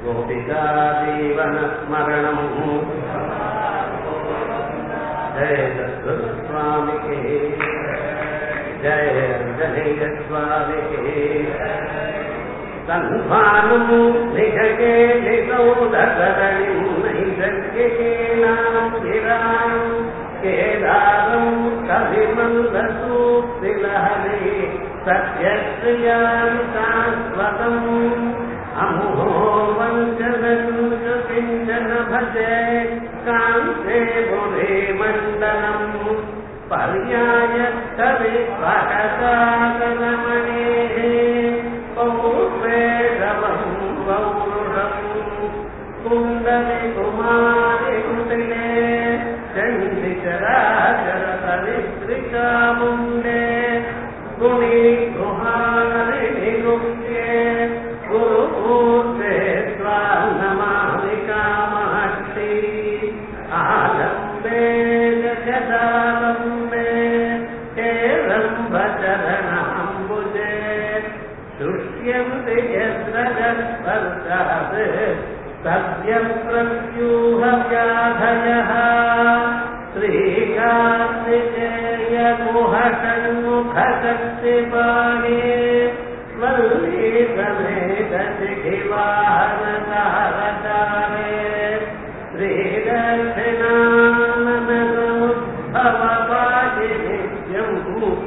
गोपिका जीवनस्मरणम् जय दत्तस्वामी के जय अञ्जनेय स्वामी के सन्भानुम् निषके निसौदरणिम् नैषज्ञकेनाम् गिराम् केदारम् कविमन्दसूक्तिलहरे सत्यश्रियान् शाश्वतम् अमुहो वञ्चनम् किञ्चन भजे कान्ते गुरे मण्डलम् पर्याय कविपहसागमणेः पौर्वेशवम् पौरुषम् कुण्डलि कुमारि कुटिले चण्डिचराचरसरित्रिकामुण्डे गुणि गुहारिणि गुप्ये गुरुमूर्ते स्वान्नमामि कामाक्षी आलम्बे जगदालम्बे हेरम्भचरणाम्बुजे दृश्यन्ति यत्र जस्पर्शात् सद्यः प्रत्यूहव्याधयः श्रीकार्तिकेयगुहषण्मुखशक्तिपाणे वल्लीसमेतशिवाहनतारतारे श्रीदर्शनानन्दमुद्भवपाटिनित्यम्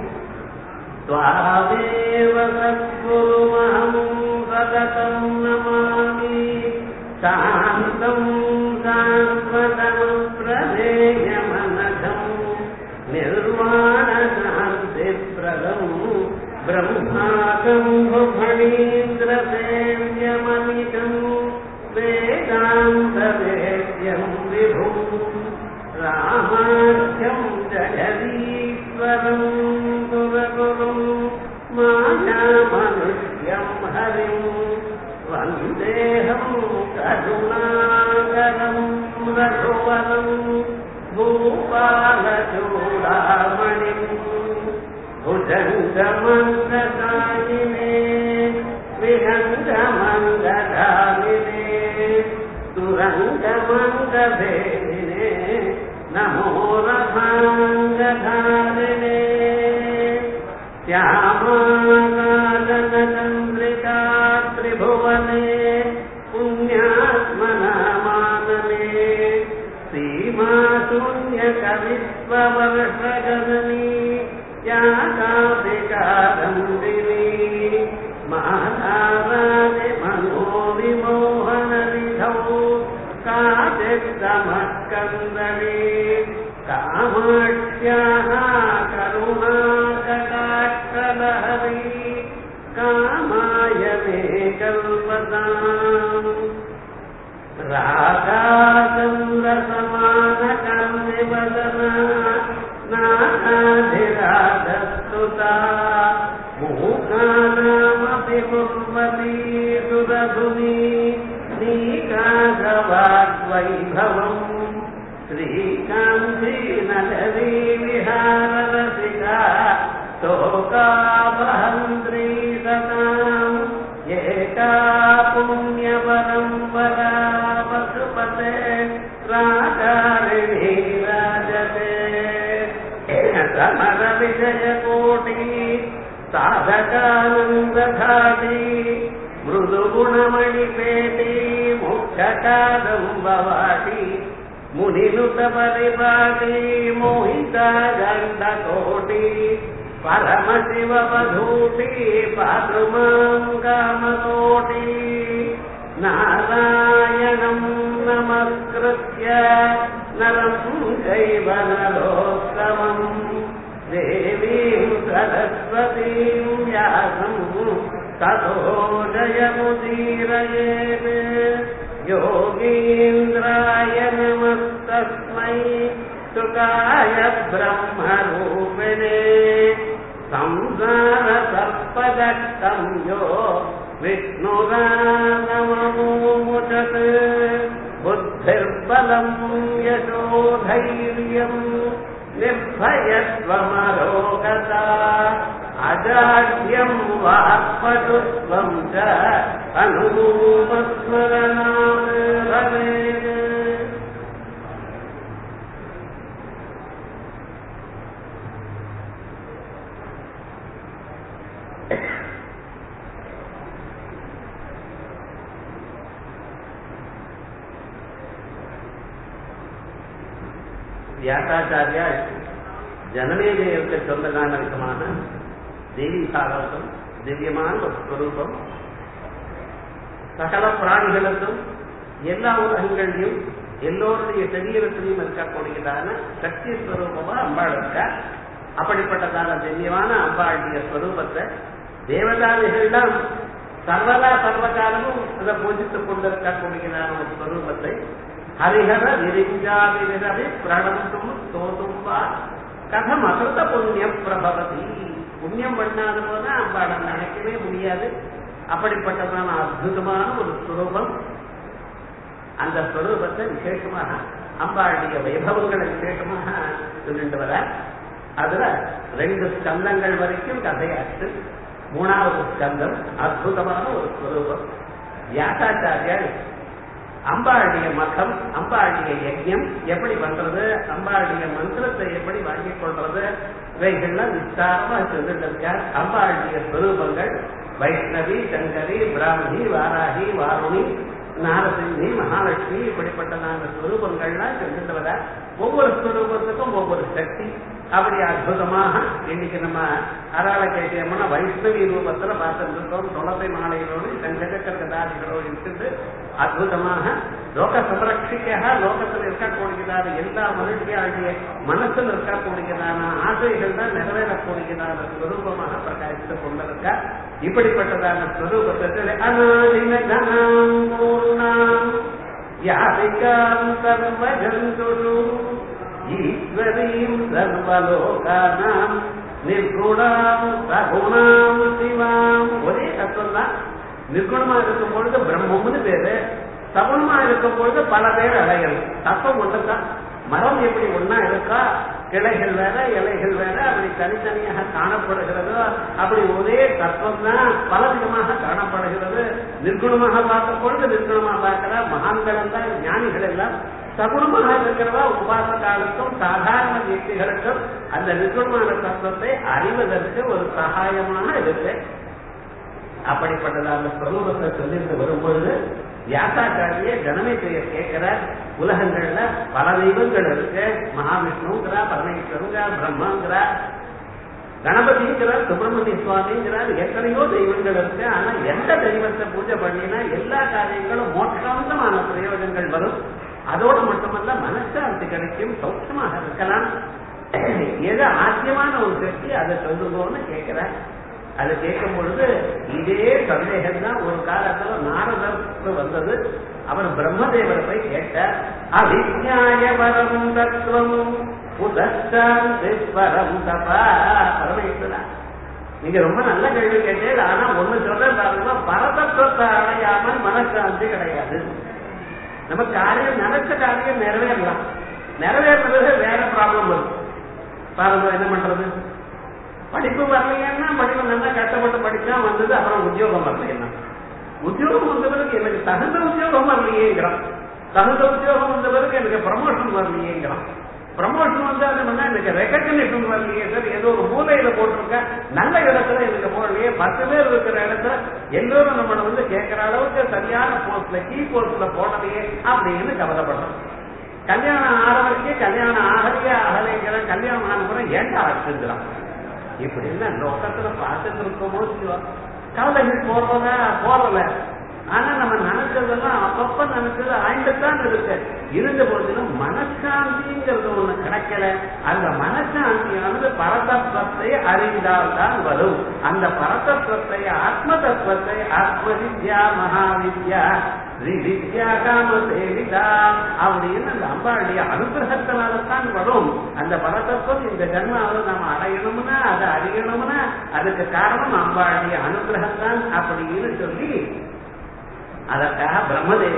त्वामेव सद्गुरुमहं सततं नमामि शान्तम् सान्त्वतमप्रदेयमनघम् निर्वाणशान्तिप्रदम् ब्रह्माकम् भुभणीन्द्रसेव्यमनिकम् वेदान्तवेद्यम् विभुम् रामाख्यम् जगदीश्वरम् गुरगुरुम् मायामनुष्यम् हरिम् वन्देऽहम् करुणाकरम् रघुवरम् भूपालचूडामणिम् भुजङ्गमङ्गकालिने विहङ्गमङ्गधामिने तुरङ्गमङ्गभेदिने नमो रथाङ्गधारिणे श्यामाकालनचन्द्रिका त्रिभुवने पुण्यात्मनामानने सीमाशून्यकवित्ववर्षगमनी या कापिकादम्बिनी माताराजि मनोविमोहननिधौ काचित्तमस्कन्दने कामाक्ष्याः करुणाकटाक्षलहरी कामाय मे कल्पताम् राधाचन्द्रसमानकर्मिवदना नानाधिराधस्तुता मूकानामपि कुर्वती सुरधुनी नीकागवाग्वैभवम् श्रीकान्ती नगरी विहाररसिका शोकावहन्त्री सताम् एका पुण्यपरम्परा पशुपते राकारिणी राजते समरविजयकोटि साधकानन्दघाटी मृदुगुणमणिपेटी मुख्यकादम्बवाटी मुनिनुतपरिपाटी मोहिता गण्डकोटि परमशिववधूटी पातुमाम् कामकोटि नारायणम् नमस्कृत्य नरम् चैव नरोत्तमम् देवीम् सरस्वतीम् व्यासम् ततो जयमुदीरयेत् योगीन्द्राय नमस्तस्मै सुकाय ब्रह्मरूपिणे संसारसर्पदत्तम् यो विष्णुरानममुचत् बुद्धिर्बलम् यशोधैर्यम् निर्भयत्वमरोगता அஜாட்யம் வாக்படுத்வம் ச அனுபூமஸ்மரணாத் பவேத் வியாசாச்சாரியா ஜனமேஜயருக்கு சொந்தமான விதமான தேவி சாகவதம் திவ்யமான ஒரு ஸ்வரூபம் சகல பிராணிகளுக்கும் எல்லா உலகங்களிலும் எல்லோருடைய சரீரத்திலையும் இருக்கக்கூடியதான சக்தி ஸ்வரூபமா அம்பாள் இருக்கா அப்படிப்பட்டதான திவ்யமான அம்பாளுடைய ஸ்வரூபத்தை தேவதாதிகளிடம் சர்வதா சர்வகாலமும் அதை பூஜித்துக் கொண்டிருக்கக்கூடியதான ஒரு ஸ்வரூபத்தை ஹரிஹர விரிஞ்சாவிரவி பிரணந்தும் தோதும் வா கதம் அகிருத புண்ணியம் பிரபவதி புண்ணியம் பண்ணாதவங்க அம்பாட நினைக்கவே முடியாது அப்படிப்பட்டதான அற்புதமான ஒரு ஸ்வரூபம் அந்த ஸ்வரூபத்தை விசேஷமாக அம்பாளுடைய வைபவங்களை விசேஷமாக சொல்லிட்டு வர அதுல ரெண்டு ஸ்கந்தங்கள் வரைக்கும் கதையாச்சு மூணாவது ஸ்கந்தம் அற்புதமான ஒரு ஸ்வரூபம் வியாசாச்சாரியார் அம்பாளுடைய மகம் அம்பாளுடைய யஜ்யம் எப்படி பண்றது அம்பாளுடைய மந்திரத்தை எப்படி வாங்கிக் கொள்றது இவைகள்லாம் விஸ்தாரமா சொல்லிட்டு இருக்கார் அம்பாளுடைய ஸ்வரூபங்கள் வைஷ்ணவி சங்கரி பிராமணி வாராகி வாருணி நாரசிங்கி மகாலட்சுமி இப்படிப்பட்டதான ஸ்வரூபங்கள்லாம் சொல்லிட்டு வர ஒவ்வொரு ஸ்வரூபத்துக்கும் ஒவ்வொரு சக்தி அப்படி அற்புதமாக இன்னைக்கு நம்ம அராள கேட்டியம்னா வைஷ்ணவி ரூபத்துல பார்த்துட்டு இருக்கோம் துளசி மாலைகளோடு சங்கச்சக்கர கதாதிகளோடு இருக்குது அற்புதமாக லோக சமரட்சிக்காக லோகத்தில் இருக்கக்கூடியதான எல்லா மனுஷியாகிய மனசில் இருக்கக்கூடியதான ஆசைகள் தான் நிறைவேறக்கூடியதான ஸ்வரூபமாக பிரகாசித்துக் கொண்டிருக்க இப்படிப்பட்டதான ஸ்வரூபத்தில் அநாதின தனாம் பூர்ணாம் யாதிகாம் சர்வஜந்துரு ஈஸ்வரீம் சர்வலோகானாம் நிர்குணாம் சகுணாம் சிவாம் ஒரே தத்துவம் தான் நிர்குணமா இருக்கும் பொழுது பிரம்மம்னு பேரு சகுணமா இருக்கும் பொழுது பல பேர் அடையணும் தத்துவம் ஒன்றுதான் மரம் எப்படி ஒன்னா இருக்கா கிளைகள் வேற இலைகள் வேற அப்படி தனித்தனியாக காணப்படுகிறதோ அப்படி ஒரே தத்துவம் தான் பல விதமாக காணப்படுகிறது நிர்குணமாக பார்க்கும் பொழுது நிர்குணமா பார்க்கிற மகான்கள் தான் ஞானிகள் எல்லாம் சகுணமாக இருக்கிறவா உபாசகாலுக்கும் சாதாரண வியக்திகளுக்கும் அந்த நிர்குணமான தத்துவத்தை அறிவதற்கு ஒரு சகாயமாக இருக்கு அப்படிப்பட்டதான ஸ்வரூபத்தை சொல்லிட்டு வரும்பொழுது வியாசாச்சாரிய கணமேஸ்வரியர் கேட்கிறார் உலகங்கள்ல பல தெய்வங்கள் இருக்கு மகாவிஷ்ணுங்கிறா பரமேஸ்வருங்கிறா பிரம்மாங்கிறா கணபதிங்கிறார் சுப்பிரமணிய சுவாமிங்கிறார் எத்தனையோ தெய்வங்கள் இருக்கு ஆனா எந்த தெய்வத்தை பூஜை பண்ணினா எல்லா காரியங்களும் மோட்சாந்தமான பிரயோஜனங்கள் வரும் அதோடு மட்டுமல்ல மனசாந்தி கிடைக்கும் சௌட்சமாக இருக்கலாம் எது ஆத்தியமான ஒரு சக்தி அதை சொல்லுங்கன்னு கேட்கிறார் அதை கேட்கும் பொழுது இதே சந்தேகம் தான் ஒரு காலத்துல நாரதருக்கு வந்தது அவர் பிரம்மதேவர் போய் கேட்டார் அவிஜாயவரம் தத்துவம் புதஸ்வரம் தபா பரமேஸ்வரா நீங்க ரொம்ப நல்ல கேள்வி கேட்டீங்க ஆனா ஒண்ணு சொல்ற பாருங்க பரதத்துவத்தை அடையாமல் மனசாந்தி கிடையாது நம்ம காரியம் நினைச்ச காரியம் நிறைவேறலாம் நிறைவேறது வேற ப்ராப்ளம் வரும் பாருங்க என்ன பண்றது படிப்பு வரலைன்னா படிப்பு நல்லா கஷ்டப்பட்டு படிச்சா வந்தது அப்புறம் உத்தியோகம் வரலைன்னா உத்தியோகம் வந்த பிறகு எனக்கு தகுந்த உத்தியோகம் வரலையேங்கிறான் தகுந்த உத்தியோகம் வந்த பிறகு எனக்கு ப்ரமோஷன் வரலையேங்கிறான் ப்ரமோஷன் வந்தா என்ன எனக்கு ரெகக்னிஷன் வரலையே சார் ஏதோ ஒரு மூலையில போட்டிருக்க நல்ல இடத்துல எனக்கு போடலையே பத்து பேர் இருக்கிற இடத்துல எல்லோரும் நம்மளை வந்து கேட்கிற அளவுக்கு சரியான போஸ்ட்ல கீ போஸ்ட்ல போடலையே அப்படின்னு கவலைப்படுறோம் கல்யாணம் ஆற வரைக்கும் கல்யாணம் ஆகலையே ஆகலைங்கிற கல்யாணம் ஆன பிறகு ஏன்டா ஆச்சுங்கிறான் இப்படி என்ன லோகத்துல பார்த்துட்டு இருக்கோமோ இல்லையோ கவலைகள் போறத போறல ஆனா நம்ம நினைச்சதெல்லாம் அப்பப்ப நினைச்சது ஆயிண்டுத்தான் இருக்கு இருந்த போதிலும் மனசாந்திங்கிறது ஒண்ணு கிடைக்கல அந்த மனசாந்தியானது பரதத்துவத்தை அறிந்தால் தான் வரும் அந்த பரதத்துவத்தை ஆத்ம தத்துவத்தை ஆத்ம வித்யா மகாவித்யா ஸ்ரீ வித்யா காம சேவிதா அப்படின்னு அந்த அம்பாளுடைய அனுகிரகத்தினால்தான் வரும் அந்த பரதத்துவம் இந்த ஜன்மாவில் நாம அடையணும்னா அதை அறியணும்னா அதுக்கு காரணம் அம்பாளுடைய அனுகிரகம் தான் அப்படின்னு சொல்லி அதற்காக பிரம்மதேவர்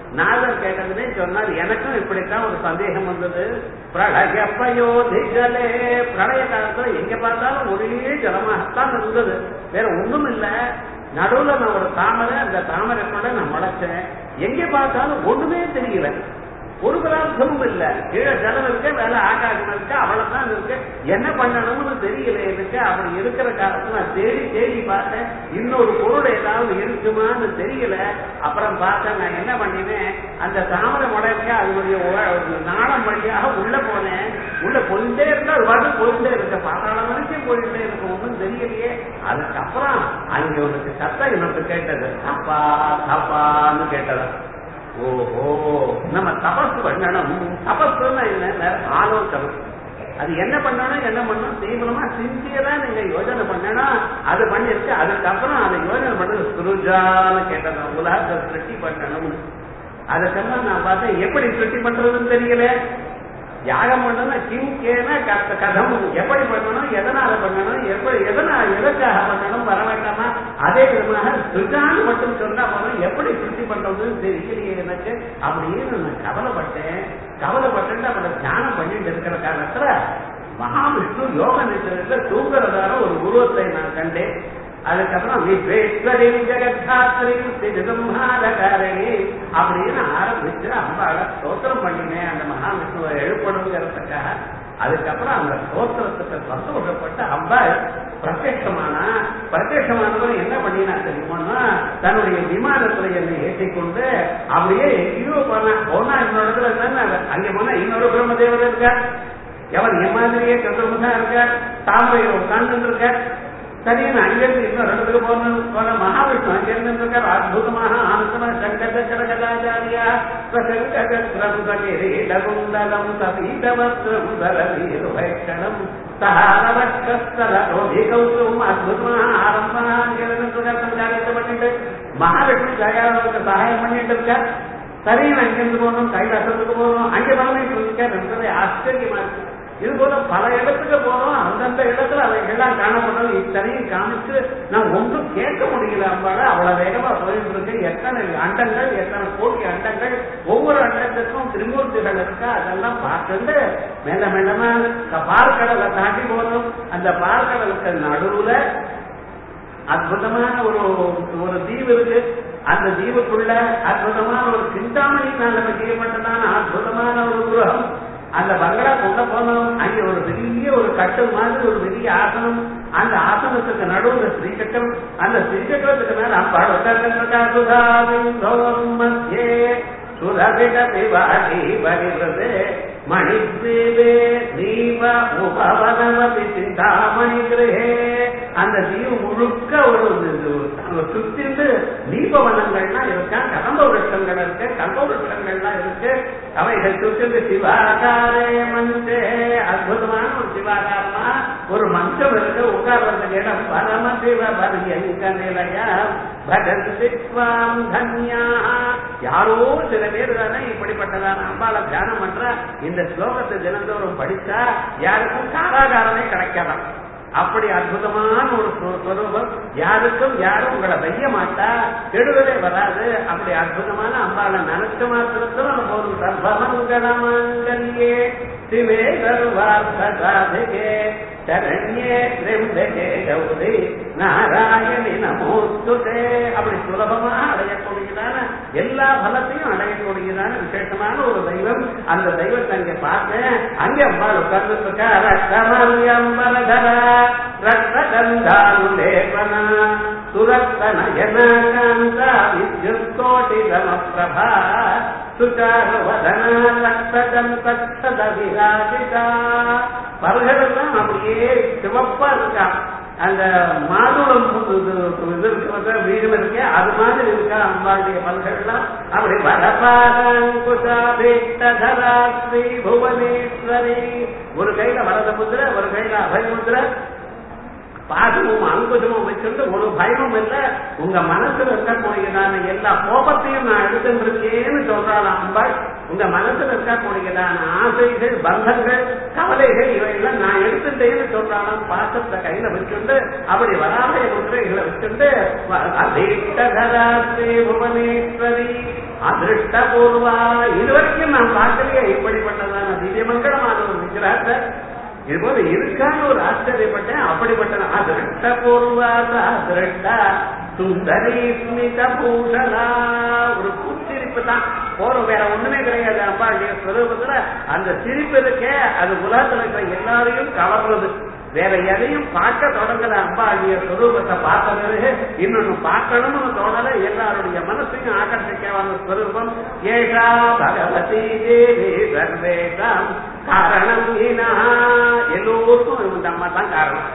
நாதர் கேட்டதுனே சொன்னார் எனக்கும் இப்படித்தான் ஒரு சந்தேகம் வந்தது பிரளயப்பயோதிகளே பிரளய காலத்துல எங்க பார்த்தாலும் ஒரே ஜலமாகத்தான் இருந்தது வேற ஒண்ணும் இல்ல நடுவுல நான் ஒரு தாமரை அந்த தாமரை கூட நான் முளைச்சேன் எங்க பார்த்தாலும் ஒண்ணுமே தெரியல ஒரு பதார்த்தமும் இல்ல கீழே ஜலம் இருக்கு மேல ஆகாசம் இருக்கு அவ்வளவுதான் இருக்கு என்ன பண்ணணும்னு தெரியல எனக்கு அப்படி இருக்கிற காலத்துல நான் தேடி தேடி பார்த்தேன் இன்னொரு பொருள் ஏதாவது இருக்குமான்னு தெரியல அப்புறம் பார்த்தேன் நான் என்ன பண்ணினேன் அந்த தாமரை முளைக்க அதனுடைய உ- நாளம் வழியாக உள்ள போனேன் உள்ள போயிட்டே இருந்தா அது பாட்டு போயிட்டே இருக்கு பாதாளம் வரைக்கும் போயிட்டே இருக்கு ஒன்றும் தெரியலையே அதுக்கப்புறம் அங்க உனக்கு சத்தம் எனக்கு கேட்டது தப்பா தப்பான்னு கேட்டதா ஓஹோ நம்ம தபஸ் பண்ணணும் தபஸ்னா என்ன ஆலோசனை அது என்ன பண்ணணும் என்ன பண்ணணும் தீவிரமா சின்சியரா நீங்க யோஜனை பண்ணணும் அது பண்ணிருக்கு அதுக்கப்புறம் அதை யோஜனை பண்ணது சுருஜான்னு கேட்டது உலகத்தை சிருஷ்டி பண்ணணும்னு அதுக்கெல்லாம் நான் பார்த்தேன் எப்படி சிருஷ்டி பண்றதுன்னு தெரியல யாகம் பண்ணணும் கிம் கேன க- கதம் எப்படி பண்ணணும் எதனால பண்ணணும் எப்படி எதனால எதற்காக பண்ணணும் வர வேண்டாமா அதே விதமாக சுஜான்னு மட்டும் சொன்னா போதும் எப்படி சுத்தி பண்றதுன்னு தெரியலையே எனக்கு அப்படின்னு நான் கவலைப்பட்டேன் கவலைப்பட்டு அப்புறம் தியானம் பண்ணிட்டு இருக்கிற காலத்துல மகாவிஷ்ணு யோக நிச்சயத்துல தூங்குறதான ஒரு உருவத்தை நான் கண்டேன் அதுக்கப்புறம் விஸ்வேஸ்வரின் ஜெகத்தாத்திரியும் சிறுசம்ஹாரகாரணி அப்படின்னு ஆரம்பிச்சு அம்பாள ஸ்தோத்திரம் பண்ணினேன் அந்த மகாவிஷ்ணுவை எழுப்பணுங்கிறதுக்காக அதுக்கப்புறம் அந்த ஸ்தோத்திரத்துக்கு சந்தோஷப்பட்டு அம்பாள் பிரத்யட்சமானா பிரத்யட்சமானவன் என்ன பண்ணினா தெரியுமான்னா தன்னுடைய விமானத்துல என்னை ஏற்றிக்கொண்டு அப்படியே எங்கேயோ போனான் போனா இன்னொரு இடத்துல இருந்தா அங்க போனா இன்னொரு பிரம்மதேவர் இருக்கார் எவர் என் மாதிரியே சந்திரமுகா இருக்கார் தாமரையில் உட்கார்ந்து இருக்கார் சரி நான் அங்கிருந்து இன்னொரு இடத்துக்கு போன போன மகாவிஷ்ணு அங்கிருந்து இருக்கார் அற்புதமாக ஆனந்தமா சங்கர கரகதாச்சாரியா பிரசங்ககிரீடகுண்டலம் சபீதவஸ்திரம் தரவீருவைக்கணம் சகாரவக்கஸ்தலோதிகௌசும் அற்புதமாக ஆரம்பமாக அங்கிருந்து காரியத்தை பண்ணிட்டு மகாவிஷ்ணு ஜெயாவுக்கு சகாயம் பண்ணிட்டு இருக்கார் சரி நான் இங்கிருந்து போகணும் கைலாசத்துக்கு போகணும் அங்கே பரமேஸ்வரன் இருக்கார் என்பதை ஆச்சரியமா இருக்கு இது போல பல இடத்துக்கு போறோம் அந்தந்த இடத்துல அதை எல்லாம் காணப்படும் இத்தனையும் காமிச்சு நான் ஒன்றும் கேட்க முடியல அம்பாட அவ்வளவு வேகமா போயிட்டு இருக்கு எத்தனை அண்டங்கள் எத்தனை கோடி அண்டங்கள் ஒவ்வொரு அண்டத்துக்கும் திரிமூர்த்திகள் இருக்கா அதெல்லாம் பார்த்துட்டு மெல்ல மெல்லமா பார்க்கடலை தாண்டி போகணும் அந்த பார்க்கடலுக்கு நடுவுல அற்புதமான ஒரு ஒரு தீவு இருக்கு அந்த தீவுக்குள்ள அற்புதமான ஒரு சிந்தாமணியினால் நம்ம செய்யப்பட்டதான அற்புதமான ஒரு கிரகம் அந்த பங்களா கொண்ட போனோம் அங்கே ஒரு பெரிய ஒரு கட்டு மாதிரி ஒரு பெரிய ஆசனம் அந்த ஆசனத்துக்கு நடுவுல ஸ்ரீசக்கரம் அந்த ஸ்ரீசக்கரத்துக்கு மேல அம்பாள் உட்கார்ந்து மத்தியே சுரவிட விவாதி வருகிறது மணித்வீபே தீப உபவனவதி சிந்தாமணி கிரகே அந்த தீவு முழுக்க ஒரு சுத்திட்டு தீபவனங்கள்லாம் இருக்கா கதம்ப விருஷங்கள் இருக்கு கல்ப விருஷங்கள்லாம் இருக்கு அவைகள் சுத்திட்டு சிவாகாரே மஞ்சே அற்புதமான ஒரு சிவாகாரமா ஒரு மஞ்சம் இருக்கு உட்கார்றதுக்கு இடம் பரம சிவ பரியங்க நிலையா பகத்வாம் தன்யா யாரோ சில பேர் தானே இப்படிப்பட்டதான அம்பால தியானம் பண்ற இந்த ஸ்லோகத்தை தினந்தோறும் படிச்சா யாருக்கும் காராகாரமே கிடைக்காதான் அப்படி அற்புதமான ஒரு ஸ்வரூபம் யாருக்கும் யாரும் உங்களை வைய மாட்டா கெடுதலே வராது அப்படி அற்புதமான அம்பாளை நினைச்ச மாத்திரத்துல போதும் சர்வமங்கலமங்கல்யே சிவே சர்வார்த்தே சரண்யே திரிம்பகே கௌரி நாராயணி நமோஸ்துதே அப்படி சுலபமா அடையக்கூடியதான எல்லா பலத்தையும் அடையக்கூடியதான விசேஷமான ஒரு தெய்வம் அந்த தெய்வத்தை அங்க பார்த்தேன் அங்கே அம்பாள் உட்கார்ந்து இருக்கா ரத்தமல்யம்பரதர ரத்த கந்தானுலேபன சுரத்தனயனாகாந்த வித்யுத் கோட்டி தம பிரபா சுச்சாரவதன ரத்தகந்தத விராஜிதா பல்களெல்லாம் அப்படியே சிவப்பா இருக்கா அந்த மாதுளம் இது இருக்கிற வீடு இருக்கே அது மாதிரி இருக்கா அம்பாளுடைய பல்கள்லாம் அப்படி வரபாரங்குஷாபீஷ்டதரா ஸ்ரீ புவனேஸ்வரி ஒரு கையில வரத முத்திர ஒரு கையில அபய முத்திர பாசமும் அங்குஜமும் வச்சுட்டு ஒரு பயமும் இல்ல உங்க மனசுல இருக்கக்கூடியதான எல்லா கோபத்தையும் நான் எடுத்துட்டு இருக்கேன்னு சொல்றாள் அம்பாள் உங்க மனசுல இருக்கக்கூடியதான ஆசைகள் பந்தங்கள் கவலைகள் இவையெல்லாம் நான் எடுத்துட்டேன்னு சொல்றாளாம் பாசத்தை கையில வச்சுட்டு அப்படி வராமைய முத்திரைகளை வச்சுட்டு அதீஷ்டதரா ஸ்ரீ புவனேஸ்வரி அதிருஷ்ட பூர்வா இதுவரைக்கும் நான் பார்க்கலையே இப்படிப்பட்டதான திவ்யமங்கலமான ஒரு விக்கிரகத்தை இது போல இருக்கான்னு ஒரு ஆச்சரியப்பட்டேன் அப்படிப்பட்ட அதிருஷ்ட பூர்வாத அதிருஷ்ட சுந்தரி ஸ்மித பூஷணா ஒரு பூச்சிரிப்பு தான் போறோம் வேற ஒண்ணுமே கிடையாது அம்பாளுடைய ஸ்வரூபத்துல அந்த சிரிப்பு இருக்கே அது உலகத்துல இருக்கிற எல்லாரையும் கவர்றது வேற எதையும் பார்க்க தொடங்கல அம்பாளுடைய ஸ்வரூபத்தை பார்த்த பிறகு இன்னொன்னு பார்க்கணும்னு தோணல எல்லாருடைய மனசையும் ஆகர்ஷிக்கவான ஸ்வரூபம் ஏஷா பகவதி தேவி சர்வேஷாம் காரணம் ஈனா எல்லோருக்கும் இந்த அம்மா தான் காரணம்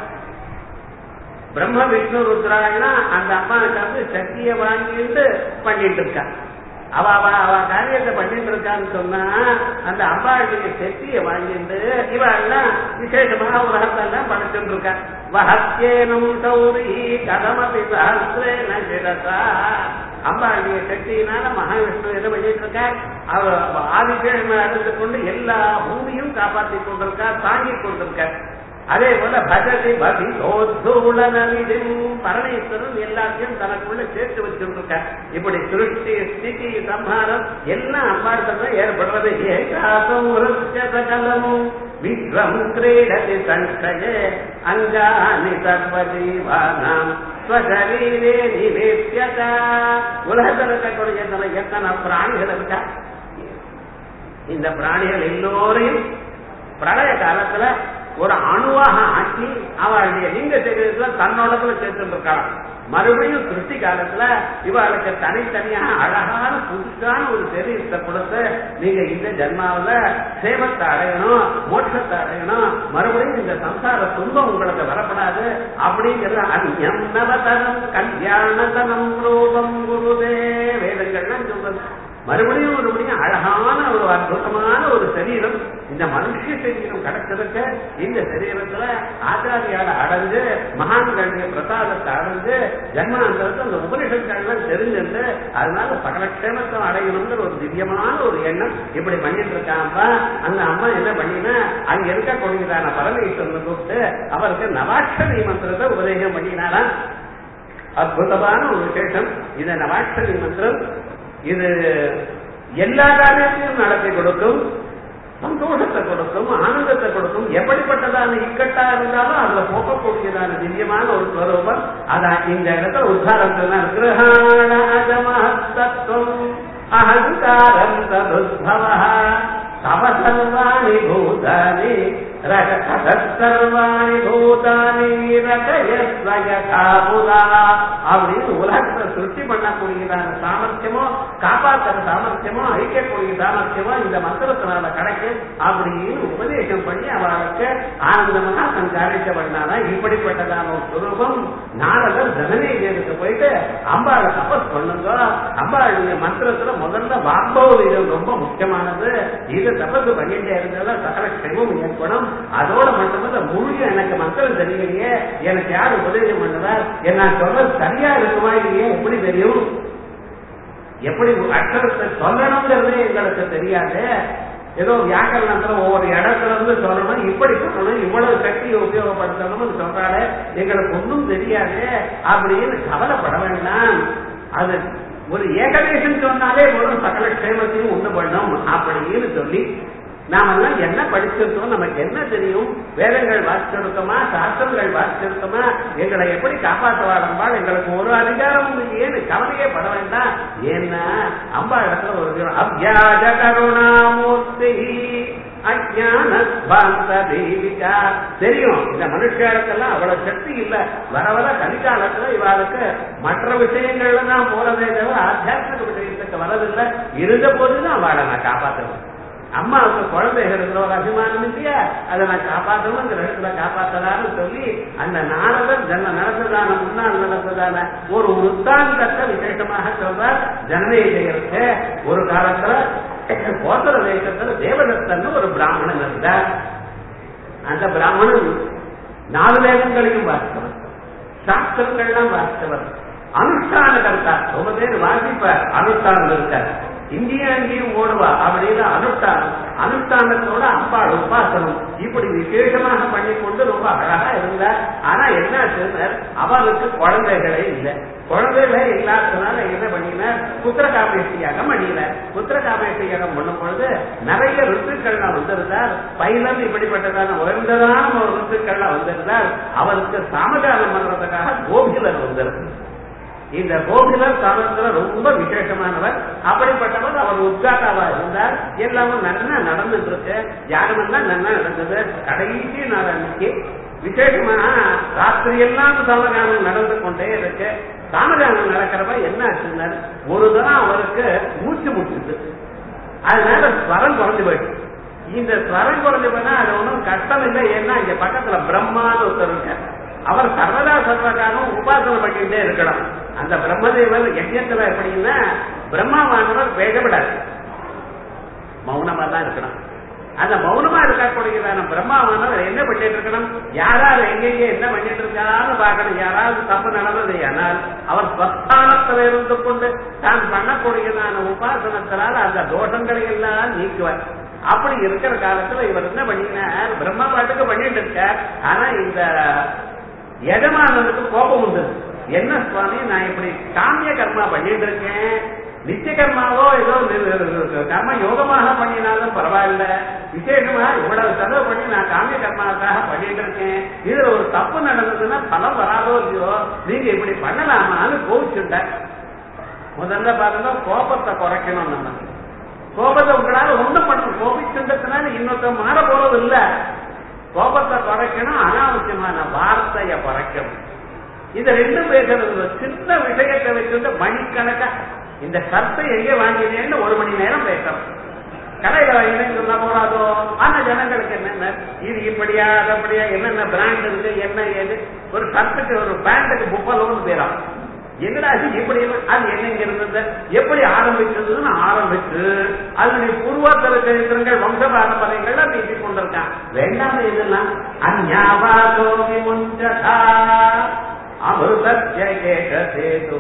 பிரம்ம விஷ்ணு ருத்ராயணா அந்த அம்மாவுக்கு வந்து சக்தியை வாங்கிட்டு பண்ணிட்டு இருக்கா அவ அவ அவ காரியத்தை பண்ணிட்டு இருக்கான்னு சொன்னா அந்த அம்பாளுடைய சக்தியை வாங்கிட்டு இவ எல்லாம் விசேஷமாக உலகத்தெல்லாம் படைச்சுட்டு இருக்கா வஹத்தியேனும் சௌரி கதமபி சஹசிரேன சிரசா அம்பாளுடைய சக்தியினால மகாவிஷ்ணு என்ன பண்ணிட்டு இருக்கா அவ ஆதிசேஷனை அறிந்து கொண்டு எல்லா பூமியும் காப்பாற்றி கொண்டிருக்கா தாங்கி கொண்டிருக்கா அதே போல பஜதி பதி சோத்தூளனிடும் பரமேஸ்வரன் எல்லாத்தையும் தனக்குள்ள சேர்த்து வச்சிருக்க இப்படி சிருஷ்டி ஸ்திதி சம்ஹாரம் எல்லாம் அம்பாடுதான் ஏற்படுறது ஏகாசம் சகலமும் விஸ்வம் கிரீடதி சங்கயே அங்கானி சர்வஜீவானாம் ஸ்வசரீரே நிவேசியதா உலகத்தில் இருக்கக்கூடிய எத்தனை பிராணிகள் இருக்கா இந்த பிராணிகள் எல்லோரையும் பிரளய காலத்துல ஒரு அணுவாக ஆக்கி அவளுடைய லிங்க சரீரத்துல தன்னோடத்துல சேர்த்து இருக்காள் மறுபடியும் சிருஷ்டி காலத்துல இவளுக்கு தனித்தனியாக அழகான புதுசான ஒரு சரீரத்தை கொடுத்து நீங்க இந்த ஜென்மாவில சேவத்தை அடையணும் மோட்சத்தை அடையணும் மறுபடியும் இந்த சம்சார துன்பம் உங்களுக்கு வரப்படாது அப்படிங்கிறது அந்யம் நவதனம் கல்யாணதனம் ரூபம் குருதே வேதங்கள்லாம் சொல்றது மறுபடியும் மறுபடியும் அழகான ஒரு அற்புதமான ஒரு சரீரம் இந்த மனுஷ சரீரம் கிடைச்சிருக்க இந்த சரீரத்துல ஆச்சாரியால அடைஞ்சு மகான்களுடைய பிரசாதத்தை அடைஞ்சு ஜன்மாந்தரத்தை அந்த உபனிஷத்துக்கள்லாம் தெரிஞ்சிருந்து அதனால சகலக்ஷேமத்தை அடையணுங்கிற ஒரு திவ்யமான ஒரு எண்ணம் இப்படி பண்ணிட்டு இருக்காம்பா அந்த அம்மா என்ன பண்ணினா அங்க இருக்கக்கூடியதான பரமேஸ்வரனை கூப்பிட்டு அவருக்கு நவாட்சரி மந்திரத்தை உபதேசம் பண்ணினாராம் அற்புதமான ஒரு விசேஷம் இந்த நவாட்சரி மந்திரம் இது எல்லா காரியத்தையும் நடத்தி கொடுக்கும் சந்தோஷத்தை கொடுக்கும் ஆனந்தத்தை கொடுக்கும் எப்படிப்பட்டதான இக்கட்டா இருந்தாலும் அதுல போக்கக்கூடியதான திவ்யமான ஒரு ஸ்வரூபம் அதான் இந்த இடத்துல உத்தாரணம் கிரகாணமஹத்தத்துவம் அகங்காரம் ததுத்பவ தவ சர்வாணி பூதானி சர்வாணி பூதானி ரகயஸ்வயகாபுதா அப்படின்னு உலகத்தை சுருட்டி பண்ணக்கூடியதான சாமர்த்தியமோ காப்பாற்றுற சாமர்த்தியமோ அழிக்கக்கூடிய சாமர்த்தியமோ இந்த மந்திரத்தினால கிடைக்கும் அப்படின்னு உபதேசம் பண்ணி அவளுக்கு ஆனந்தமாக தன் காரியத்தை பண்ணாதான் இப்படிப்பட்டதான ஒரு சுரூபம் நாரதர் ஜனநேஜனுக்கு போயிட்டு அம்பாளை தபஸ் பண்ணுங்க அம்பாளுடைய மந்திரத்துல முதல்ல வாக்பவ வீரம் ரொம்ப முக்கியமானது இது தபஸ் பண்ணிட்டே இருந்தால சகல க்ஷேமம் ஏற்படும் அதோட மட்டுமல்ல முழு எனக்கு மந்திரம் தெரியலையே எனக்கு யார் உபதேசம் பண்ணுவார் என்ன சொல்றது சரியா இருக்குமா இல்லையே எப்படி தெரியும் எப்படி அக்ஷரத்தை சொல்லணுங்கிறதே எங்களுக்கு தெரியாது ஏதோ வியாக்கரணத்துல ஒவ்வொரு இடத்துல இருந்து சொல்லணும் இப்படி சொல்லணும் இவ்வளவு சக்தியை உபயோகப்படுத்தணும்னு சொல்றாரு எங்களுக்கு ஒன்றும் தெரியாது அப்படின்னு கவலைப்பட வேண்டாம் அது ஒரு ஏகதேசம் சொன்னாலே ஒரு சகல க்ஷேமத்தையும் உண்டு பண்ணும் அப்படின்னு சொல்லி நாமெல்லாம் என்ன படிச்சிருக்கோம் நமக்கு என்ன தெரியும் வேதங்கள் வாசிச்சிருக்கோமா சாஸ்திரங்கள் வாசிச்சிருக்கோமா எங்களை எப்படி காப்பாற்றுவாடம்பாள் எங்களுக்கு ஒரு அதிகாரம் ஏன்னு கவலையே பட வேண்டாம் ஏன்னா அம்பா இடத்துல ஒரு அவ்யாஜ கருணாமூர்த்தி அஜான தெய்விகா தெரியும் இந்த மனுஷர்களுக்கெல்லாம் அவ்வளவு சக்தி இல்ல வர வர கலிகாலத்துல இவாளுக்கு மற்ற விஷயங்கள்ல தான் போறதே தவிர ஆத்தியாத்மிக விஷயத்துக்கு வரதில்லை இருந்த போதுதான் அவளை நான் காப்பாற்றுவேன் அம்மாவுக்கு குழந்தைகள் இருக்கிற ஒரு அபிமானம் இல்லையா அதை நான் காப்பாற்றணும் இந்த இடத்துல காப்பாற்றலான்னு சொல்லி அந்த நாரதர் ஜன்ம நடந்ததான முன்னால் நடந்ததான ஒரு உத்தாந்தத்தை விசேஷமாக சொல்றார் ஜனநேஜருக்கு ஒரு காலத்துல கோத்தர தேசத்துல தேவதத்தன் ஒரு பிராமணன் இருந்தார் அந்த பிராமணன் நாலு வேதங்களையும் வாசித்தவர் சாஸ்திரங்கள்லாம் வாசித்தவர் அனுஷ்டான கர்த்தா ரொம்ப பேர் வாசிப்பார் அனுஷ்டானம் இருக்கார் இங்கேயும் அங்கேயும் ஓடுவா அப்படின்னு அனுஷ்டானம் அனுஷ்டானத்தோட அம்பாள் உபாசனம் இப்படி விசேஷமாக பண்ணி கொண்டு ரொம்ப அழகா இருந்தார் ஆனா என்ன சொன்னார் அவளுக்கு குழந்தைகளே இல்லை குழந்தைகளே இல்லாததுனால என்ன பண்ணினார் புத்திர காமேஷ்டியாகம் பண்ணினார் புத்திர காமேஷ்டியாகம் பண்ணும் பொழுது நிறைய ருத்துக்கள்லாம் வந்திருந்தார் பைலன் இப்படிப்பட்டதான உயர்ந்ததான ஒரு ருத்துக்கள்லாம் வந்திருந்தார் அவருக்கு சாமகானம் பண்றதுக்காக கோபிலர் வந்திருக்கு இந்த கோபிலர் காலத்துல ரொம்ப விசேஷமானவர் அப்படிப்பட்டவர் அவர் உத்காட்டாவா இருந்தார் எல்லாமும் நன்னா நடந்துட்டு இருக்கு யாகமெல்லாம் நன்னா நடந்தது கடைசி நாள் அன்னைக்கு விசேஷமான ராத்திரி எல்லாம் சாமகானம் நடந்து கொண்டே இருக்கு சாமகானம் நடக்கிறப்ப என்ன ஆச்சுன்னாரு ஒரு தரம் அவருக்கு மூச்சு முட்டுது அதனால ஸ்வரம் குறைஞ்சு போயிடுச்சு இந்த ஸ்வரம் குறைஞ்சு போனா அது ஒன்றும் கஷ்டம் இல்லை ஏன்னா இங்க பக்கத்துல பிரம்மான்னு ஒருத்தர் இருக்கார் அவர் சர்வதா சர்வகாலம் உபாசனை பண்ணிட்டே இருக்கணும் அந்த பிரம்மதேவர் யஜ்யத்துல எப்படின்னா பிரம்மாவானவர் பேசப்படாது மௌனமா தான் இருக்கணும் அந்த மௌனமா இருக்கக்கூடியதான பிரம்மாவானவர் என்ன பண்ணிட்டு இருக்கணும் யாராவது எங்கெங்க என்ன பண்ணிட்டு இருக்கான்னு பார்க்கணும் யாராவது தப்பு நடந்தது ஆனால் அவர் ஸ்வஸ்தானத்துல இருந்து கொண்டு தான் பண்ணக்கூடியதான உபாசனத்தினால அந்த தோஷங்களை எல்லாம் நீக்குவார் அப்படி இருக்கிற காலத்துல இவர் என்ன பண்ணினார் பிரம்மா பாட்டுக்கு பண்ணிட்டு இருக்கார் ஆனா இந்த எஜமானனுக்கு கோபம் வந்தது என்ன சுவாமி நான் இப்படி காமிய கர்மா பண்ணிட்டு இருக்கேன் நித்திய கர்மாவோ ஏதோ கர்ம யோகமாக பண்ணினாலும் பரவாயில்ல விசேஷமா இவ்வளவு செலவு பண்ணி நான் காமிய கர்மாவுக்காக பண்ணிட்டு இருக்கேன் இதுல ஒரு தப்பு நடந்ததுன்னா பலம் வராதோ இல்லையோ நீங்க இப்படி பண்ணலாமான்னு கோவிச்சுட்ட முதல்ல பாருங்க கோபத்தை குறைக்கணும் நம்ம கோபத்தை உங்களால ஒண்ணும் பண்ண கோபிச்சுட்டதுனால இன்னொருத்த மாற போறது இல்ல கோபத்தை குறைக்கணும் அனாவசியமான வார்த்தைய குறைக்கணும் இது ரெண்டும் பேசுறது சின்ன விஷயத்தை வச்சுட்டு மணிக்கணக்கா இந்த சர்த்தை எங்கே வாங்கினேன்னு ஒரு மணி நேரம் பேசணும் கடையில வாங்கினேன்னு சொன்னா போறாதோ ஆனா ஜனங்களுக்கு என்னென்ன இது இப்படியா அது அப்படியா என்னென்ன பிராண்ட் இருக்கு என்ன ஏது ஒரு சர்ட்டுக்கு ஒரு பேண்ட்டுக்கு புப்பலோன்னு பேராம் எங்கடா இது இப்படி அது என்னங்க இருந்தது எப்படி ஆரம்பிச்சதுன்னு ஆரம்பிச்சு அதனுடைய பூர்வாத்தர சரித்திரங்கள் வம்ச பாரம்பரியங்கள்லாம் பேசிக் கொண்டிருக்கான் வேண்டாம் இதெல்லாம் அந்யாவா கோபி முஞ்சதா அமிர்தத்ய ஏக சேது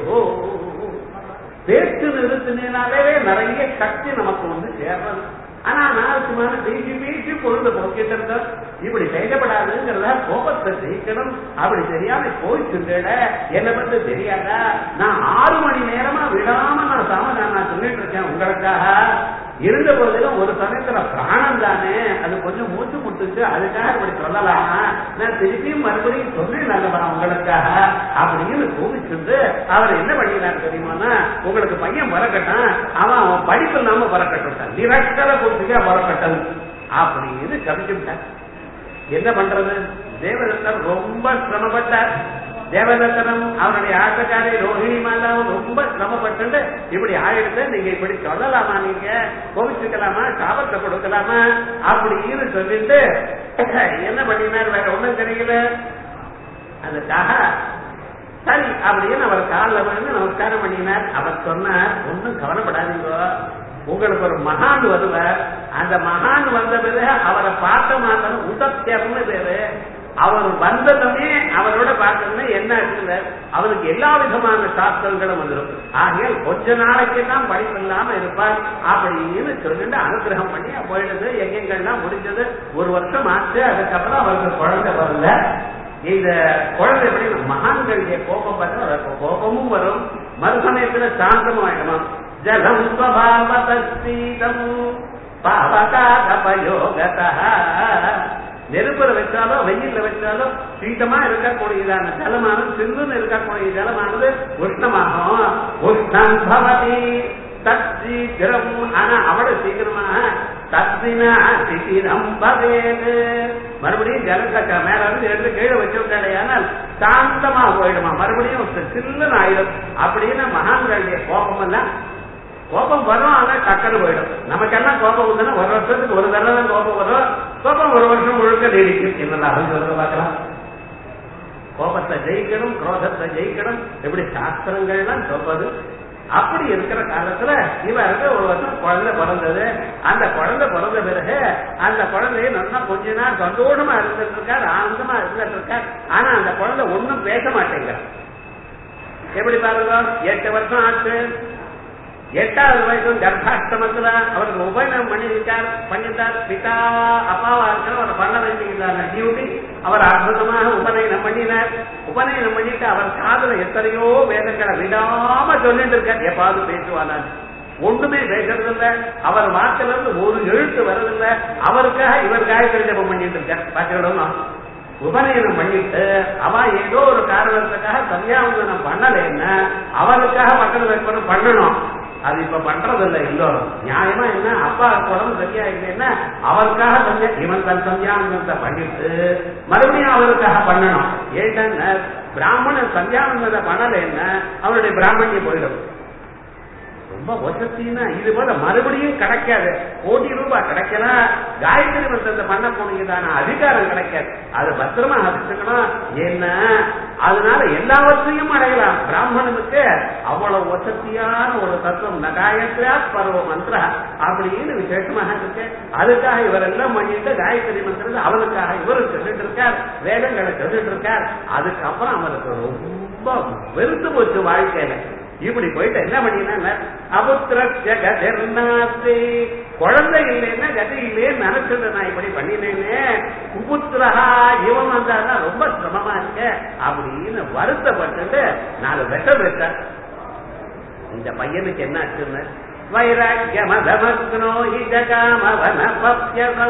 பேச்சு நிறுத்தினாலே நிறைய சக்தி நமக்கு வந்து சேர்றது ஆனா அனாவசியமான பேசி பேசி பொழுது போக்கிட்டு இருந்தோம் இப்படி செய்யப்படாதுங்கிறத கோபத்தை ஜெயிக்கணும் அப்படி தெரியாம போயிச்சுட்டேட என்னை பத்தி தெரியாதா நான் ஆறு மணி நேரமா விடாம நான் சாமதான் நான் சொல்லிட்டு இருக்கேன் உங்களுக்காக இருந்த போதிலும் ஒரு சமயத்துல பிராணம் தானே அது கொஞ்சம் மூச்சு முட்டுச்சு அதுக்காக இப்படி சொல்லலாமா நான் திருப்பியும் மறுபடியும் சொன்னேன் நல்லவா உங்களுக்காக அப்படின்னு கோவிச்சுட்டு அவர் என்ன பண்ணினார் தெரியுமானா உங்களுக்கு பையன் பறக்கட்டான் அவன் அவன் படிப்பு இல்லாம பறக்கட்டான் நிரக்கர கொடுத்துக்கா பறக்கட்டன் அப்படின்னு கவிச்சுட்டான் என்ன பண்றது தேவதத்தர் ரொம்ப சிரமப்பட்டார் தேவதத்தனம் அவருடைய ஆட்டக்காரி ரோஹிணி மாலாவும் ரொம்ப சிரமப்பட்டு இப்படி ஆயிடுத்து நீங்க இப்படி சொல்லலாமா நீங்க கோவிச்சுக்கலாமா சாபத்தை கொடுக்கலாமா அப்படின்னு சொல்லிட்டு என்ன பண்ணினார் வேற ஒண்ணும் தெரியல அதுக்காக சரி அப்படின்னு அவர் காலில் வந்து நமஸ்காரம் பண்ணினார் அவர் சொன்னார் ஒன்னும் கவலைப்படாதீங்க உங்களுக்கு ஒரு மகான் வருவார் அந்த மகான் வந்த பிறகு அவரை பார்த்த மாத்திரம் உதத்தியர்னு பேரு அவர் வந்ததுமே அவரோட பார்த்தோம்னா என்ன ஆச்சுங்க அவருக்கு எல்லா விதமான சாஸ்திரங்களும் வந்துடும் ஆகையால் கொஞ்ச நாளைக்கு தான் படிப்பு இல்லாம இருப்பார் அப்படின்னு சொல்லிட்டு அனுகிரகம் பண்ணி போயிடுது எங்கெங்கெல்லாம் முடிஞ்சது ஒரு வருஷம் ஆச்சு அதுக்கப்புறம் அவருக்கு குழந்தை வரல இந்த குழந்தை எப்படி மகான்களுடைய கோபம் பார்த்தா அவருக்கு கோபமும் வரும் மறுசமயத்துல சாந்தமும் ஆயிடுமா ஜலம் ஸ்வபாவதீதம் பாவகாதபயோகதா நெருப்புல வச்சாலோ வெயில்ல வச்சாலோ சீதமா இருக்கக்கூடியதான ஜலமானது சில்லுன்னு இருக்கக்கூடிய ஜலமானது உஷ்ணமாகும் உஷ்ணம் பவதி தத் சீக்கிரம் ஆனா அவ்வளவு சீக்கிரமா தத்தினா சிசிரம் பவேது மறுபடியும் ஜலத்தை மேல இருந்து எடுத்து கீழே வச்சுட்டாலேயானால் சாந்தமா போயிடுமா மறுபடியும் சில்லுன்னு ஆயிடும் அப்படின்னு மகான்களுடைய கோபம் எல்லாம் கோபம் வரும் ஆனா டக்குன்னு போயிடும் நமக்கெல்லாம் கோபம் வந்ததுன்னா ஒரு வருஷத்துக்கு ஒரு தடவை தான் கோபம் வரும் கோபம் ஒரு வருஷம் முழுக்க நீடிக்கும் என்ன லாபம் சொல்ல பார்க்கலாம் கோபத்தை ஜெயிக்கணும் குரோதத்தை ஜெயிக்கணும் எப்படி சாஸ்திரங்கள்லாம் சொல்றது அப்படி இருக்கிற காலத்துல இவருக்கு ஒரு வருஷம் குழந்தை பிறந்தது அந்த குழந்தை பிறந்த பிறகு அந்த குழந்தைய நல்லா கொஞ்ச நாள் சந்தோஷமா இருந்துட்டு இருக்கார் ஆனந்தமா இருந்துட்டு இருக்கார் ஆனா அந்த குழந்தை ஒன்னும் பேச மாட்டேங்கிற எப்படி பாருங்க எட்டு வருஷம் ஆச்சு எட்டாவது வயசும் கர்ப்பாஷ்டமத்துல அவருக்கு உபநயம் பண்ணியிருக்கார் பண்ணிட்டார் பிதா அப்பாவா இருக்கிற அவர் பண்ண வேண்டியதான டியூட்டி அவர் அற்புதமாக உபநயனம் பண்ணினார் உபநயனம் பண்ணிட்டு அவர் காதுல எத்தனையோ வேதங்களை விடாம சொல்லிட்டு இருக்கார் எப்பாவது பேசுவானார் ஒண்ணுமே பேசுறது இல்ல அவர் வாக்குல இருந்து ஒரு எழுத்து வர்றதில்ல அவருக்காக இவர் காயத்ரி ஜபம் பண்ணிட்டு இருக்கார் பாத்துக்கிடணும் உபநயனம் பண்ணிட்டு அவ ஏதோ ஒரு காரணத்துக்காக சந்தியாவந்தனம் பண்ணலைன்னா அவருக்காக மக்கள் வைப்பது பண்ணணும் அது இப்ப பண்றது இல்ல எல்லோரும் நியாயமா என்ன அப்பா உடம்பு சரியா இல்லைன்னா அவருக்காக சந்தியா இவன் தன் சந்தியாவந்தனத்தை பண்ணிட்டு மறுபடியும் அவருக்காக பண்ணணும் ஏன்னா பிராமணன் சந்தியாவந்தனத்தை பண்ணலைன்னா அவனுடைய பிராமணியம் போயிடும் ரொம்ப வசத்தின்னா இது போல மறுபடியும் கிடைக்காது கோடி ரூபாய் கிடைக்கலாம் காயத்ரி மந்திரத்தை பண்ணக்கூடியதான அதிகாரம் கிடைக்காது அது பத்திரமா வச்சுக்கணும் ஏன்னா அதனால எல்லாவற்றையும் அடையலாம் பிராமணனுக்கு அவ்வளவு வசதியான ஒரு தத்துவம் நகாயத்ரா பருவ மந்திர அப்படின்னு விசேஷமாக இருக்கு அதுக்காக இவரெல்லாம் பண்ணிட்டு காயத்ரி மந்திரத்தை அவனுக்காக இவரு சொல்லிட்டு இருக்கார் வேதங்களை சொல்லிட்டு இருக்கார் அதுக்கப்புறம் அவருக்கு ரொம்ப வெறுத்து போச்சு வாழ்க்கையில இப்படி போயிட்டு என்ன பண்ணினா அபுத்திர ஜெகதிர்நாத்தி குழந்தை இல்லைன்னா கதி இல்லைன்னு நினைச்சது நான் இப்படி பண்ணினேன்னு குபுத்திரஹா இவன் வந்தாதான் ரொம்ப சிரமமா இருக்க அப்படின்னு வருத்தப்பட்டு நாலு வெட்டல் வச்சார் இந்த பையனுக்கு என்ன ஆச்சுன்னு வைராக்கியமதமக்னோ இதகாமவன பப்யதோ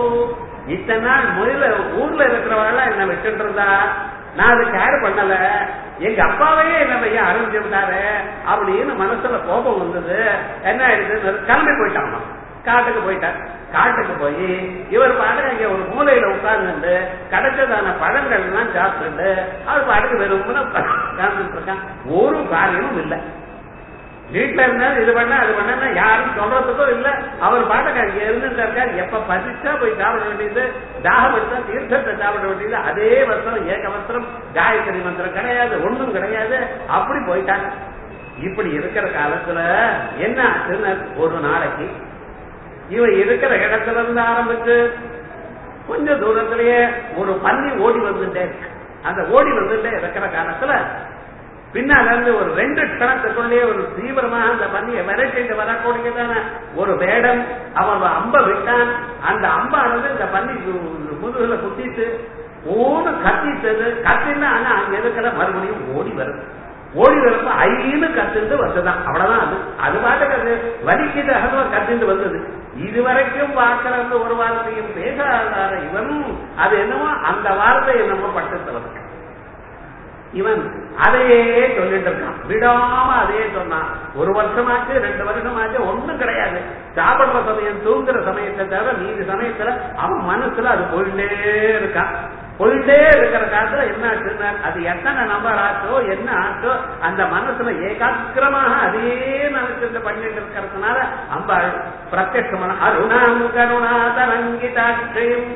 இத்தனை நாள் முதல்ல ஊர்ல இருக்கிறவங்க என்ன வச்சுட்டு இருந்தா நான் அது கேர் பண்ணல எங்க அப்பாவையே என்ன பையன் ஆரம்பிச்சு விட்டாரு அப்படின்னு மனசுல கோபம் வந்தது என்ன ஆயிடுது கிளம்பி போயிட்டான் காட்டுக்கு போயிட்டார் காட்டுக்கு போய் இவர் பாட்டுக்கு அங்க ஒரு மூலையில உட்கார்ந்துட்டு கிடைச்சதான பழங்கள் எல்லாம் சாப்பிட்டு அவர் பாட்டுக்கு வெறும்னு உட்கார்ந்துட்டு இருக்கான் ஒரு காரியமும் இல்லை வீட்டுல இருந்தாலும் இது பண்ண அது பண்ண யாரும் சொல்றதுக்கும் இல்ல அவர் பாட்டுக்கு அங்க இருந்துட்டு இருக்காரு எப்ப பசிச்சா போய் சாப்பிட வேண்டியது தாகம் எடுத்தா தீர்த்தத்தை சாப்பிட வேண்டியது அதே வஸ்திரம் ஏக வஸ்திரம் காயத்ரி மந்திரம் கிடையாது ஒண்ணும் கிடையாது அப்படி போயிட்டாங்க இப்படி இருக்கிற காலத்துல என்ன ஆச்சுன்னு ஒரு நாளைக்கு இவன் இருக்கிற இடத்துல இருந்து ஆரம்பிச்சு கொஞ்சம் தூரத்திலேயே ஒரு பன்னி ஓடி வந்துட்டே இருக்கு அந்த ஓடி வந்துட்டே இருக்கிற காலத்துல பின்னால இருந்து ஒரு ரெண்டு கணத்துக்குள்ளே ஒரு தீவிரமாக அந்த பன்னியை விரட்டிட்டு வரக்கூடியதான ஒரு வேடம் அவன் அம்ப விட்டான் அந்த அம்பானது இந்த பன்னி முதுகுல குத்திட்டு ஓடு கத்திட்டது கத்தினா ஆனா அங்க இருக்கிற மறுபடியும் ஓடி வருது ஓடி வரப்ப ஐன்னு கத்துட்டு வந்ததான் அவ்வளவுதான் அது அது பாட்டுக்கு அது வலிக்கிட்டு அகதுவா கத்துட்டு வந்தது இதுவரைக்கும் பார்க்கறது ஒரு வார்த்தையும் பேசாத இவன் அது என்னமோ அந்த வார்த்தை என்னமோ பட்டு இவன் அதையே சொல்லிட்டு இருக்கான் விடாம அதையே சொன்னான் ஒரு வருஷமாச்சு ரெண்டு வருஷமாச்சு ஒண்ணும் கிடையாது சாப்பிடுற சமயம் தூங்குற சமயத்தை தவிர மீதி சமயத்துல அவன் மனசுல அது போயிட்டே இருக்கான் போயிட்டே இருக்கிற காலத்துல என்ன ஆச்சுன்னா அது எத்தனை நம்பர் ஆச்சோ என்ன ஆச்சோ அந்த மனசுல ஏகாக்கிரமாக அதையே நினைச்சிட்டு பண்ணிட்டு இருக்கிறதுனால அம்பாள் பிரத்யமான அருணாம் கருணா தரங்கிதாட்சியம்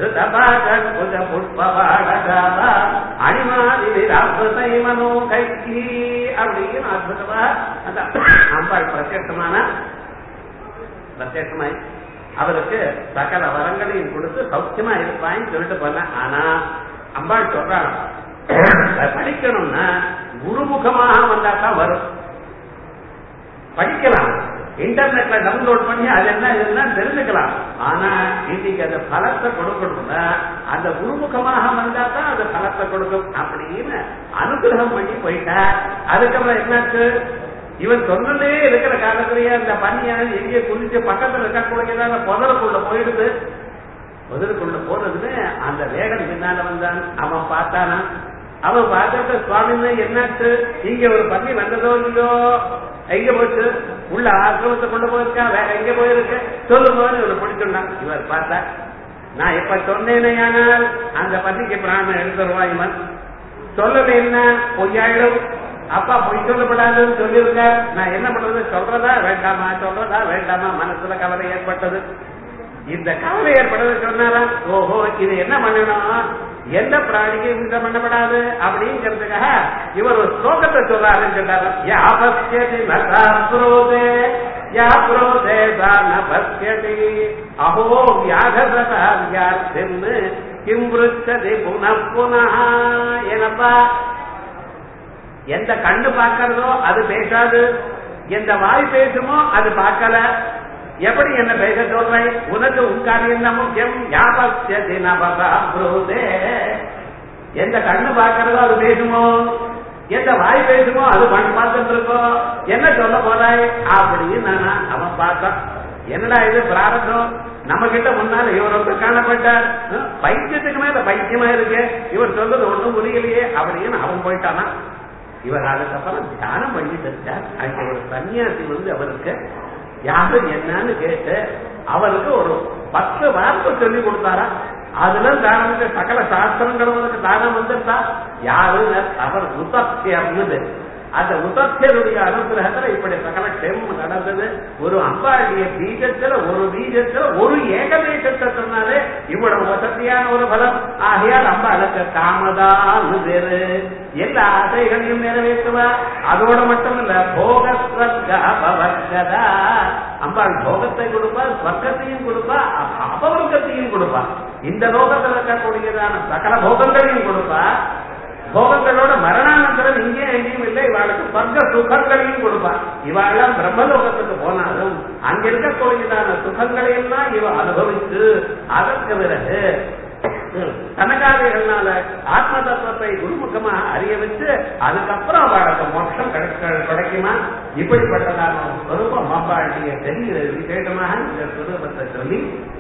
அணிமாதிரை மனோகைக்கு அப்படின்னு அற்புதமா அந்த அம்பாள் பிரத்யமான பிரத்யமாய் அவருக்கு சகல வரங்களையும் கொடுத்து சௌக்கியமா இருப்பான்னு சொல்லிட்டு போன ஆனா அம்பாள் சொல்றாங்க படிக்கணும்னா குருமுகமாக வந்தா தான் வரும் படிக்கலாம் இன்டர்நெட்ல டவுன்லோட் பண்ணி அது என்ன இதுன்னு தெரிஞ்சுக்கலாம் ஆனா இன்னைக்கு அந்த பலத்தை கொடுக்கணும்னா அந்த குருமுகமாக வந்தா தான் அது பலத்தை கொடுக்கும் அப்படின்னு அனுகிரகம் பண்ணி போயிட்டா அதுக்கப்புறம் என்னாச்சு இவன் சொன்னதே இருக்கிற காலத்திலேயே அந்த பன்னியானது எங்கே குளிச்சு பக்கத்துல இருக்கக்கூடியதான புதருக்குள்ள போயிடுது புதருக்குள்ள போனதுன்னு அந்த வேடன் பின்னால வந்தான் அவன் பார்த்தானா அவன் பார்த்துட்டு சுவாமி என்னாச்சு இங்க ஒரு பன்னி வந்ததோ இல்லையோ எங்க போச்சு உள்ள ஆசிரமத்தை கொண்டு போயிருக்கா வேற எங்க போயிருக்கு சொல்லுங்க இவனை பிடிச்சுட்டான் இவர் பார்த்தா நான் இப்ப சொன்னேனையானால் அந்த பன்னிக்கு பிராணம் எடுத்துருவான் இவன் சொல்லல என்ன பொய்யாயிடும் அப்பா பொய் சொல்லப்படாதுன்னு சொல்லியிருக்க நான் என்ன பண்றது சொல்றதா வேண்டாமா சொல்றதா வேண்டாமா மனசுல கவலை ஏற்பட்டது இந்த கவலை ஏற்பட்டது சொன்னாலாம் ஓஹோ இது என்ன பண்ணணும் எந்த பிராணிக்கு இந்த பண்ணப்படாது அப்படிங்கிறதுக்காக இவர் ஒரு ஸ்லோகத்தை சொல்றாருன்னு சொன்னாரு யாபஸ்யதி நசாப்ரோதே யாப்ரோதே தானபஸ்யதி அஹோ வியாகசதா வியார்த்தின்னு கிம் விருச்சதி புன புனः எனப்பா எந்த கண்ணு பார்க்கறதோ அது பேசாது எந்த வாய் பேசுமோ அது பார்க்கல எப்படி என்ன பேச சொல்றேன் உனக்கு உன் காரியம் தான் முக்கியம் யாபத்தியதி நபகா புரோதே எந்த கண்ணு பார்க்கறதோ அது பேசுமோ எந்த வாய் பேசுமோ அது மண் பார்த்துட்டு இருக்கோம் என்ன சொல்ல போறாய் அப்படின்னு நானா அவன் பார்த்தான் என்னடா இது பிராரத்தம் நம்ம கிட்ட முன்னால இவர் ரொம்ப காணப்பட்டார் ஹம், பைத்தியத்துக்கு மேல பைத்தியமா இருக்கு இவர் சொல்றது ஒண்ணும் புரியலையே அப்படின்னு அவன் போயிட்டானா இவர் அதுக்கப்புறம் தியானம் பண்ணிட்டு இருக்கார் அங்க ஒரு சன்னியாசி வந்து அவருக்கு யாரு என்னன்னு கேட்டு அவருக்கு ஒரு பத்து வார்த்தை சொல்லி கொடுத்தாரா அதுல தானத்துக்கு சகல சாஸ்திரங்களும் அவருக்கு தானம் வந்துட்டா யாருன்னு அவர் உத்தத்தியர்னு அந்த உத்தத்தியருடைய அனுகிரகத்துல இப்படி சகல க்ஷேமம் நடந்தது ஒரு அம்பாடிய பீஜத்துல ஒரு பீஜத்துல ஒரு ஏகதேசத்தை சொன்னாலே இவ்வளவு வசதியான ஒரு பலம் ஆகையால் அம்பாளுக்கு காமதான்னு பேரு எல்லா ஆசைகளையும் நிறைவேற்றுவா அதோட மட்டும் இல்ல போகஸ்வர்கதா அம்பாள் போகத்தை கொடுப்பா ஸ்வர்க்கத்தையும் கொடுப்பா அ- அபவர்க்கத்தையும் கொடுப்பா இந்த லோகத்தில் இருக்கக்கூடியதான சகல போகங்களையும் கொடுப்பா போகங்களோட மரணானந்தரம் இங்கே எங்கேயும் இல்லை இவாளுக்கு சொர்க்க சுகங்களையும் கொடுப்பா இவாளெல்லாம் பிரம்மலோகத்துக்கு போனாலும் அங்க இருக்கக்கூடியதான சுகங்களையெல்லாம் இவ அனுபவித்து அதற்கு பிறகு தனக்காரிகள்னால ஆத்ம தத்துவத்தை குருமுகமா அறிய வச்சு அதுக்கப்புறம் அவளுக்கு மோட்சம் கிடைக்க- கிடைக்குமா இப்படிப்பட்டதான ஒரு ஸ்வரூபம் அம்பாளுடைய பெரிய விசேஷமாக இந்த ஸ்வரூபத்தை சொல்லி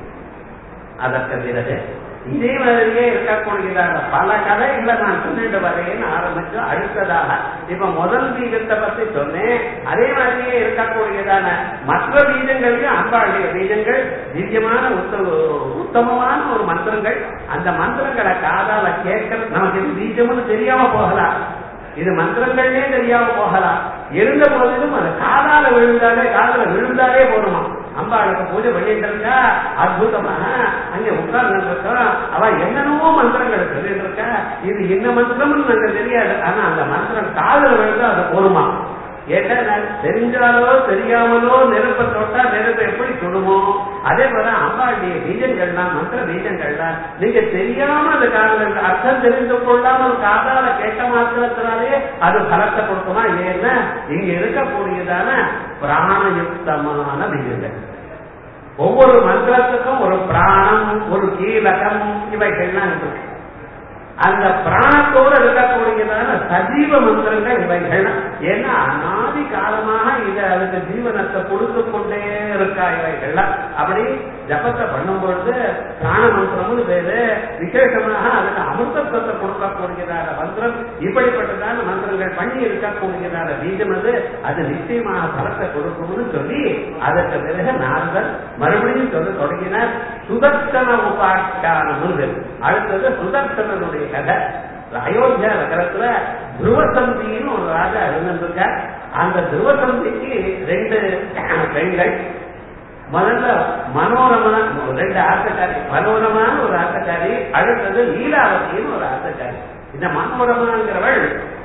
அதற்கு பிறகு இதே மாதிரியே இருக்கக்கூடியதான பல கதைகளை நான் சொல்லிட்டு வரேன்னு ஆரம்பிச்சு அடுத்ததாக இப்ப முதல் பீஜத்தை பத்தி சொன்னேன் அதே மாதிரியே இருக்கக்கூடியதான மற்ற பீஜங்களையும் அம்பாளுடைய பீஜங்கள் திவ்யமான உத்த- உத்தமமான ஒரு மந்திரங்கள் அந்த மந்திரங்களை காதால கேட்கறது நமக்கு இது பீஜம்னு தெரியாம போகலாம் இது மந்திரங்களே தெரியாம போகலாம் இருந்த போதிலும் அது காதால விழுந்தாலே காதல விழுந்தாலே போதுமா அம்பாளுக்கு பூஜை பண்ணிட்டு இருக்கா அற்புதமா அங்க உட்கார்ந்து இருக்கோம் அவ என்னென்னவோ மந்திரங்களை சொல்லிட்டு இருக்கா இது என்ன மந்திரம்னு எனக்கு தெரியாது ஆனா அந்த மந்திரம் காதல விழுந்தா அது போதுமா ஏட்டா நான் தெரிஞ்சாலோ தெரியாமலோ நெருப்பை தொட்டா நெருப்பை எப்படி சுடுமோ அதே போல அம்பாளுடைய பீஜங்கள் தான் மந்திர பீஜங்கள் தான் நீங்க தெரியாம அந்த காதல அர்த்தம் தெரிந்து கொள்ளாமல் காதால கேட்ட மாத்திரத்தினாலே அது பலத்தை கொடுக்குமா ஏன்னா இங்க இருக்கக்கூடியதான பிராணயுக்தமான பீஜங்கள் ஒவ்வொரு மந்திரத்துக்கும் ஒரு பிராணம் ஒரு கீழகம் இவைகள்லாம் இருக்கு அந்த பிராணத்தோடு இருக்கக்கூடியதான சஜீவ மந்திரங்கள் இவைகள் ஏன்னா அனாதி காலமாக இத அதுக்கு ஜீவனத்தை கொடுத்து கொண்டே இருக்கா இவைகள்லாம் அப்படி ஜபத்தை பண்ணும் பொழுது பிராண மந்திரம்னு பேரு விசேஷமாக அதுக்கு அமிர்தத்துவத்தை கொடுக்கக்கூடியதான மந்திரம் இப்படிப்பட்டதான மந்திரங்கள் பண்ணி இருக்கக்கூடியதான பீஜம் அது அது நிச்சயமாக பலத்தை கொடுக்கும்னு சொல்லி அதற்கு பிறகு நாங்கள் மறுபடியும் சொல்ல தொடங்கினார் சுதர்சன உபாக்கியானது அடுத்தது சுதர்சனனுடைய கதை அயோத்தியா நகரத்துல துருவசந்தின்னு ஒரு ராஜா இருந்திருக்கார் அந்த துருவசந்திக்கு ரெண்டு பெண்கள் முதல்ல மனோரமா ரெண்டு ஆசைக்காரி மனோரமான ஒரு ஆசைக்காரி அடுத்தது லீலாவதின்னு ஒரு ஆசைக்காரி இந்த மனோரமாங்கிறவள்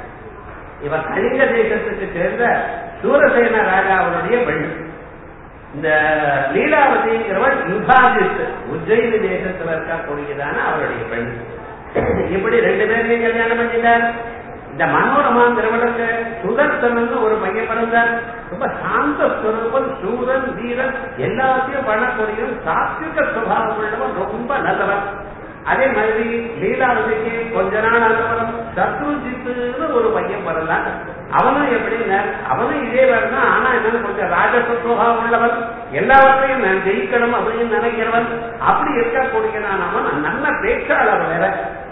இவ கலிங்க தேசத்துக்கு சேர்ந்த சூரசேன ராஜாவுடைய பெண் இந்த லீலாவதிங்கிறவள் யுகாதித் உஜ்ஜயினி தேசத்துல இருக்கக்கூடியதான அவருடைய பெண் இப்படி ரெண்டு பேரையும் கல்யாணம் பண்ணிட்டார் இந்த மனோரமாங்கிறவளுக்கு சுதர்சனன் ஒரு பையன் பிறந்தார் ரொம்ப சாந்த ஸ்வரூபம் சூரன் வீரன் எல்லாத்தையும் பண்ணக்கூடிய சாத்விக சுபாவம் உள்ளவன் ரொம்ப நல்லவன் அதே மாதிரி லீலாவதிக்கு கொஞ்ச நாள் அனுபவம் சத்ருஜித்துன்னு ஒரு பையன் பிறந்தான் அவனும் எப்படின்னா அவனும் இதே வரணும் ஆனா என்னன்னு கொஞ்சம் ராஜசுவாவம் உள்ளவன் எல்லாவற்றையும் நான் ஜெயிக்கணும் அப்படின்னு நினைக்கிறவன் அப்படி இருக்கக்கூடியதான் அவன் நல்ல பேச்சாளர் வேற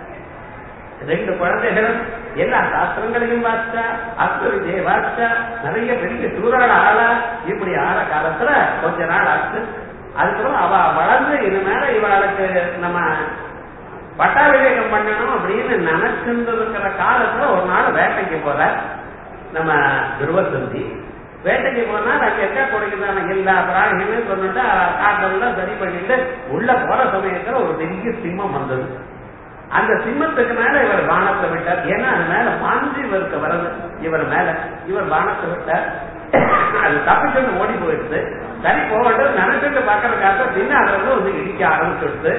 ரெண்டு குழந்தைகளும் எல்லா சாஸ்திரங்களையும் வாசிச்சா அஸ்த விஜய வாசிச்சா நிறைய பெரிய சூறாட ஆளா இப்படி ஆற காலத்துல கொஞ்ச நாள் ஆச்சு அதுக்கப்புறம் அவ வளர்ந்து இது மேல இவளுக்கு நம்ம பட்டாபிஷேகம் பண்ணணும் அப்படின்னு நினைச்சுட்டு இருக்கிற காலத்துல ஒரு நாள் வேட்டைக்கு போற நம்ம துருவசந்தி வேட்டைக்கு போனால் அங்க இருக்க கொடுக்குதான எல்லா பிராணிகளும் சொன்னிட்டு காட்டெல்லாம் சரி பண்ணிட்டு உள்ள போற சமயத்துல ஒரு பெரிய சிம்மம் வந்தது அந்த சிம்மத்துக்கு மேல இவர் பானத்தை விட்டார் ஏன்னா அது மேல பாஞ்சு இவருக்கு வருது இவர் மேல இவர் பானத்தை விட்டார் அது தப்பிச்சு ஓடி போயிடுது சரி போகட்டும் நினைச்சிட்டு பாக்கிறதுக்காக பின்னால இருந்து வந்து இடிக்க ஆரம்பிச்சுடுது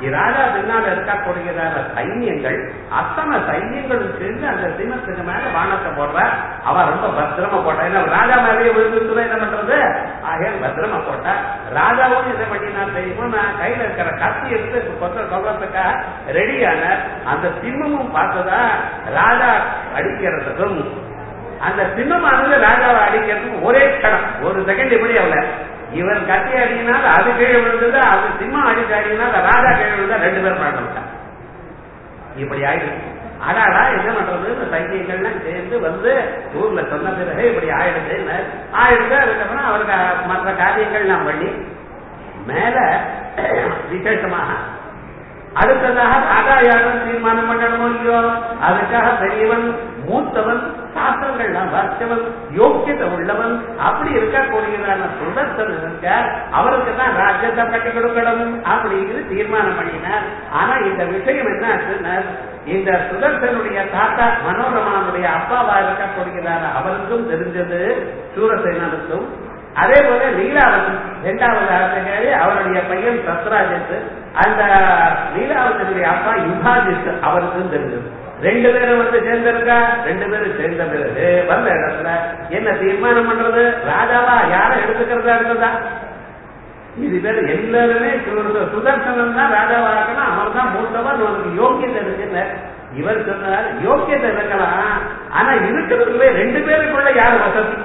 ராஜா பின்னால் இருக்கக்கூடியதான சைன்யங்கள் அத்தனை சைன்யங்களும் சேர்ந்து அந்த சின்னத்துக்கு மேல வானத்தை போடுற அவ ரொம்ப பத்திரமா போட்டா ஏன்னா ராஜா மேலேயே விழுந்துச்சுன்னா என்ன பண்றது ஆகையால் பத்திரமா போட்டா ராஜாவும் என்ன பண்ணினா தெரியுமோ நான் கையில இருக்கிற கத்தி எடுத்து கொத்த சொல்றதுக்காக ரெடியான அந்த சிம்மமும் பார்த்ததா ராஜா அடிக்கிறதுக்கும் அந்த சிம்மமானது ராஜாவை அடிக்கிறதுக்கும் ஒரே கணம் ஒரு செகண்ட் இப்படி அவள இவன் கத்தி அடிக்கினால் அது கீழே விழுந்தது அது சிம்மம் அடிச்சு அடிக்கினால் ராஜா கீழே விழுந்தா ரெண்டு பேரும் மாட்டோம் இப்படி ஆயிடுச்சு அடாடா என்ன பண்றது இந்த சைக்கியங்கள்லாம் சேர்ந்து வந்து ஊர்ல சொன்ன பிறகு இப்படி ஆயிடுச்சு ஆயிடுச்சு அதுக்கப்புறம் அவருக்கு மற்ற காரியங்கள் நாம் பண்ணி மேல விசேஷமாக அடுத்ததாக ராஜா யாரும் தீர்மானம் பண்ணணுமோ இல்லையோ அதுக்காக பெரியவன் மூத்தவன் சாஸ்திரங்கள்லாம் வாசிச்சவன் யோக்கியத்தை உள்ளவன் அப்படி இருக்கக்கூடியதான சுதர்சன் இருக்க அவருக்கு தான் ராஜ்யத்தை கட்டி கொடுக்கணும் அப்படிங்கிறது தீர்மானம் பண்ணினார் ஆனா இந்த விஷயம் என்ன ஆச்சுன்னா இந்த சுதர்சனுடைய தாத்தா மனோரமானுடைய அப்பாவா இருக்கக்கூடியதான அவருக்கும் தெரிஞ்சது சூரசேனனுக்கும் அதே போல லீலாவதி இரண்டாவது ஆசிரியர் அவருடைய பையன் சத்ராஜித் அந்த லீலாவதியுடைய அப்பா யுகாஜித் அவருக்கும் தெரிஞ்சது ரெண்டு பேரும் வந்து சேர்ந்திருக்கா ரெண்டு பேரும் சேர்ந்த பிறகு வந்த இடத்துல என்ன தீர்மானம் பண்றது ராஜாவா யார எடுத்துக்கிறதா இருந்ததா இது பேர் எல்லாருமே சுதர்சனம் தான் ராஜாவா இருக்கணும் அவர் தான் மூத்தவன் உனக்கு யோக்கியத்தை இருக்குன்னு இவர் சொன்னார் யோக்கியத்தை இருக்கலாம் ஆனா இருக்கிறதுல ரெண்டு பேருக்குள்ள யார் வசதி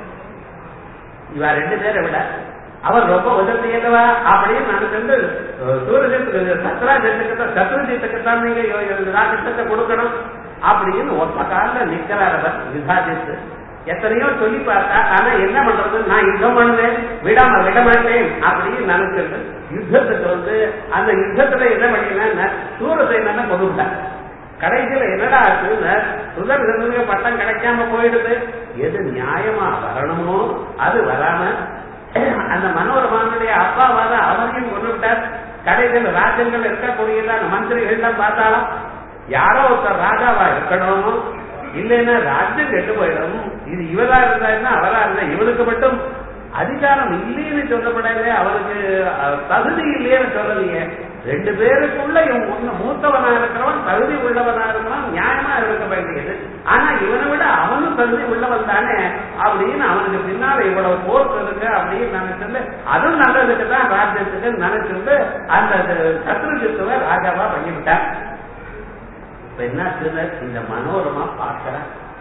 இவா ரெண்டு பேரை விட அவர் ரொம்ப உதவி என்னவா அப்படின்னு நான் வந்து சூரியஜத்துக்கு சத்ராஜத்துக்கு சத்ருஜித்துக்குத்தான் நீங்க ராஜத்தை கொடுக்கணும் அப்படின்னு ஒத்த காலில் நிக்கிறார் அவர் விசாஜித்து எத்தனையோ சொல்லி பார்த்தா ஆனா என்ன பண்றது நான் யுத்தம் பண்ணுவேன் விடாம விட மாட்டேன் அப்படின்னு நினைச்சிருந்து யுத்தத்துக்கு வந்து அந்த யுத்தத்துல என்ன பண்ணினா சூரசேனனை கொண்டுட்டார் கடைசியில என்னடா ஆச்சுன்னு சுதர்சனுக்கு பட்டம் கிடைக்காம போயிடுது எது நியாயமா வரணுமோ அது வராம அந்த மனோரமானுடைய அப்பாவாத அவரையும் கொண்டு விட்டார் கடைசியில் ராஜ்யங்கள் இருக்கக்கூடியதான மந்திரிகள் தான் பார்த்தாலும் யாரோ ஒருத்தர் ராஜாவா இருக்கணும் இல்லைன்னா ராஜ்யம் கெட்டு போயிடும் இது இவரா இருந்தா அவரா இருந்தா இவனுக்கு மட்டும் அதிகாரம் இல்லைன்னு சொல்லப்படவே அவருக்கு தகுதி இல்லைன்னு சொல்லலையே ரெண்டு பேருக்குள்ள இவன் ஒண்ணு மூத்தவனா இருக்கிறவன் தகுதி உள்ளவனா இருக்கிறவன் நியாயமா இருக்க வேண்டியது ஆனா இவனை விட அவனும் தகுதி உள்ளவன் தானே அப்படின்னு அவனுக்கு பின்னால இவ்வளவு போர்த்து இருக்கு அப்படின்னு நினைச்சிருந்து அதுவும் நல்லதுக்கு தான் ராஜ்யத்துக்கு நினைச்சிருந்து அந்த சத்ருஜித்துவ ராஜாவா பண்ணிவிட்டான் இப்ப என்ன இந்த மனோரமா பார்க்கிற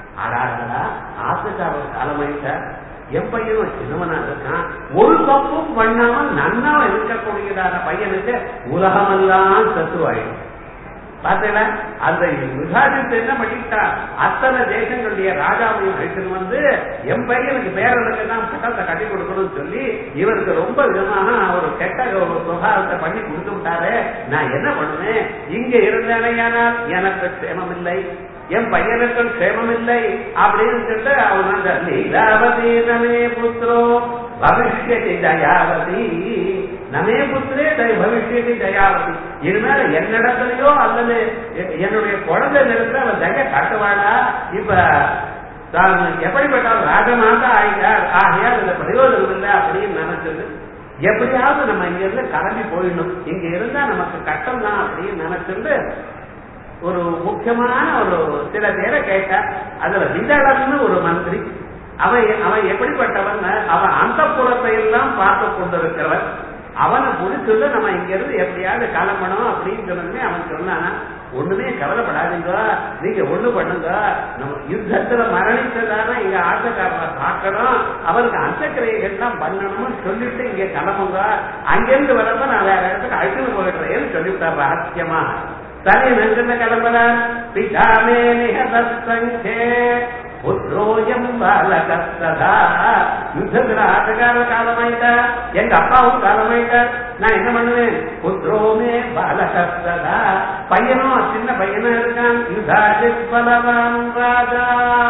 ஆடாடா ஆத்துக்காரர் காலமாயிட்டார் என் பையனும் சின்னவனா இருக்கான் ஒரு தப்பும் பண்ணாமல் நன்னா இருக்கக்கூடியதான பையனுக்கு உலகமெல்லாம் சத்துருவாயிடும் பார்த்தீங்களா அந்த விசாரித்து என்ன பண்ணிட்டா அத்தனை தேசங்களுடைய ராஜாவையும் அழைத்துன்னு வந்து என் பையனுக்கு பேரனுக்கு தான் பட்டத்தை கட்டி கொடுக்கணும்னு சொல்லி இவருக்கு ரொம்ப விதமாக ஒரு கெட்ட ஒரு சுகாரத்தை பண்ணி கொடுத்து விட்டாரு நான் என்ன பண்ணுவேன் இங்க இருந்தேனையானால் எனக்கு க்ஷேமம் இல்லை என் பையனுக்கும் க்ஷேமம் இல்லை அப்படின்னு சொல்லிட்டு அவன் அந்த லீலாவதி நமே புத்திரோ பவிஷ்யதி தயாவதி நமே புத்திரே பவிஷ்யதி தயாவதி இனிமேல என்னிடத்துலயோ அல்லது என்னுடைய குழந்தை நிலத்துல அவன் தய காட்டுவாளா இப்ப தான் எப்படிப்பட்டாலும் ராஜமாதா ஆயிட்டார் ஆகையால் இந்த பிரயோஜனம் இல்லை அப்படின்னு நினைச்சது எப்படியாவது நம்ம இங்க இருந்து கிளம்பி போயிடணும் இங்க இருந்தா நமக்கு கஷ்டம் தான் அப்படின்னு நினைச்சிருந்து ஒரு முக்கியமான ஒரு சில பேரை கேட்டா அதுல விதளன்னு ஒரு மந்திரி அவன் அவன் எப்படிப்பட்டவன் அவன் அந்த புறத்தை எல்லாம் பார்த்து கொண்டிருக்கிறவன் அவனை முடிச்சுட்டு நம்ம இங்க இருந்து எப்படியாவது கிளம்பணும் அப்படின்னு சொன்னதுமே அவன் சொன்னானா ஒண்ணுமே கவலைப்படாதீங்க நீங்க ஒண்ணு பண்ணுங்க நம்ம யுத்தத்துல மரணிச்சதான இங்க ஆட்டக்காரரை பார்க்கணும் அவருக்கு அந்தக்கிரைகள் தான் பண்ணணும்னு சொல்லிட்டு இங்க கிளம்புங்க அங்கிருந்து வரப்ப நான் வேற இடத்துக்கு அழைச்சிட்டு போயிடுறேன்னு சொல்லிவிட்டார் ரகசியமா சரி நெஞ்சின கிளம்புற பிதாமே நிகதே புத்ரோயம் பாலகஸ்ததா யுத்தத்துல ஆட்டக்கார காலமாயிட்டா எங்க அப்பாவும் காலமாயிட்டார் நான் என்ன பண்ணுவேன் புத்ரோமே பாலகஸ்ததா பையனும் சின்ன பையனும் இருக்கான் யுதாஜித் பலவான் ராஜா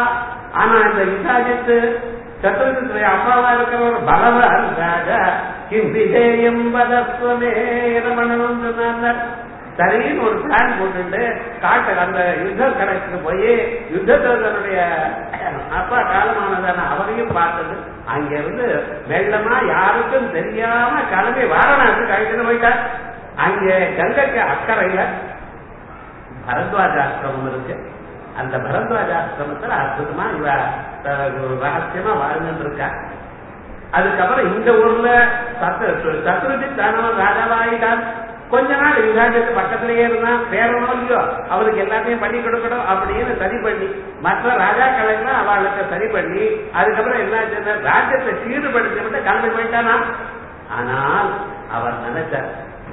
ஆனா இந்த யுதாஜித்து சத்ருஜித்துடைய அப்பாவா இருக்கிற ஒரு பலவான் ராஜா கிம் விஜயம் வதத்வமே ரமணனும் சொன்னார் சரின்னு ஒரு பிளான் போட்டுட்டு காட்டு அந்த யுத்த கடைக்கு போய் யுத்தத்தினுடைய அப்பா காலமானதான அவரையும் பார்த்தது அங்க இருந்து மெல்லமா யாருக்கும் தெரியாம கிளம்பி வாரணாசி கழிச்சுன்னு போயிட்டார் அங்கே கங்கைக்கு அக்கறையில பரத்வாஜாசிரமம் இருக்கு அந்த பரத்வாஜாசிரமத்துல அற்புதமா இவ அஹ், ரகசியமா வாழ்ந்துட்டு இருக்கா அதுக்கப்புறம் இந்த ஊர்ல சத்து சத்ருஜித் தானவன் ராஜாவாயிட்டான் கொஞ்ச நாள் யுகாஜுக்கு பக்கத்திலேயே இருந்தான் பேரனோ இல்லையோ அவருக்கு எல்லாத்தையும் பண்ணி கொடுக்கணும் அப்படின்னு சரி பண்ணி மற்ற ராஜாக்கள் எல்லாம் அவளுக்கு சரி பண்ணி அதுக்கப்புறம் என்ன ராஜ்யத்தை சீர்படுத்தி விட்டு கிளம்பி போயிட்டானா ஆனால் அவர் நினைச்சார்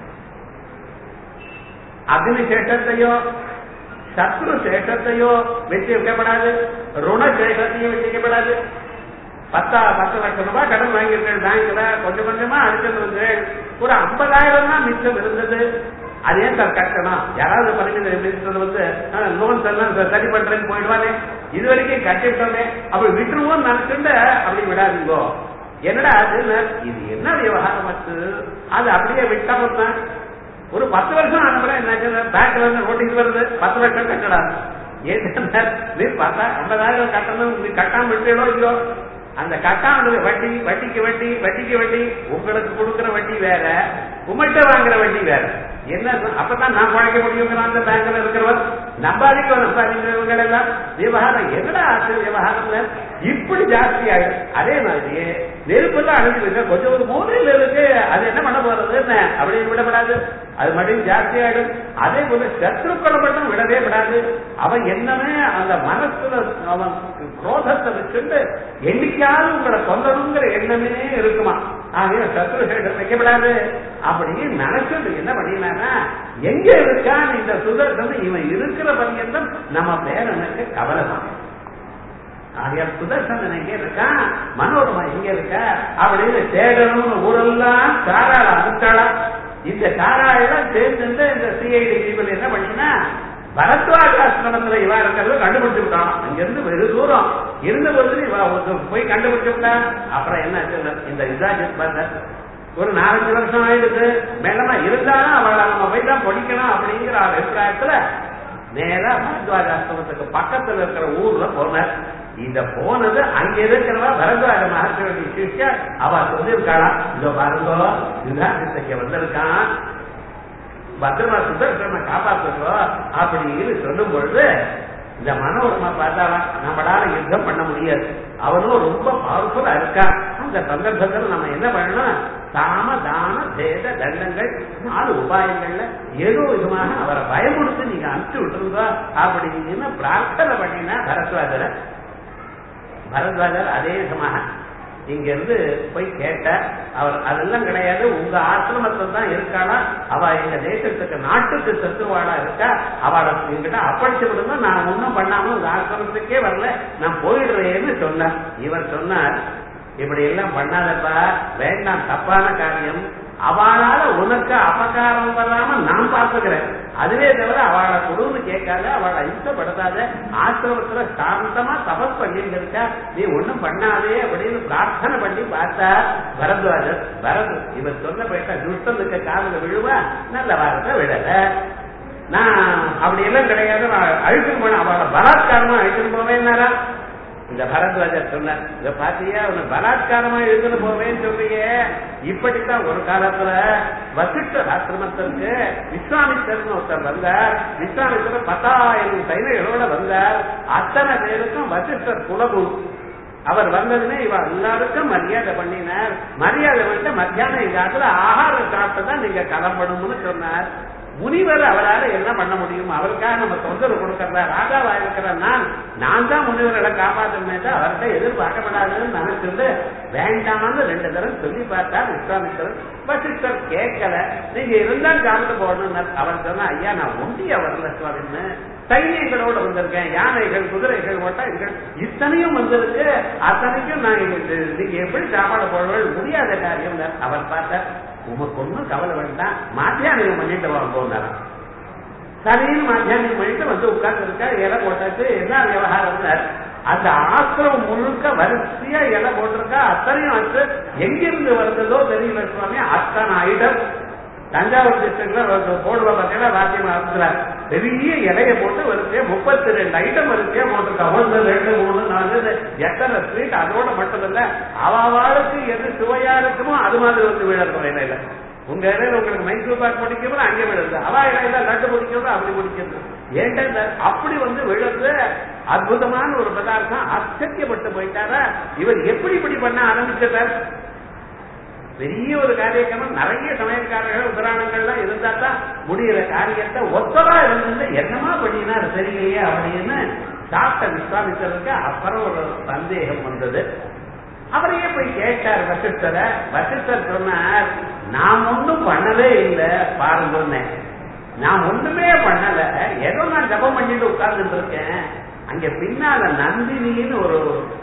அக்னி சேஷத்தையோ சத்ரு சேஷத்தையோ வெற்றி வைக்கப்படாது ருண சேஷத்தையும் வெற்றி வைக்கப்படாது பத்தா பத்து லட்சம் ரூபாய் கடன் வாங்கியிருக்கேன் பேங்க்ல கொஞ்சம் கொஞ்சமா அடிச்சிருந்தேன் ஒரு ஐம்பதாயிரம் தான் மிச்சம் இருந்தது அது ஏன் சார் கட்டணும் யாராவது பரிந்து மினிஸ்டர் வந்து லோன்ஸ் எல்லாம் ச- சரி பண்றேன்னு போயிடுவானே இது வரைக்கும் கட்டிவிட்டோமே அப்படி விட்டுருவோம் நினைச்சுட்டு அப்படி விடாதீங்கோ என்னடா அது இது என்ன விவகாரம் அது அது அப்படியே விட்டா ஒரு பத்து வருஷம் அனுப்புறேன் என்ன பேங்க்ல இருந்து நோட்டீஸ் வருது பத்து லட்சம் கட்டடா ஏன் நீ பார்த்தா ஐம்பதாயிரம் கட்டணும் நீ கட்டாம விட்டீங்களோ இல்லையோ அந்த கட்டாமது வட்டி வட்டிக்கு வட்டி வட்டிக்கு வட்டி உங்களுக்கு கொடுக்கிற வட்டி வேற உங்கள்கிட்ட வாங்குற வட்டி வேற என்ன சொ- அப்பதான் நான் குழைக்க முடியுங்கிற அந்த பேங்க்ல இருக்கிறவர் நம்பாதிக்க நம்பாதிக்கிறவங்க எல்லாம் விவகாரம் என்னடா ஆச்சு விவகாரம்ல இப்படி ஜாஸ்தி ஆயிடும் அதே மாதிரி நெருப்பு தான் அழிஞ்சிருக்கு கொஞ்சம் ஒரு மூலையில இருக்கு அது என்ன பண்ண போறது என்ன அப்படின்னு விடப்படாது அது மட்டும் ஜாஸ்தி ஆயிடும் அதே போல சத்ருக்களை மட்டும் விடவே விடாது அவன் என்னமே அந்த மனசுல அவன் குரோதத்தை வச்சுட்டு என்னைக்காவது உங்களை கொல்லணுங்கிற எண்ணமே இருக்குமா ஆகிய சத்ரு சேஷம் வைக்கப்படாது அப்படின்னு நினைச்சது என்ன பண்ணினானா எங்க இருக்கான் இந்த சுதர்சன் இவன் இருக்கிற பர்யந்தம் நம்ம பேரனுக்கு கவலைதான் ஆகிய சுதர்சன் எங்க இருக்கான் மனோரமா எங்க இருக்க அப்படின்னு தேடணும்னு ஊரெல்லாம் சாராள அனுப்பிச்சாளா இந்த சாராளெல்லாம் சேர்ந்து இந்த சிஐடி பீப்புள் என்ன பண்ணினா பரத்வாஜாசிரமத்துல இவா இருக்கிறத கண்டுபிடிச்சு விட்டான் அங்க இருந்து வெகு தூரம் இருந்த போது இவா ஒருத்தர் போய் கண்டுபிடிச்சு விட்டா அப்புறம் என்ன ஆச்சு? இந்த இதாஜித் பார்த்த ஒரு நாலஞ்சு வருஷம் ஆயிடுது மேலமா இருந்தாலும் அவளை நம்ம போய் தான் படிக்கணும் அப்படிங்கிற அபிப்பிராயத்துல நேரா பரத்வாஜாசிரமத்துக்கு பக்கத்துல இருக்கிற ஊர்ல போனார் இந்த போனது அங்க இருக்கிறவா பரத்வாஜ மகர்ஷி சிஷ்யா அவ சொல்லியிருக்காளா இதோ பாருங்கோ யுதாஜித்துக்கு வந்திருக்கான் பத்திரமா சுதர்சன காப்பாற்றுறோ அப்படின்னு சொல்லும் பொழுது இந்த மனோரமா பார்த்தாலா நம்மளால யுத்தம் பண்ண முடியாது அவனும் ரொம்ப பவர்ஃபுல்லா இருக்கான் அந்த சந்தர்ப்பத்தில் நம்ம என்ன பண்ணணும் சாம தான பேத தண்டங்கள் நாலு உபாயங்கள்ல ஏதோ விதமாக அவரை பயமுடுத்து நீங்க அனுப்பிச்சு விட்டுருங்க அப்படின்னு பிரார்த்தனை பண்ணினா பரத்வாஜரை பரத்வாஜர் அதே சமாக இங்க இருந்து போய் கேட்ட அவர் அதெல்லாம் கிடையாது உங்க ஆசிரமத்தில் தான் இருக்காளா அவ எங்க தேசத்துக்கு நாட்டுக்கு சத்துருவாளா இருக்கா அவளை எங்கிட்ட அப்படிச்சு விடுங்க நான் ஒன்றும் பண்ணாம உங்க ஆசிரமத்துக்கே வரல நான் போயிடுறேன்னு சொன்னார் இவர் சொன்னார் இப்படி எல்லாம் பண்ணாதப்பா வேண்டாம் தப்பான காரியம் அவளால உனக்கு அபகாரம் வராம நான் பார்த்துக்கிறேன் அதுவே தவிர அவளை கொடுன்னு கேட்காத அவளை இஷ்டப்படுத்தாத ஆசிரமத்துல சாந்தமா தபஸ் பண்ணிட்டு இருக்கா நீ ஒண்ணும் பண்ணாதே அப்படின்னு பிரார்த்தனை பண்ணி பார்த்தா பரத்வாஜர் பரத் இவர் சொன்ன போயிட்டா துஷ்டனுக்கு காதுல விழுவா நல்ல வாரத்தை விடல நான் அப்படி எல்லாம் கிடையாது நான் அழுத்துன்னு போனேன் அவளை பலாத்காரமா அழுத்துன்னு போவேன்னாரா இந்த பரத்வாஜர் சொன்னார் இத பாத்தியா உன்னை பலாத்காரமா எழுதுன்னு போவேன்னு சொல்றீங்க இப்படித்தான் ஒரு காலத்துல வசிஷ்டர் ஆசிரமத்திற்கு விஸ்வாமித்தர்னு ஒருத்தர் வந்தார் விஸ்வாமித்தர் பத்தாயிரம் சைனிகளோட வந்தார் அத்தனை பேருக்கும் வசிஷ்டர் குலகுரு அவர் வந்ததுமே இவ எல்லாருக்கும் மரியாதை பண்ணினார் மரியாதை வந்து மத்தியானம் இந்த இடத்துல ஆகாரம் சாப்பிட்டு தான் நீங்க கிளம்பணும்னு சொன்னார் முனிவர் அவரால என்ன பண்ண முடியும் அவருக்காக நம்ம தொந்தரவு கொடுக்கறதா ராஜாவா இருக்கிற நான் நான் தான் முனிவர்களை காப்பாற்றணுமே தான் அவர்கிட்ட எதிர்பார்க்கப்படாதுன்னு நினைச்சிருந்து வேண்டாம்னு ரெண்டு தடவை சொல்லி பார்த்தா விஸ்வாமித்திரன் வசிஷ்டர் கேட்கல நீங்க இருந்தா சாப்பிட்டு போகணும் அவர் சொன்னா ஐயா நான் ஒண்டியா வரல சுவாமின்னு சைனியங்களோட வந்திருக்கேன் யானைகள் குதிரைகள் ஒட்டகங்கள் இத்தனையும் வந்திருக்கு அத்தனைக்கும் நான் இது- நீங்க எப்படி சாப்பாடு போடுவது முடியாத காரியம் அவர் பார்த்தார் உமக்கு ஒண்ணும் கவலை வேண்டாம் மாத்தியானியம் பண்ணிட்டு போனாராம் சரின்னு மாத்தியானியம் பண்ணிட்டு வந்து உட்கார்ந்து இருக்கா இலை போட்டாச்சு என்ன விவகாரம் அந்த ஆசிரமம் முழுக்க வரிசையா இலை போட்டிருக்கா அத்தனையும் ஆச்சு எங்கிருந்து வந்ததோ தெரியல சுவாமி அத்தனை ஐட்டம் தஞ்சாவூர் டிஸ்ட்ரிக்ட்ல போடுவா பார்த்தீங்கன்னா ராஜ்யம் ஆரம்பிக்கிறார் பெரிய இலையை போட்டு வரிசையா முப்பத்தி ரெண்டு ஐட்டம் வரிசையா போட்டிருக்கா ஒன்று ரெண்டு மூணு நாலு இது எத்தனை ஸ்வீட் அதோட மட்டும் இல்ல அவளுக்கு எது சுவையா இருக்குமோ அது மாதிரி வந்து விழற இலையில உங்க இடையில உங்களுக்கு மைசூர் பாக் பிடிக்கிறது அங்கே விழுது அவா இடையில லட்டு பிடிக்கிறது அப்படி பிடிக்கிறது ஏன்டா இந்த அப்படி வந்து விழுது அற்புதமான ஒரு பதார்த்தம் ஆச்சரியப்பட்டு போயிட்டாரா இவர் எப்படி இப்படி பண்ண ஆரம்பிச்சிட்டார் பெரிய ஒரு காரியக்கிரமம் நிறைய சமயக்காரர்கள் உபராணங்கள்லாம் இருந்தா தான் முடிகிற காரியத்தை ஒத்தரா இருந்து என்னமா பண்ணினார் தெரியலையே அப்படின்னு டாக்டர் விஸ்வாமித்தருக்கு அப்புறம் ஒரு சந்தேகம் வந்தது அவரையே போய் கேட்டார் வசிஷ்டரை வசிஷ்டர் சொன்னார் நான் ஒண்ணும் பண்ணவே இல்லை பாருங்க நான் ஒண்ணுமே பண்ணல ஏதோ நான் ஜபம் பண்ணிட்டு உட்கார்ந்துட்டு இருக்கேன் அங்க பின்னால நந்தினின்னு ஒரு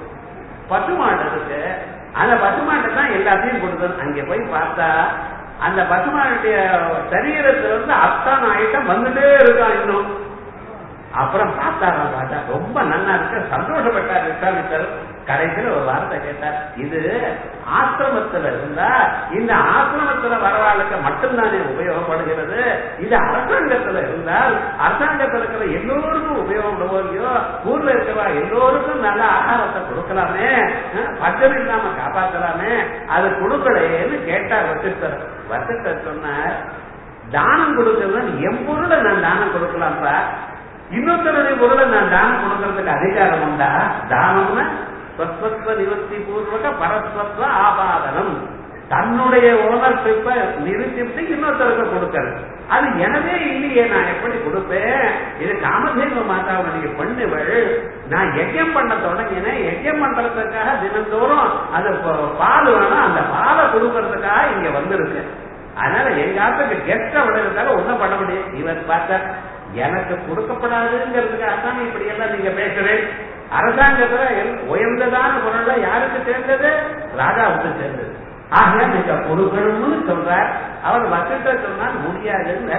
பசுமாடு இருக்கு அந்த பசுமாட்டை தான் எல்லாத்தையும் கொடுத்தது அங்க போய் பார்த்தா அந்த பசுமானுடைய சரீரத்துல இருந்து அத்தனை ஐட்டம் வந்துட்டே இருக்கான் இன்னும் அப்புறம் பார்த்தாராம் பார்த்தா ரொம்ப நல்லா இருக்கு சந்தோஷப்பட்டார் விஸ்வாமித்தர் கடைசியில் ஒரு வார்த்தை கேட்டார் இது ஆசிரமத்துல இருந்தா இந்த ஆசிரமத்துல வரவாளுக்கு மட்டும்தானே உபயோகப்படுகிறது இது அரசாங்கத்துல இருந்தால் அரசாங்கத்துல இருக்கிற எல்லோருக்கும் உபயோகப்படுவோ இல்லையோ ஊர்ல இருக்கிறவா எல்லோருக்கும் நல்ல ஆகாரத்தை கொடுக்கலாமே பஞ்சம் இல்லாம காப்பாற்றலாமே அது கொடுக்கலையேன்னு கேட்டார் வசிஷ்டர் வசிஷ்டர் சொன்னார் தானம் கொடுக்கறது என் பொருளை நான் தானம் கொடுக்கலாம்ப்பா இன்னொருத்தருடைய பொருளை நான் தானம் கொடுக்கறதுக்கு அதிகாரம் உண்டா தானம்னா ஸ்வஸ்வத்வ நிவர்த்தி பூர்வக பரஸ்வத்வ ஆபாதனம் தன்னுடைய ஓனர்ஷிப்பை நிறுத்திட்டு இன்னொருத்தருக்கு கொடுக்கறது அது எனவே இல்லையே நான் எப்படி கொடுப்பேன் இது காமதேவ மாதாவுடைய பெண்ணுவள் நான் யஜ்யம் பண்ண தொடங்கினேன் யஜ்யம் பண்றதுக்காக தினந்தோறும் அது பால் வேணும் அந்த பாலை கொடுக்கறதுக்காக இங்க வந்திருக்கு அதனால எங்க ஆத்துக்கு கெஸ்ட விடுறதுக்காக ஒண்ணும் பண்ண முடியும் இவர் பார்த்தார் எனக்கு கொடுக்கப்படாதுங்கிறதுக்காக தான் இப்படி எல்லாம் நீங்க பேசுறேன் அரசாங்கத்துல உயர்ந்ததான பொருள் யாருக்கு சேர்ந்தது ராஜாவுக்கு சேர்ந்தது ஆக நீங்க கொடுக்கணும்னு சொல்றார் அவர் வசத்தை சொன்னால் முடியாதுன்னு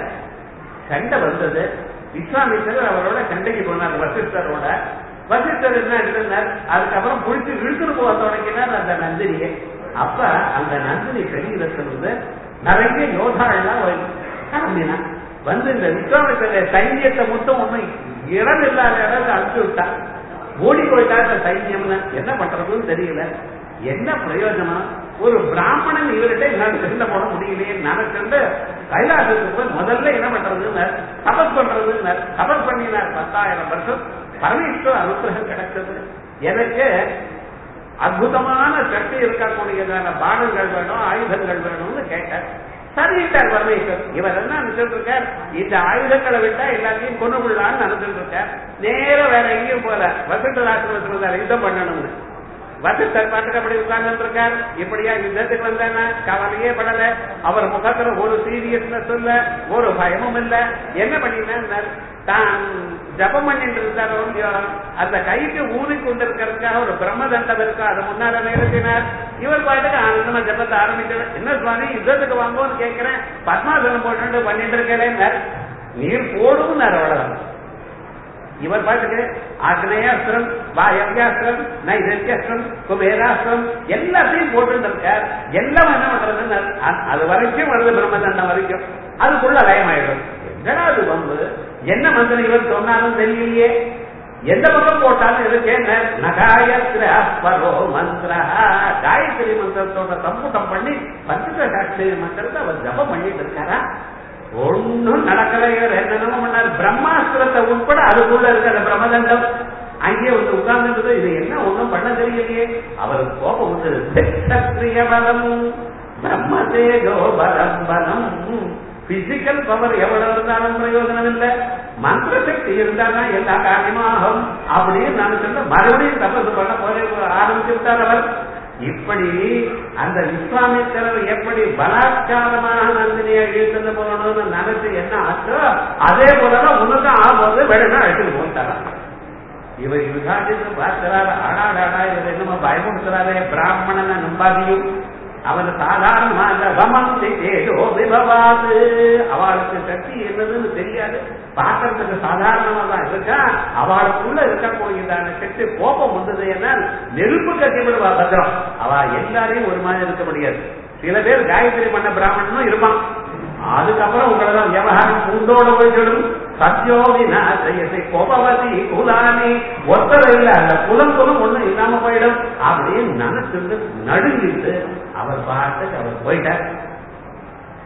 சண்டை வந்தது விஸ்வாமித்தர் அவரோட சண்டைக்கு போனார் வசிஷ்டரோட வசிஷ்டர் என்ன எடுத்திருந்தார் அதுக்கப்புறம் பிடிச்சி இழுத்துட்டு போக தொடங்கினார் அந்த நந்தினியை அப்ப அந்த நந்தினி சரீரத்திலிருந்து நிறைய யோதாள்லாம் கிளம்பினா வந்து இந்த விஸ்வாமித்திர சைன்யத்தை மட்டும் ஒண்ணும் இடம் இல்லாத இடத்துல அனுப்பிச்சு விட்டா ஓடி போயிட்டா இந்த சைன்யம்னு என்ன பண்றதுன்னு தெரியல என்ன பிரயோஜனம் ஒரு பிராமணன் இவர்கிட்ட என்னால சண்டை போட முடியலையே நினைச்சிருந்து கைலாசத்துக்கு போய் முதல்ல என்ன பண்றதுன்னு தபஸ் பண்றதுன்னு தபஸ் பண்ணினார் பத்தாயிரம் வருஷம் பரமேஸ்வர அனுகிரகம் கிடைச்சது எனக்கு அற்புதமான சக்தி இருக்கக்கூடியதான பானங்கள் வேணும் ஆயுதங்கள் வேணும்னு கேட்டார் சரிட்டார் பரமேஸ்வர் இவர் என்ன நினைச்சிட்டு இருக்கார் இந்த ஆயுதங்களை விட்டா எல்லாத்தையும் கொண்டு விடலான்னு நினைச்சிட்டு இருக்கார் நேரம் வேற எங்கேயும் போல வசந்த ஆசிரமத்தில் இருந்தார் யுத்தம் பண்ணணும்னு வசந்தர் பாட்டுக்கு அப்படி உட்கார்ந்து இருக்கார் இப்படியா யுத்தத்துக்கு வந்தானா கவலையே படல அவர் முகத்துல ஒரு சீரியஸ்னஸ் இல்ல ஒரு பயமும் இல்ல என்ன பண்ணினா தான் ஜபம் பண்ணிட்டு இருந்தாரோ அந்த கைக்கு ஊதி கொண்டிருக்கிறதுக்காக ஒரு பிரம்ம தண்டம் இருக்கா அதை முன்னால நிறுத்தினார் இவர் பாட்டுக்கு ஆனந்தமா ஜபத்தை ஆரம்பிக்கிறார் என்ன சுவாமி யுத்தத்துக்கு வாங்குவோம்னு கேட்கிறேன் பத்மாசனம் போட்டு பண்ணிட்டு இருக்கேன் நீர் போடும் அவ்வளவு இவர் பாட்டுக்கு ஆக்னேயாஸ்திரம் வாயவியாஸ்திரம் நைதர்யாஸ்திரம் குபேராஸ்திரம் எல்லாத்தையும் போட்டு இருக்கார் எல்லாம் என்ன பண்றதுன்னு அது வரைக்கும் வருது பிரம்மதண்டம் வரைக்கும் அதுக்குள்ள லயமாயிடும் என்னடா அது வந்து என்ன மந்திரம் இவர் சொன்னாலும் தெரியலையே எந்த பக்கம் போட்டாலும் இருக்கேன் நகாயத்ரோ மந்திர காயத்ரி மந்திரத்தோட சம்பூட்டம் பண்ணி பஞ்சசாட்சி மந்திரத்தை அவர் ஜபம் பண்ணிட்டு இருக்காரா ஒன்னும் நடக்கல இவர் என்னென்னமோ பண்ணார் பிரம்மாஸ்திரத்தை உட்பட அதுக்குள்ள இருக்க அந்த பிரம்மதண்டம் அங்கே வந்து உட்கார்ந்துட்டு இது என்ன ஒண்ணும் பண்ண தெரியலையே அவருக்கு கோபம் வந்து சக்ரிய பலம் பிரம்மதேஜோ பலம் பலம் பிசிக்கல் பவர் எவ்வளவு இருந்தாலும் பிரயோஜனம் இல்லை மந்திர சக்தி இருந்தாதான் எல்லா காரியமாகும் அப்படின்னு நான் சொல்ல மறுபடியும் தபசு பண்ண போற ஆரம்பிச்சு விட்டார் அவர் இப்படி அந்த விஸ்வாமித்திரர் எப்படி பலாத்காரமாக நந்தினியை இழுத்துட்டு போகணும்னு நினைச்சு என்ன ஆச்சோ அதே போலதான் உனக்கு ஆகும்போது வேணும்னா அழைச்சிட்டு போட்டாராம் இவர் யுகாதித்து பார்க்கிறார் ஆடாடாடா இவர் என்னமோ பயமுறுத்துறாரே பிராமணனை நம்பாதியும் அவன் சாதாரணமாக வமந்தி தேஜோ விபவாது அவளுக்கு சக்தி என்னதுன்னு தெரியாது பார்க்கறதுக்கு சாதாரணமா தான் இருக்கா அவளுக்குள்ள இருக்கக்கூடியதான சக்தி கோபம் வந்தது என்ன நெருப்பு கட்டி விடுவா பத்திரம் அவ எல்லாரையும் ஒரு மாதிரி இருக்க முடியாது சில பேர் காயத்ரி பண்ண பிராமணனும் இருப்பான் அதுக்கப்புறம் உங்களதான் விவகாரம் பூண்டோட போய்விடும் சத்யோ விநாசயத்தை கோபவதி குலானி ஒத்தர இல்ல அந்த குலம் குலம் ஒண்ணும் இல்லாம போயிடும் அப்படின்னு நினைச்சிருந்து நடுங்கிட்டு அவர் பாட்டுக்கு அவர் போயிட்டார்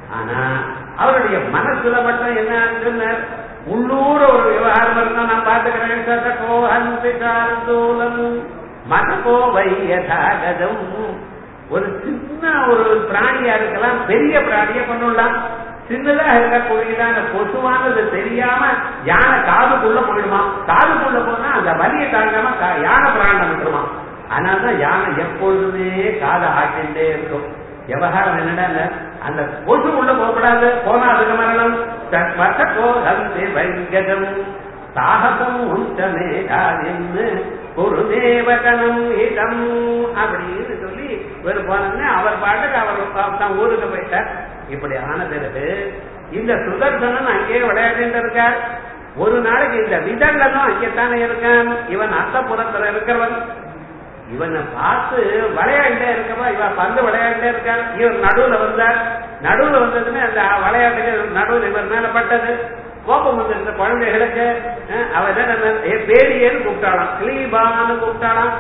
ஆனா அவருடைய மனசுல மட்டும் என்ன ஆச்சுன்னு உள்ளூர ஒரு விவகாரம் இருந்தா நான் பாத்துக்கிறேன் சதகோ அன்பிகாரதூலம் மதகோ வையதாகதம் ஒரு சின்ன ஒரு பிராணியா இருக்கலாம் பெரிய பிராணிய பண்ணலாம் சின்னதா இருக்கக்கூடியதான பொதுவானது தெரியாம யானை காதுக்குள்ள போயிடுமா காதுக்குள்ள போனா அந்த வலியை தாங்காம கா- யானை பிராண்டம் விட்டுருமா அதனாலதான் யானை எப்பொழுதுமே காதை ஆட்டிண்டே இருக்கும் விவகாரம் என்னடா அந்த கொசு உள்ள போகக்கூடாது போனா அதுக்கு மரணம் வசக்கோ ஹந்தி வைகதம் சாகசம் உச்சமே காரின்னு ஒரு தேவகனம் இடம் அப்படின்னு சொல்லி ஒரு போனோம்னா அவர் பாட்டுக்கு அவர் தான் ஊருக்கு போயிட்டார் இப்படி ஆன பிறகு இந்த சுதர்சனன் அங்கேயே விளையாடிட்டு இருக்கார் ஒரு நாளைக்கு இந்த விதங்கனும் அங்கேத்தானே இருக்கான் இவன் அந்தப்புறத்துல இருக்கிறவன் இவனை பார்த்து விளையாண்டே இருக்கவா இவன் பந்து விளையாண்டே இருக்கான் இவர் நடுவுல வந்தார் நடுவுல வந்ததுமே அந்த விளையாட்டுக்கு நடுவுல இவர் மேல பட்டது கோபம் வந்திருந்த குழந்தைகளுக்கு அஹ், அவ என்ன ஏ, பேடியேன்னு கூப்பிட்டாளாம் கிளீபான்னு கூப்பிட்டாளாம்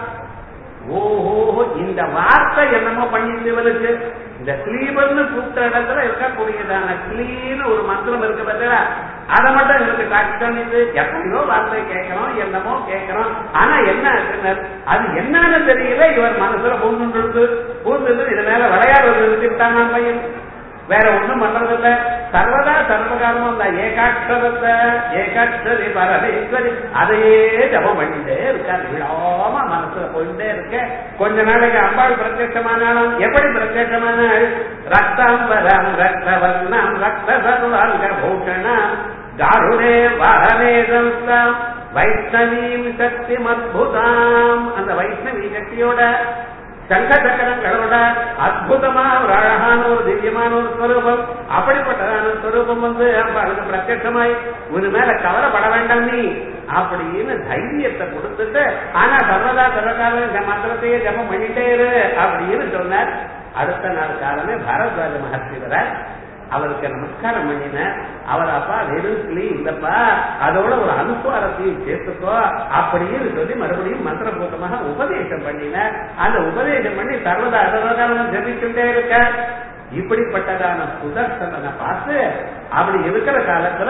ஓஹோ இந்த வார்த்தை என்னமோ பண்ணிட்டு இவனுக்கு இந்த கிளீபன்னு கூப்பிட்ட இடத்துல இருக்கக்கூடியதான கிளீன்னு ஒரு மந்திரம் இருக்கு பார்த்தா அதை மட்டும் இவனுக்கு காட்சி பண்ணிட்டு எப்படியோ வார்த்தை கேட்கணும் என்னமோ கேட்கணும் ஆனா என்ன இருக்குன்னு அது என்னன்னு தெரியல இவர் மனசுல பூந்து இருக்கு பூந்து இது மேல விளையாடுறது நிறுத்திவிட்டான் பையன் வேற ஒண்ணும் பண்றதில்ல சர்வதா சர்வகாலமும் அந்த ஏகாட்சரத்தை ஏகாட்சரி பரமேஸ்வரி அதையே ஜபம் பண்ணிட்டே இருக்காரு விடாம மனசுல போயிட்டே இருக்க கொஞ்ச நாளைக்கு அம்பாள் பிரத்யட்சமானாலும் எப்படி பிரத்யட்சமானாள் ரக்தாம்பரம் ரக்தவர்ணம் ரக்த சர்வாங்க பூஷணம் தாருணே வாகனே சம்ஸ்தாம் வைஷ்ணவீம் சக்தி அத்புதாம் அந்த வைஷ்ணவி சக்தியோட சங்க சக்கரங்களோட அற்புதமா ஒரு அழகான ஒரு திவ்யமான ஒரு ஸ்வரூபம் அப்படிப்பட்டதான ஸ்வரூபம் வந்து அவளுக்கு பிரத்யட்சமாய் ஒரு மேல கவலைப்பட வேண்டாம் நீ அப்படின்னு தைரியத்தை கொடுத்துட்டு ஆனா சர்வதா சர்வகாலம் இந்த மந்திரத்தையே ஜபம் பண்ணிட்டே இரு அப்படின்னு சொன்னார் அடுத்த நாள் காலமே பாரத்வாஜ மகர்ஷி வர அவருக்கு நமஸ்காரம் பண்ணின அவர் அப்பா வெறும் கிளி இல்லப்பா அதோட ஒரு அனுஸ்வாரத்தையும் சேர்த்துக்கோ அப்படின்னு சொல்லி மறுபடியும் மந்திரபூர்வமாக உபதேசம் பண்ணின அந்த உபதேசம் பண்ணி சர்வதா சர்வகாலம் ஜபிச்சுட்டே இருக்க இப்படிப்பட்டதான சுதர்சனனை பார்த்து அப்படி இருக்கிற காலத்துல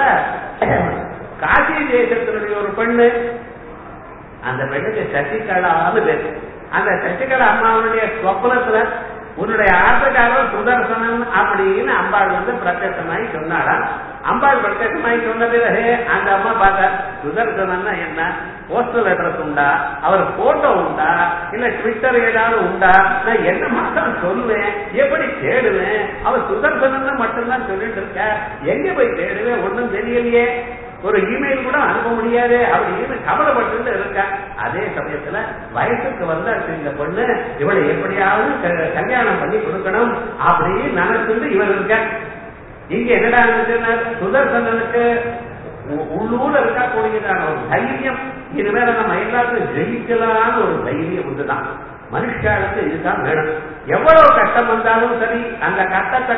காசி தேசத்தினுடைய ஒரு பெண்ணு அந்த பெண்ணுக்கு சசிகலான்னு பேரு அந்த சசிகலா அம்மாவுடைய சொப்பனத்துல உன்னுடைய ஆசைக்காரர் சுதர்சனன் அப்படின்னு அம்பாள் வந்து பிரத்யட்சமாய் சொன்னாராம் அம்பாள் பிரத்யட்சமாய் சொன்ன பிறகு அந்த அம்மா பார்த்தா சுதர்சனன்னா என்ன போஸ்டல் அட்ரஸ் உண்டா அவர் போட்டோ உண்டா இல்ல ட்விட்டர் ஏதாவது உண்டா நான் என்ன மாதம் சொல்லுவேன் எப்படி தேடுவேன் அவர் சுதர்சனன் மட்டும்தான் சொல்லிட்டு இருக்க எங்க போய் தேடுவேன் ஒண்ணும் தெரியலையே ஒரு இமெயில் கூட அனுப்ப முடியாது அப்படின்னு கவலைப்பட்டு இருக்க அதே சமயத்துல வயசுக்கு வந்தாச்சு இந்த பொண்ணு இவளை எப்படியாவது க- கல்யாணம் பண்ணி கொடுக்கணும் அப்படின்னு நினைச்சிட்டு இவர் இருக்க இங்க என்னடா இருந்துச்சுன்னா சுதர்சனனுக்கு உ- உள்ளூர இருக்கக்கூடியதான ஒரு தைரியம் இனிமேல நம்ம எல்லாத்தையும் ஜெயிக்கலாம்னு ஒரு தைரியம் உண்டுதான் மனுஷாளுக்கு இதுதான் வேணும் எவ்வளவு கஷ்டம் வந்தாலும் சரி அந்த கஷ்டத்தை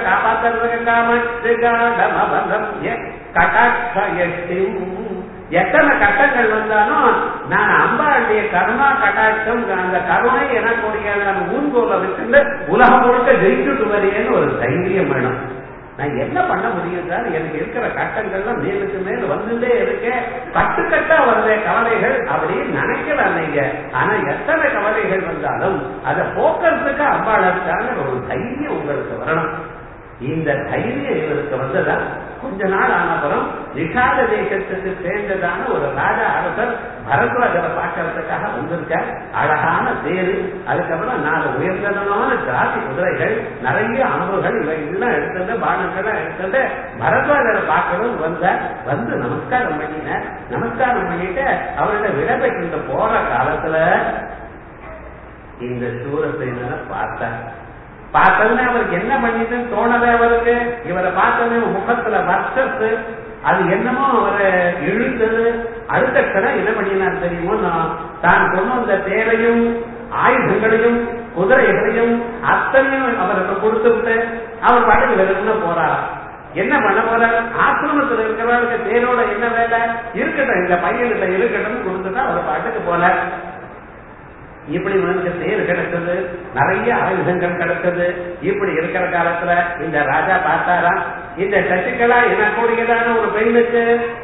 காப்பாத்துறதுக்காக எத்தனை கட்டங்கள் வந்தாலும் நான் அம்பாளுடைய கருணா கட்டாட்சம் அந்த கருணை எனக்குடைய ஊன்கோல வச்சுட்டு உலகம் முழுக்க ஜெயிச்சுட்டு வரேன்னு ஒரு தைரியம் வேணும் நான் என்ன பண்ண முடியும் சார் எனக்கு இருக்கிற கட்டங்கள்லாம் மேலுக்கு மேல் வந்துட்டே இருக்கேன் பட்டு கட்டா வந்த கவலைகள் அப்படின்னு நினைக்கலாம் நீங்க ஆனா எத்தனை கவலைகள் வந்தாலும் அதை போக்குறதுக்கு அம்பாள் இருக்காங்க ஒரு தைரியம் உங்களுக்கு வரணும் இந்த தைரியம் இவருக்கு வந்ததா கொஞ்ச நாள் ஆனப்புறம் நிஷாத தேசத்துக்கு சேர்ந்ததான ஒரு ராஜா அரசர் பரத்வாஜரை பார்க்கறதுக்காக வந்திருக்கார் அழகான தேரு அதுக்கப்புறம் நாலு உயர்ந்ததமான ஜாதி குதிரைகள் நிறைய அனுபவங்கள் இவை எல்லாம் எடுத்தது பானங்கள்லாம் எடுத்தது பரத்வாஜரை பார்க்கணும் வந்த வந்து நமஸ்காரம் பண்ணினார் நமஸ்காரம் பண்ணிட்டு அவர்கிட்ட விடைபெற்று போற காலத்துல இந்த சூரசேனனை பார்த்தார் பார்த்ததுமே அவருக்கு என்ன பண்ணிட்டுன்னு தோணவே அவருக்கு இவரை பார்த்ததுமே முகத்துல வர்ச்சஸ் அது என்னமோ அவரை இழுத்தது அடுத்த கடன் என்ன பண்ணினார் தெரியுமோ நான் தான் கொண்டு வந்த தேரையும் ஆயுதங்களையும் குதிரைகளையும் அத்தனையும் அவருக்கு கொடுத்துட்டு அவர் பாட்டுக்கு வெறும்னு போறார் என்ன பண்ண போறார் ஆசிரமத்தில் இருக்கிறவருக்கு தேரோட என்ன வேலை இருக்கட்டும் இந்த பையன்கிட்ட இருக்கட்டும் கொடுத்துட்டா அவர் பாட்டுக்கு போல இப்படி இவனுக்கு தேர் கிடைச்சது நிறைய ஆயுதங்கள் கிடைச்சது இப்படி இருக்கிற காலத்துல இந்த ராஜா பார்த்தாராம் இந்த சசிகலா எனக்கூடியதான ஒரு பெண்ணுக்கு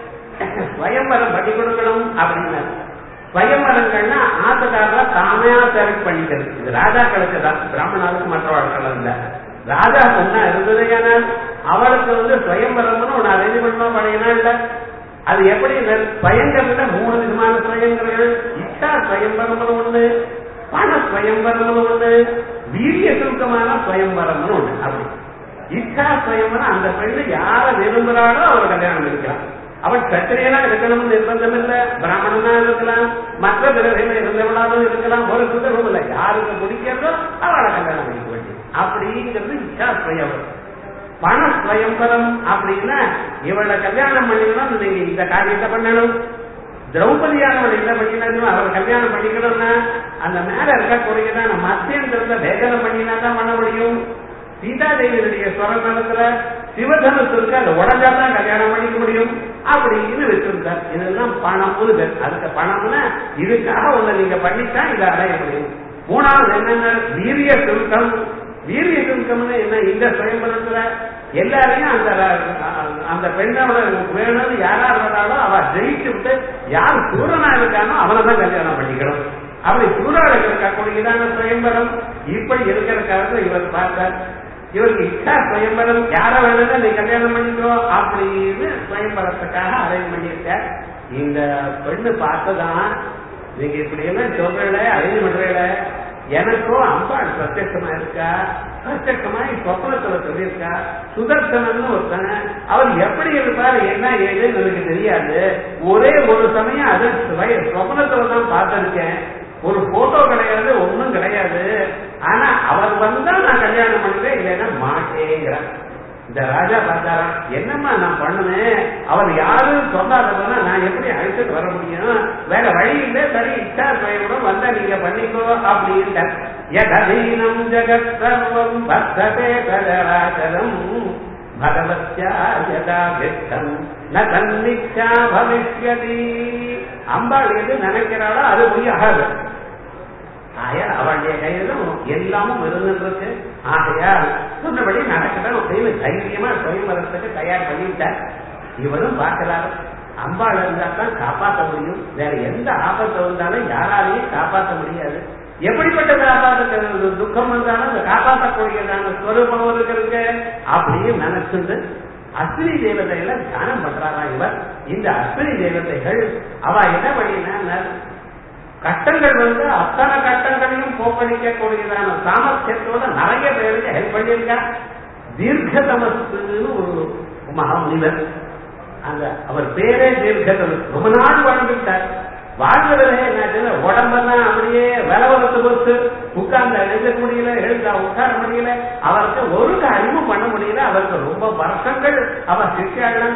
ஸ்வயம்பரம் பண்ணி கொடுக்கணும் அப்படின்னு ஸ்வயம்பரங்கள்னா ஆத்துக்காரல தானே செலக்ட் பண்ணிக்கிறது இது ராஜாக்களுக்கு தான் பிராமணாவுக்கு மற்றவர்கள் இல்ல ராஜா பொண்ணா இருந்தது ஏனால் அவளுக்கு வந்து ஸ்வயம்பரம்னு ஒண்ணு அரேஞ்ச் பண்ணோம் பழையனா இல்ல அது எப்படி ஸ்வயங்கர்ல மூணு விதமான ஸ்வயங்கர்கள் இச்சா ஸ்வயம்பரம்னு ஒண்ணு பண ஸ்வயம்பரம்னு ஒண்ணு வீரிய சுருக்கமான ஸ்வயம்பரம்னு ஒண்ணு அப்படி இச்சா ஸ்வயம்பரம் அந்த பெண்ணு யார விரும்புறாளோ அவர் கல்யாணம் இருக்கலாம் அவன் சத்திரியனா இருக்கணும்னு நிர்பந்தம் இல்ல பிராமணனா இருக்கலாம் மற்ற பிறகு இருந்தவளாலும் இருக்கலாம் ஒரு சுத்தமும் இல்ல யாருக்கு பிடிக்கிறதோ அவளை கல்யாணம் பண்ணிக்க வேண்டியது அப்படிங்கிறது இச்சா ஸ்வயம்பரம் பண ஸ்வயம்பரம் அப்படின்னா இவளை கல்யாணம் பண்ணிக்கணும் நீங்க இந்த காரியத்தை பண்ணணும் திரௌபதியானவள் என்ன பண்ணிக்கணும் அவர் கல்யாணம் பண்ணிக்கணும்னா அந்த மேல இருக்கக்கூடியதான மத்தியந்திரத்தை வேதனை பண்ணினா தான் பண்ண முடியும் சீதாதேவியுடைய ஸ்வரநலத்துல சிவதனுசு இருக்கு அதை உடஞ்சாதான் கல்யாணம் பண்ணிக்க முடியும் அப்படின்னு வச்சிருந்தார் இதெல்லாம் பணம் பேர் அதுக்கு பணம்னா இதுக்காக ஒண்ணு நீங்க பண்ணித்தான் இதை அடைய முடியும் மூணாவது என்னென்ன வீரிய சுருக்கம் வீரிய சுருக்கம்னு என்ன இந்த சுயம்பரத்துல எல்லாரையும் அந்த அந்த பெண்ணோட வேணும்னு யாரா இருந்தாலும் அவ ஜெயிச்சு விட்டு யார் சூரனா இருக்கானோ அவனை தான் கல்யாணம் பண்ணிக்கணும் அப்படி சூறாட இருக்கக்கூடியதான சுயம்பரம் இப்படி இருக்கிற காலத்துல இவர் பார்த்தார் இவருக்கு இச்சா சுயம்பரம் யார வேணும்னா நீ கல்யாணம் பண்ணிக்கோ அப்படின்னு சுயம்பரத்துக்காக அரேஞ்ச் பண்ணியிருக்க இந்த பெண்ணு பார்த்ததான் நீங்க இப்படி எல்லாம் சொல்றல அரேஞ்ச் பண்றல எனக்கும் அம்பாள் பிரத்யட்சமா இருக்கா பிரத்யட்சமா சொப்பனத்துல சொல்லியிருக்கா சுதர்சனம்னு ஒருத்தன் அவர் எப்படி இருப்பார் என்ன ஏதுன்னு எனக்கு தெரியாது ஒரே ஒரு சமயம் அது சொப்பனத்துல தான் பார்த்திருக்கேன் ஒரு போட்டோ கிடையாது ஒண்ணும் கிடையாது ஆனா அவர் வந்தா நான் கல்யாணம் பண்ணுவேன் இல்லைன்னா மாட்டேங்கிறார் இந்த ராஜா பார்த்தாராம் என்னம்மா நான் பண்ணுவேன் அவர் யாரும் சொல்லாதவனா நான் எப்படி அழைச்சிட்டு வர முடியும் வேற வழி இல்லை சரி இச்சா சுயமுடன் வந்தா நீங்க பண்ணிக்கோ அப்படின்னு யதீனம் ஜெகத் சர்வம் பத்ததே சராச்சரம் பகவத்யா யதா வித்தம் ந தன்னிச்சா பவிஷ்யதி அம்பாள் எது நினைக்கிறாளோ அது போய் ஆகாது ஆயால் அவளுடைய கையிலும் எல்லாமும் இருந்துருக்கு ஆகையால் சொன்னபடி நடக்கணும் அப்படின்னு தைரியமா சுயம்பரத்துக்கு தயார் பண்ணிவிட்டார் இவரும் பார்க்கிறார் அம்பாள் இருந்தா தான் காப்பாற்ற முடியும் வேற எந்த ஆபத்து வந்தாலும் யாராலையும் காப்பாற்ற முடியாது எப்படிப்பட்ட காப்பாற்ற துக்கம் வந்தாலும் அந்த காப்பாற்றக்கூடியதான ஸ்வரூபம் இருக்கிறது அப்படின்னு நினைச்சிருந்து அஸ்வினி தேவதைகளை தியானம் பண்றாரா இவர் இந்த அஸ்வினி தேவதைகள் அவ என்ன பண்ணினா கட்டங்கள் வந்து அத்தனை கட்டங்களையும் போக்கடிக்கக்கூடியதான சாமர்த்தியத்தோட நிறைய பேருக்கு ஹெல்ப் பண்ணியிருக்கா தீர்க்கதமஸ்துன்னு ஒரு மகாமுனிவர் அந்த அவர் பேரே தீர்க்கதமஸ் ரொம்ப நாள் வாழ்ந்துட்டார் வாழ்ந்தவரே என்ன உடம்பெல்லாம் அப்படியே விலவரத்து பொறுத்து உட்கார்ந்து எழுத முடியல எழுத உட்கார முடியல அவருக்கு ஒரு காரியமும் பண்ண முடியல அவருக்கு ரொம்ப வருஷங்கள் அவர் சிஷ்யாலாம்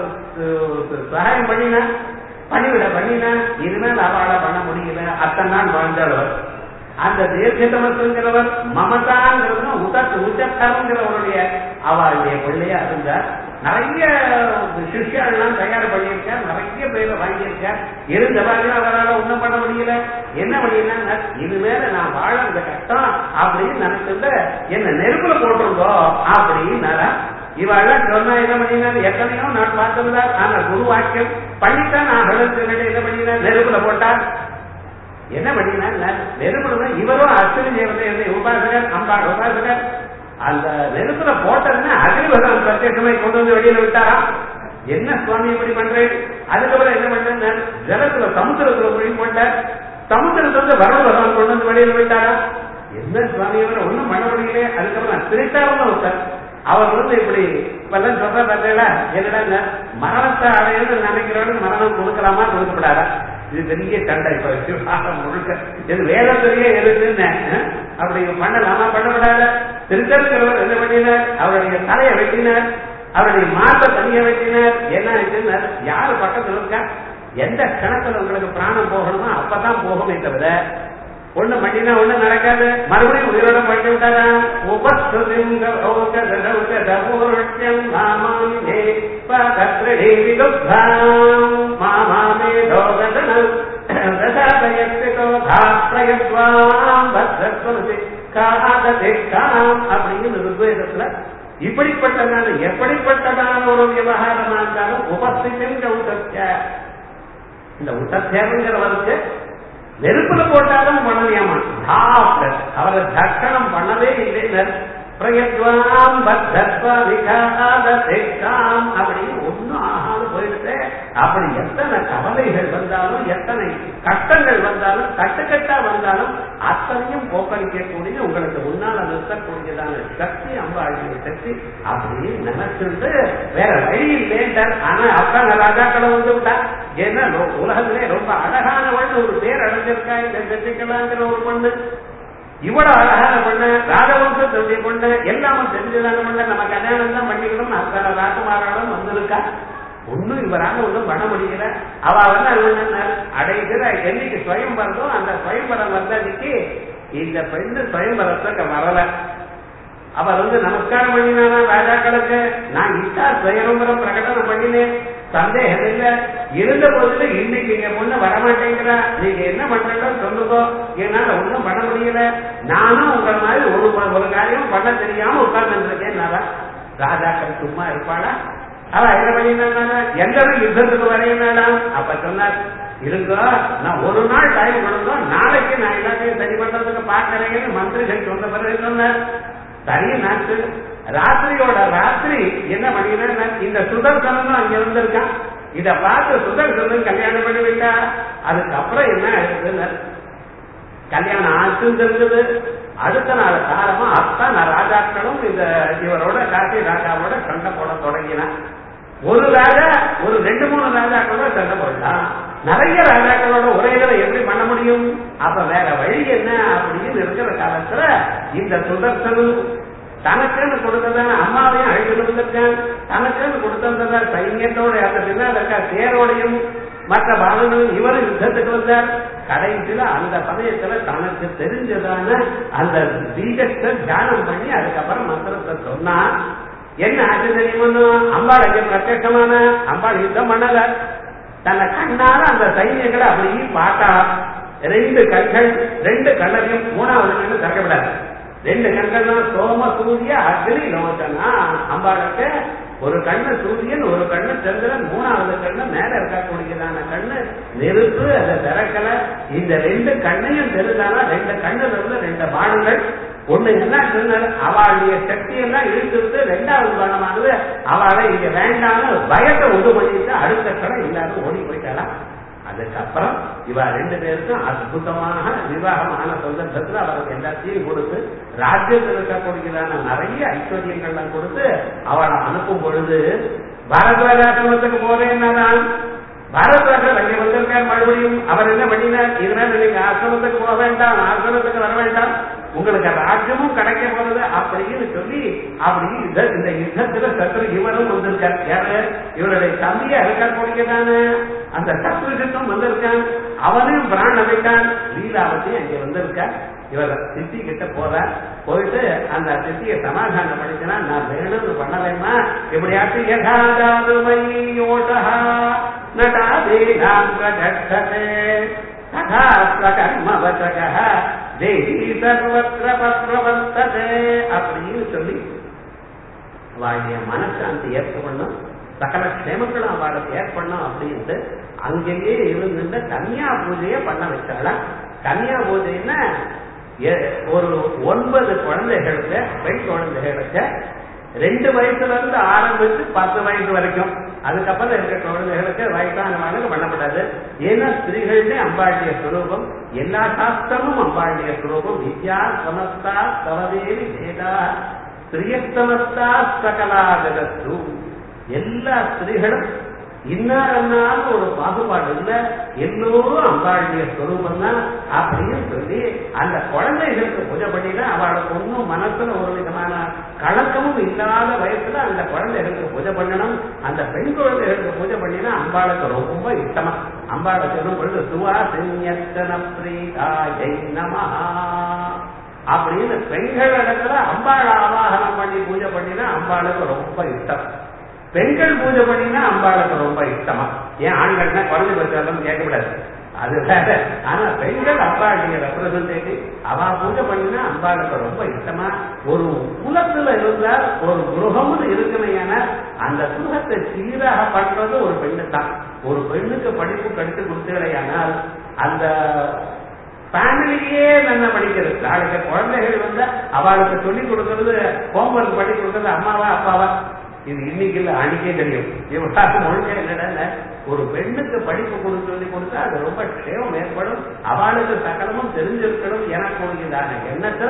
சகாயம் பண்ணினா பண்ணிவிட பண்ணினா இனிமேல் அவளை பண்ண முடியல அத்தனை நாள் வாழ்ந்தவர் அந்த தீர்க்கதமசுங்கிறவர் மமதாங்கிறது உதத் உச்சத்தரங்கிறவருடைய அவளுடைய பிள்ளையா இருந்தார் நிறைய சிஷ்யாலாம் தயார் பண்ணியிருக்கார் நிறைய பேரை வாங்கியிருக்கார் இருந்தவர்கள் அவரால் ஒண்ணும் பண்ண முடியல என்ன பண்ணினா இனிமேல நான் வாழ இந்த கஷ்டம் அப்படின்னு நினைச்சிருந்த என்ன நெருப்புல போட்டிருந்தோ அப்படின்னு இவெல்லாம் சொன்னா என்ன பண்ணினார் எத்தனையோ நான் பார்த்திருந்தார் ஆனா குரு வாக்கியம் பண்ணித்தான் நான் அகலத்து என்ன பண்ணினார் நெருப்புல போட்டார் என்ன பண்ணினார் நெருப்புல இவரும் அஸ்வினி தேவதை உபாசகர் அம்பாள் உபாசகர் அந்த நெருப்புல போட்டதுன்னா அக்னிபகவான் பிரத்யேகமே கொண்டு வந்து வெளியில விட்டாரா என்ன சுவாமி இப்படி பண்றேன் அதுக்கப்புறம் என்ன பண்றேன் ஜலத்துல சமுத்திரத்துல போய் போட்டார் சமுத்திரத்துல வந்து வரவு பகவான் கொண்டு வந்து வெளியில விட்டாரா என்ன சுவாமி இவரை ஒண்ணும் பண்ண முடியல அதுக்கப்புறம் திருட்டாவும் ஒருத்தர் அவர் வந்து இப்படி இப்பெல்லாம் சொல்ற பார்த்தீங்களா என்னடா மரணத்தை அடையணும்னு நினைக்கிறவனுக்கு மரணம் கொடுக்கலாமா கொடுக்கப்படாதா இது பெரிய சண்டை இப்ப விவகாரம் முழுக்க இது வேதத்திலேயே எழுதுன்னு அப்படி பண்ணலாமா பண்ணப்படாத திருத்தருக்கிறவர் என்ன பண்ணினார் அவருடைய தலையை வெட்டினார் அவருடைய மாத்த தனியை வெட்டினார் என்ன ஆச்சுன்னார் யாரு பக்கத்துல இருக்கா எந்த கணத்துல உங்களுக்கு பிராணம் போகணுமோ அப்பதான் போகுமே தவிர ஒண்ணு பண்ணினா ஒண்ணு நடக்காது மறுபடியும் உயிரோட பண்ணி விட்டாரா உபஸ்தியம் மாமாமே மாமாமே தோகதனம் பிரயத்வாம் பத்ரத்வனசி காததே காம் அப்படின்னு ருக்வேதத்துல இப்படிப்பட்டதான எப்படிப்பட்டதான ஒரு விவகாரமா இருந்தாலும் உபஸ்தித்த உத்தத்திய இந்த உத்தத்தியங்கிற வந்து நெருப்புல போட்டாலும் பண்ணலையாமா அவரை தர்ஷனம் பண்ணவே இல்லை பிரயத்வாம் பத்தத்வ விகாதேக்காம் அப்படின்னு ஒன்னும் ஆகாது போயிடுது அப்படி எத்தனை கவலைகள் வந்தாலும் எத்தனை கஷ்டங்கள் வந்தாலும் கட்டுக்கட்டா வந்தாலும் அத்தனையும் போக்கடிக்கக்கூடிய உங்களுக்கு முன்னால் நிறுத்தக்கூடியதான சக்தி அம்பாளுடைய சக்தி அப்படின்னு நினைச்சிருந்து வேற வழி இல்லைன்றார் ஆனா அத்தனை ராஜாக்களை வந்து விட்டா ஏன்னா உலகத்திலே ரொம்ப அழகானவள் ஒரு பேர் அடைஞ்சிருக்கா இந்த செஞ்சுக்கலாங்கிற ஒரு பொண்ணு இவ்வளவு அழகான பண்ண ராஜவம்சத்துடைய பொண்ணு எல்லாமும் தெரிஞ்சதான பண்ண நம்ம கல்யாணம் தான் பண்ணிக்கணும் அத்தனை ராஜமாராலும் வந்திருக்கா ஒண்ணும் இவராக ஒண்ணும் பண்ண முடியல அவ வந்து அது அடைகிற என்னைக்கு சுயம்பரதோ அந்த சுயம்பரம் வந்ததுக்கு இந்த பெண்ணு சுயம்பரத்துக்கு வரல அவர் வந்து நமஸ்காரம் பண்ணினானா ராஜாக்களுக்கு நான் இட்டா சுயம்பரம் பிரகடனம் பண்ணினேன் சந்தேகம் இல்ல இருந்த போதுல இன்னைக்கு எங்க பொண்ணு வரமாட்டேங்கிறா நீங்க என்ன பண்றீங்களோ சொல்லுங்க என்னால ஒண்ணும் பண்ண முடியல நானும் உங்களை மாதிரி ஒரு ஒரு காரியம் பண்ண தெரியாம உட்கார்ந்து இருக்கேன் ராஜாக்கள் சும்மா இருப்பாளா அவ என்ன பண்ணினா எல்லாரும் யுத்தத்துக்கு வரையினாலாம் அப்ப சொன்னார் இருங்க நான் ஒரு நாள் டைம் கொடுங்க நாளைக்கு நான் எல்லாத்தையும் சரி பண்றதுக்கு பாக்கிறேன்னு மந்திரிகள் சொன்ன பிறகு சொன்னார் சரி நாட்டு ராத்திரியோட ராத்திரி என்ன பண்ணினா இந்த சுதர்சனம் அங்க இருந்திருக்கான் இத பார்த்து சுதர்சனம் கல்யாணம் பண்ணி விட்டா அதுக்கப்புறம் என்ன ஆயிடுதுன்னு கல்யாணம் ஆச்சுன்னு இருந்தது அடுத்த நாள் காலமா அத்தனை ராஜாக்களும் இந்த இவரோட காசி ராஜாவோட சண்டை போட தொடங்கினான் ஒரு ராஜா ஒரு ரெண்டு மூணு ராஜாக்களோட சண்டை போடலாம் நிறைய ராஜாக்களோட ஒரே இதில் எப்படி பண்ண முடியும் அப்ப வேற வழி என்ன அப்படின்னு இருக்கிற காலத்துல இந்த சுதர்சனம் தனக்குன்னு கொடுத்ததான அம்மாவையும் அழைத்து வந்திருக்கான் தனக்குன்னு கொடுத்ததான சைன்யத்தோட அந்த பின்னால் இருக்க தேரோடையும் மற்ற பாலங்களும் இவரும் யுத்தத்துக்கு வந்தார் கடைசியில அந்த சமயத்துல தனக்கு தெரிஞ்சதான அந்த பீஜத்தை தியானம் பண்ணி அதுக்கப்புறம் மந்திரத்தை சொன்னா என்ன ஆச்சு தெரியுமோ அம்பாள் அங்கே பிரத்யட்சமான அம்பாள் யுத்தம் பண்ணல தன்னை கண்ணால அந்த சைன்யங்களை அப்படியே பார்த்தா ரெண்டு கண்கள் ரெண்டு கண்ணரையும் மூணாவது கண்ணு திறக்கப்படாது ரெண்டு கண்கள் சோம சூரிய அக்னி லோச்சனா அம்பாளுக்கு ஒரு கண்ணு சூரியன் ஒரு கண்ணு சந்திரன் மூணாவது கண்ணு மேல இருக்கக்கூடியதான கண்ணு நெருப்பு அதை திறக்கல இந்த ரெண்டு கண்ணையும் தெரிஞ்சானா ரெண்டு கண்ணுல இருந்து ரெண்டு பானங்கள் ஒண்ணு என்ன சொன்னார் அவளுடைய சக்தி எல்லாம் இழுத்துட்டு ரெண்டாவது பானமானது அவளை இங்க வேண்டாம்னு பயத்தை உண்டு பண்ணிட்டு அடுத்த கடன் இல்லாத ஓடி போயிட்டாலாம் அதுக்கப்புறம் இவ ரெண்டு பேருக்கும் அற்புதமான விவாகமான சந்தர்ப்பத்தில் அவருக்கு எல்லாத்தையும் கொடுத்து ராஜ்யத்தில் இருக்கக்கூடியதான நிறைய ஐஸ்வர்யங்கள்லாம் கொடுத்து அவளை அனுப்பும் பொழுது பாரத்வாஜாசிரமத்துக்கு போறேன்னாதான் பாரத்வாஜர் அங்கே வந்திருக்கார் மறுபடியும் அவர் என்ன பண்ணினார் இதனால நீங்க ஆசிரமத்துக்கு போக வேண்டாம் ஆசிரமத்துக்கு வர வேண்டாம் உங்களுக்கு ராஜ்யமும் கிடைக்க போறது அப்படின்னு சொல்லி அப்படி இந்த யுத்தத்துல சத்ரு இவரும் வந்திருக்கார் யாரு இவருடைய தம்பியா இருக்கக்கூடியதான அந்த சத்ருஜத்தும் வந்திருக்கான் அவனையும் பிராண வைத்தான் லீலாவத்தையும் அங்கே வந்திருக்கார் இவர் சித்தி கிட்ட போறார் போயிட்டு அந்த சித்தியை சமாதானம் பண்ணிச்சுனா நான் வேணும்னு பண்ணலைமா எப்படியாச்சும் யதாதாதுமயோஷா நடாதேனாம் பிரகட்டதே ததா பிரகர்மவசக தேகி சர்வத்திர பத்ரவர்த்ததே அப்படின்னு சொல்லி அவளுடைய மனசாந்தி ஏற்படணும் சகல க்ஷேமங்களும் அவளுக்கு ஏற்படணும் அப்படின்ட்டு அங்கேயே இருந்துட்டு கன்னியா பூஜையை பண்ண வச்சாளா கன்னியா பூஜைன்னா ஒரு ஒன்பது குழந்தைகளுக்கு பெண் குழந்தைகளுக்கு ரெண்டு வயசுல இருந்து ஆரம்பிச்சு பத்து வயசு வரைக்கும் அதுக்கப்புறம் இருக்க குழந்தைகளுக்கு வயசானவனுக்கு பண்ணப்படாது ஏன்னா ஸ்திரீகளுடைய அம்பாளுடைய சுரூபம் எல்லா சாஸ்திரமும் அம்பாளுடைய சுரூபம் வித்யா சமஸ்தா தவதேவி வேதா ஸ்திரியஸ்தமஸ்தா சகலா ஜகத்து எல்லா ஸ்திரீகளும் இன்னார் ஒரு பாகுபாடு இல்ல எல்லோரும் அம்பாளுடைய ஸ்வரூபம் தான் அப்படின்னு சொல்லி அந்த குழந்தைகளுக்கு பூஜை பண்ணினா அவளுக்கு ஒன்றும் மனசுல ஒரு விதமான கலக்கமும் இல்லாத வயசுல அந்த குழந்தைகளுக்கு பூஜை பண்ணணும் அந்த பெண் குழந்தைகளுக்கு பூஜை பண்ணினா அம்பாளுக்கு ரொம்ப இஷ்டமா அம்பாளை சொல்லும் பொழுது சுவா செஞ்சன பிரீதாயை நமஹா அப்படின்னு பெண்கள் இடத்துல அம்பாள் ஆவாகனம் பண்ணி பூஜை பண்ணினா அம்பாளுக்கு ரொம்ப இஷ்டம் பெண்கள் பூஜை பண்ணினா அம்பாளுக்கு ரொம்ப இஷ்டமா ஏன் ஆண்கள்னா குறைஞ்ச பட்சம் கேட்கக்கூடாது அது வேற ஆனா பெண்கள் அம்பாளுடைய ரெப்ரசன்டேட்டிவ் அவ பூஜை பண்ணினா அம்பாளுக்கு ரொம்ப இஷ்டமா ஒரு குலத்துல இருந்தா ஒரு குருகம்னு இருக்குமையான அந்த குலத்தை சீராக பண்றது ஒரு பெண்ணு தான் ஒரு பெண்ணுக்கு படிப்பு கடித்து கொடுத்தீங்களேயானால் அந்த ஃபேமிலியே நல்லா படிக்கிறது நாளைக்கு குழந்தைகள் வந்து அவளுக்கு சொல்லிக் கொடுக்கறது ஹோம்ஒர்க் பண்ணி கொடுக்கறது அம்மாவா அப்பாவா இது இன்னைக்கு இல்ல அன்னைக்கே தெரியும் இவங்க முழுக்க என்னடா ஒரு பெண்ணுக்கு படிப்பு கொடுத்து சொல்லி கொடுத்தா அது ரொம்ப க்ஷேமம் ஏற்படும் அவளுக்கு சகலமும் தெரிஞ்சிருக்கணும் எனக்கு உனக்குதான எண்ணத்தை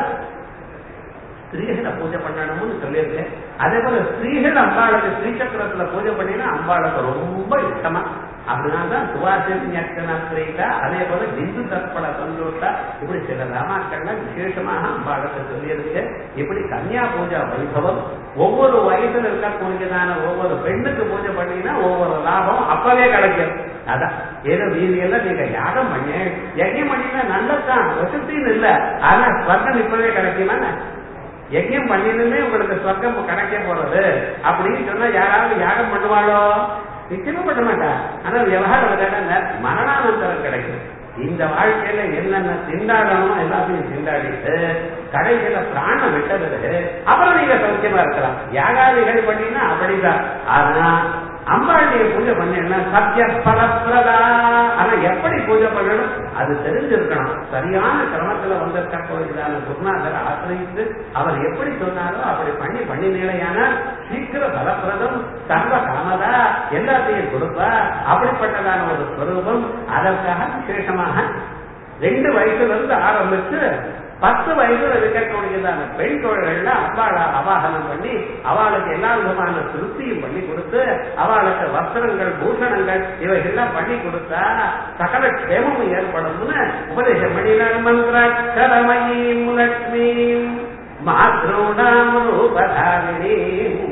ஸ்திரீகளை பூஜை பண்ணணும்னு சொல்லியிருக்கேன் அதே போல ஸ்திரீகள் அம்பாளுக்கு ஸ்ரீசக்கரத்துல பூஜை பண்ணினா அம்பாளுக்கு ரொம்ப இஷ்டமா அப்படின்னால்தான் சுவாசிரியா அதே போல இந்து தற்பட சந்தோஷா இப்படி சில ராமாக்கள்லாம் விசேஷமாக அம்பாளுக்கு சொல்லியிருக்கு இப்படி கன்னியா பூஜா வைபவம் ஒவ்வொரு வயசுல இருக்கக்கூடியதான ஒவ்வொரு பெண்ணுக்கு பூஜை பண்ணீங்கன்னா ஒவ்வொரு லாபம் அப்பவே கிடைக்கும் அதான் ஏதோ வீதியெல்லாம் நீங்க யாகம் பண்ணி யஜ்யம் பண்ணினா நல்லதான் வசத்தின்னு இல்ல ஆனா ஸ்வர்க்கம் இப்பவே கிடைக்குமா யஜ்யம் பண்ணினுமே உங்களுக்கு சொர்க்கம் கிடைக்க போறது அப்படின்னு சொன்னா யாராவது யாகம் பண்ணுவாளோ நிச்சயமா பண்ண மாட்டா ஆனா விவகாரம் மரணானந்தரம் கிடைக்கும் இந்த வாழ்க்கையில என்னென்ன திண்டாடணுமோ எல்லாத்தையும் திண்டாடிட்டு கடைசியில பிராணம் விட்டது அப்புறம் நீங்க சௌக்கியமா இருக்கலாம் யாகாதிகள் பண்ணினா அப்படிதான் ஆனா அம்பாளுடைய பூஜை பண்ணா சத்திய பலப்பிரதா ஆனா எப்படி பூஜை பண்ணணும் அது தெரிஞ்சிருக்கணும் சரியான கிரமத்துல வந்திருக்கக்கூடியதான குருநாதரை ஆசிரியித்து அவர் எப்படி சொன்னாரோ அப்படி பண்ணி பண்ணி நிலையான சீக்கிர பலப்பிரதம் சர்வ காமதா எல்லாத்தையும் கொடுப்பா அப்படிப்பட்டதான ஒரு ஸ்வரூபம் அதற்காக விசேஷமாக ரெண்டு வயசுல இருந்து ஆரம்பிச்சு பத்து வயசுல இருக்கக்கூடியதான பெண் தோழர்கள்ல அம்பாளை அவாகனம் பண்ணி அவளுக்கு எல்லா விதமான திருப்தியும் பண்ணி கொடுத்து அவளுக்கு வஸ்திரங்கள் பூஷணங்கள் இவைகள்லாம் பண்ணி கொடுத்தா சகல க்ஷேமமும் ஏற்படும்னு உபதேசம் பண்ணினார் மந்திராட்சரமயீம் லட்சுமீம் மாத்ருணாம் ரூபதாரிணீம்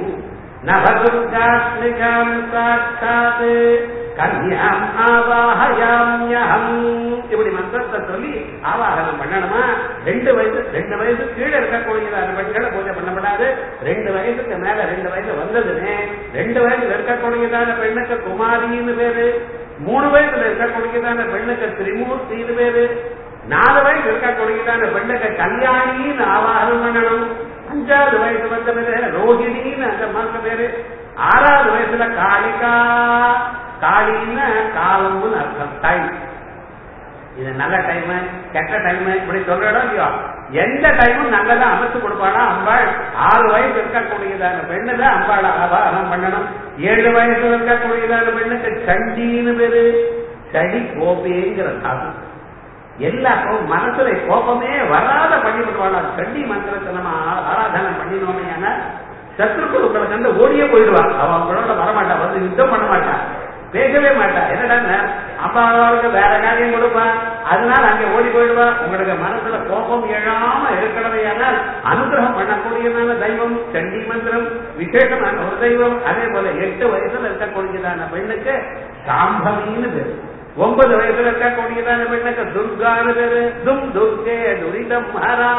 நவதுர்காத்மிகாம் சாட்சாத் கன்யாம் ஆவாஹயாம்யஹம் இப்படி மந்திரத்தை சொல்லி ஆவாகனம் பண்ணணுமா ரெண்டு வயசு ரெண்டு வயசு கீழே இருக்கக்கூடியதான பெண்களை பூஜை பண்ணப்படாது ரெண்டு வயசுக்கு மேல ரெண்டு வயசு வந்ததுன்னு ரெண்டு வயசுல இருக்கக்கூடியதான பெண்ணுக்கு குமாரின்னு பேரு மூணு வயசுல இருக்கக்கூடியதான பெண்ணுக்கு திரிமூர்த்தின்னு பேரு நாலு வயசு இருக்கக்கூடியதான பெண்ணுக்கு கல்யாணின்னு ஆவாகனம் பண்ணணும் அஞ்சாவது வயசு வந்த பேரு ரோஹிணின்னு அந்த மாசம் பேரு ஆறாவது வயசுல காளிகா காளின்னு காலம்னு அர்த்தம் டைம் இது நல்ல டைம் கெட்ட டைம் இப்படி சொல்றோம் இல்லையோ எந்த டைமும் நல்லதா அமைச்சு கொடுப்பாளா அம்பாள் ஆறு வயசு இருக்கக்கூடியதான பெண்ணுல அம்பாளை ஆபாரம் பண்ணணும் ஏழு வயசு இருக்கக்கூடியதான பெண்ணுக்கு சண்டின்னு பேரு சடி கோபேங்கிற சாதம் எல்லா கோபம் மனசுல கோபமே வராத பண்ணி விடுவாளா சண்டி மந்திரத்தை நம்ம ஆராதனை பண்ணினோமே சத்ருக்குழுக்களை கண்டு ஓடியே போயிடுவான் அவன் அவங்களோட வரமாட்டா வந்து யுத்தம் பண்ண மாட்டான் பேசவே மாட்டா என்னடா அப்பாவுக்கு வேற காரியம் கொடுப்பான் அதனால அங்க ஓடி போயிடுவா உங்களுக்கு மனசுல கோபம் எழாம இருக்கணுமையானால் அனுகிரகம் பண்ணக்கூடியதான தெய்வம் சண்டி மந்திரம் விசேஷமான ஒரு தெய்வம் அதே போல எட்டு வயசுல இருக்கக்கூடியதான பெண்ணுக்கு சாம்பவின்னு பேரு ஒன்பது வயசுல இருக்கக்கூடியதான பெண்ணுக்கு துர்கான்னு பேரு தும் துர்கே துரிதம் ஹரா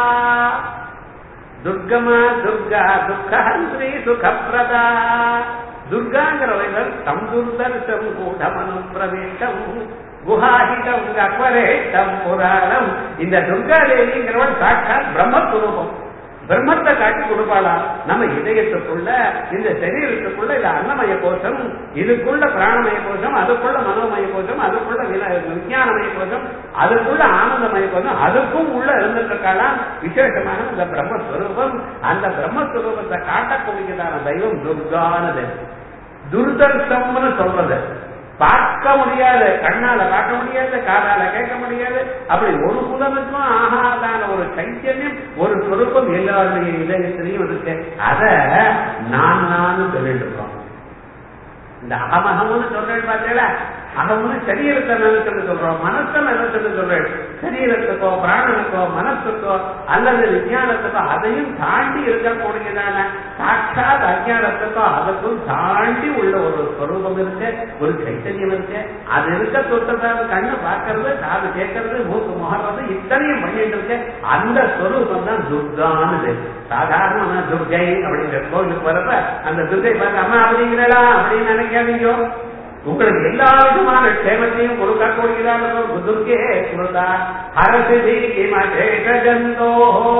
துர்கமா துர்கா துக்கஹந்திரி சுகப்பிரதா துர்காங்கிற வைவர் தம் துர்தர்ஷம் கூடமனு பிரவேசம் குஹாஹிதம் அக்வரேட்டம் புராணம் இந்த துர்கா தேவிங்கிறவன் சாட்சாத் பிரம்மஸ்வரூபம் பிரம்மத்தை காட்டி கொடுப்பாளா நம்ம இதயத்துக்குள்ள இந்த சரீரத்துக்குள்ள இது அன்னமய கோஷம் இதுக்குள்ள பிராணமய கோஷம் அதுக்குள்ள மனோமய கோஷம் அதுக்குள்ள விஞ்ஞானமய கோஷம் அதுக்குள்ள ஆனந்தமய கோஷம் அதுக்கும் உள்ள இருந்திருக்காளாம் விசேஷமான இந்த பிரம்மஸ்வரூபம் அந்த பிரம்மஸ்வரூபத்தை காட்டக்கூடியதான தெய்வம் துர்கானது துர்தர்ஷம்னு சொல்றது பார்க்க முடியாது கண்ணால பார்க்க முடியாது காதால கேட்க முடியாது அப்படி ஒரு புலனுக்கும் ஆகாதான ஒரு சைத்தன்யம் ஒரு சொருப்பம் எல்லாருடைய இதயத்திலையும் இருக்கு அத நான் நான் சொல்லிட்டு இருக்கோம் இந்த அகமகம்னு சொல்றேன் பார்த்தீங்களா அகம்னு சரீரத்தை நினைச்சுன்னு சொல்றோம் மனசை நினைச்சுன்னு சொல்றேன் சரீரத்துக்கோ பிராணனுக்கோ மனசுக்கோ அல்லது விஞ்ஞானத்துக்கோ அதையும் தாண்டி இருக்கக்கூடியதான சாட்சாத் அஜானத்துக்கோ அதுக்கும் தாண்டி உள்ள ஒரு ஸ்வரூபம் இருக்கு ஒரு சைத்தன்யம் இருக்கு அது இருக்க தொட்டதாக கண்ணு பார்க்கறது காது கேட்கறது மூக்கு முகர்றது இத்தனையும் பண்ணிட்டு இருக்கு அந்த ஸ்வரூபம் தான் துர்கானது சாதாரண துர்கை அப்படிங்கிற கோவிலுக்கு வரப்ப அந்த துர்கை பார்த்து அம்மா அப்படிங்கிறா அப்படின்னு நினைக்காதீங்க உங்களுக்கு எல்லா விதமான க்ஷேமத்தையும் கொடுக்கக்கூடியதான புதுர்க்கே ஸ்மிருதா ஹரசிதி கிமேஷோ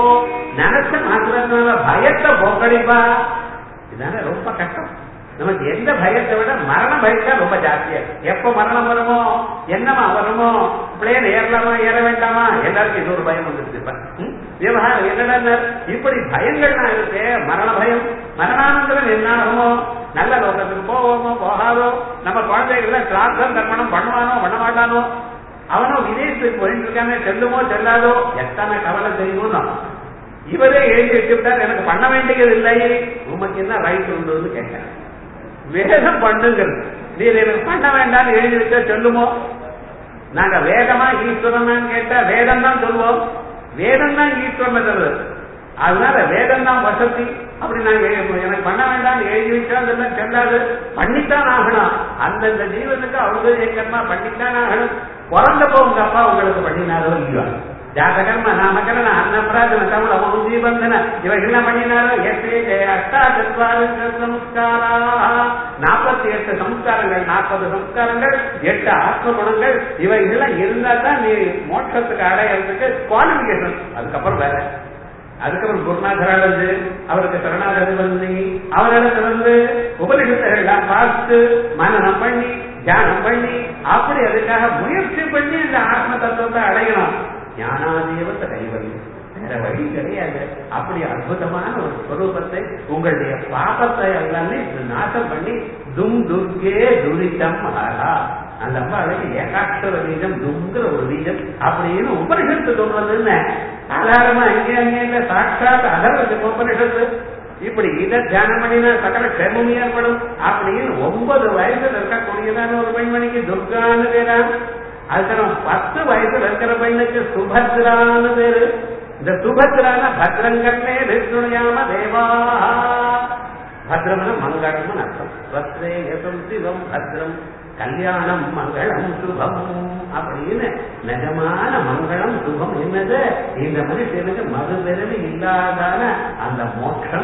நினைச்ச மாத்திரத்தினால பயத்தை போக்கடிப்பா இதானே ரொம்ப கஷ்டம் நமக்கு எந்த பயத்தை விட மரண பயத்தை ரொம்ப ஜாஸ்தியா இருக்கு. எப்ப மரணம் வருமோ என்னமா வருமோ பிளேன் ஏறலாமா ஏற வேண்டாமா எல்லாருக்கும் இன்னொரு பயம் வந்துருச்சு இப்ப ம்? விவகாரம் என்னடா இப்படி பயங்கள்லாம் இருக்கு மரண பயம் மரணானந்தரம் என்ன ஆகுமோ நல்ல லோகத்துக்கு போவோமோ போகாதோ நம்ம குழந்தைகளை கிளாஸ்ல தர்மணம் பண்ணுவானோ பண்ண மாட்டானோ அவனோ விதேசத்துக்கு போயிட்டு இருக்கானே செல்லுமோ செல்லாதோ எத்தனை கவலை தெரியுமோ இவரே எழுதி வச்சுட்டார் எனக்கு பண்ண வேண்டியது இல்லை உமக்கு என்ன ரைட் உண்டுன்னு கேட்கிறேன் வேதம் பண்ணுங்கிறது நீர் எனக்கு பண்ண வேண்டாம்னு எழுதி வச்சா சொல்லுமோ நாங்க வேதமா ஈஸ்வரனான்னு கேட்டா வேதம் தான் சொல்லுவோம் வேதம் தான் ஈஸ்வரன் சொல்றது அதனால வேதம் தான் வசதி அப்படி நாங்க எ- எனக்கு பண்ண வேண்டாம் எழுதி வச்சா அதெல்லாம் செல்லாது பண்ணித்தான் ஆகணும் அந்தந்த ஜீவனுக்கு அவங்க ஏக்கமா பண்ணித்தான் ஆகணும் பிறந்தப்போ உங்க அப்பா உங்களுக்கு பண்ணினாரோ இல்லையோ ஜாதகர்ம நாமகரண அன்னபிராஜன தமிழ் அமுதி பந்தன இவர்கள் என்ன பண்ணினாரோ எட்டு அஷ்டா சத்வாரி சம்ஸ்காரா நாற்பத்தி எட்டு சம்ஸ்காரங்கள் நாற்பது சம்ஸ்காரங்கள் எட்டு ஆத்ம குணங்கள் இவைகள்லாம் இருந்தா தான் நீ மோட்சத்துக்கு அடையிறதுக்கு குவாலிபிகேஷன் அதுக்கப்புறம் வேற அதுக்கப்புறம் குருநாதர் அடைஞ்சு அவருக்கு சரணாகதி பண்ணி அவரிடத்துல வந்து உபனிஷத்துகள்லாம் பார்த்து மனநம் பண்ணி தியானம் பண்ணி அப்படி அதுக்காக முயற்சி பண்ணி இந்த ஆத்ம தத்துவத்தை அடையணும் ஞானாதேவத்தை கைவல்யம் வேற வழி கிடையாது அப்படி அற்புதமான ஒரு ஸ்வரூபத்தை உங்களுடைய பாபத்தை எல்லாமே இது நாசம் பண்ணி தும் துர்கே துரிதம் மகாரா அந்த அம்பாளுக்கு ஏகாட்சர பீஜம் துங்கிற ஒரு பீஜம் அப்படின்னு உபனிஷத்து சொல்றதுன்னு சாதாரணமா இங்கே அங்கே இல்ல சாட்சாத் அதர்வத்துக்கு உபனிஷத்து இப்படி இதை தியானம் பண்ணினா சகல க்ஷேமம் ஏற்படும் அப்படின்னு ஒன்பது வயசுல இருக்கக்கூடியதான ஒரு பெண்மணிக்கு துர்கான்னு பேரா அதுக்கப்புறம் பத்து வயசுல இருக்கிற பெண்ணுக்கு சுபத்ரான்னு பேரு இந்த சுபத்ரான பத்ரங்கண்ணே விஷ்ணுயாம தேவா பத்ரம்னு மங்களம்னு அர்த்தம் பத்ரே யசம் சிவம் பத்ரம் கல்யாணம் மங்களம் சுபம் அப்படின்னு நிஜமான மங்களம் சுபம் என்னது இந்த மனுஷனுக்கு மறுபிறவி இல்லாதான அந்த மோட்சம்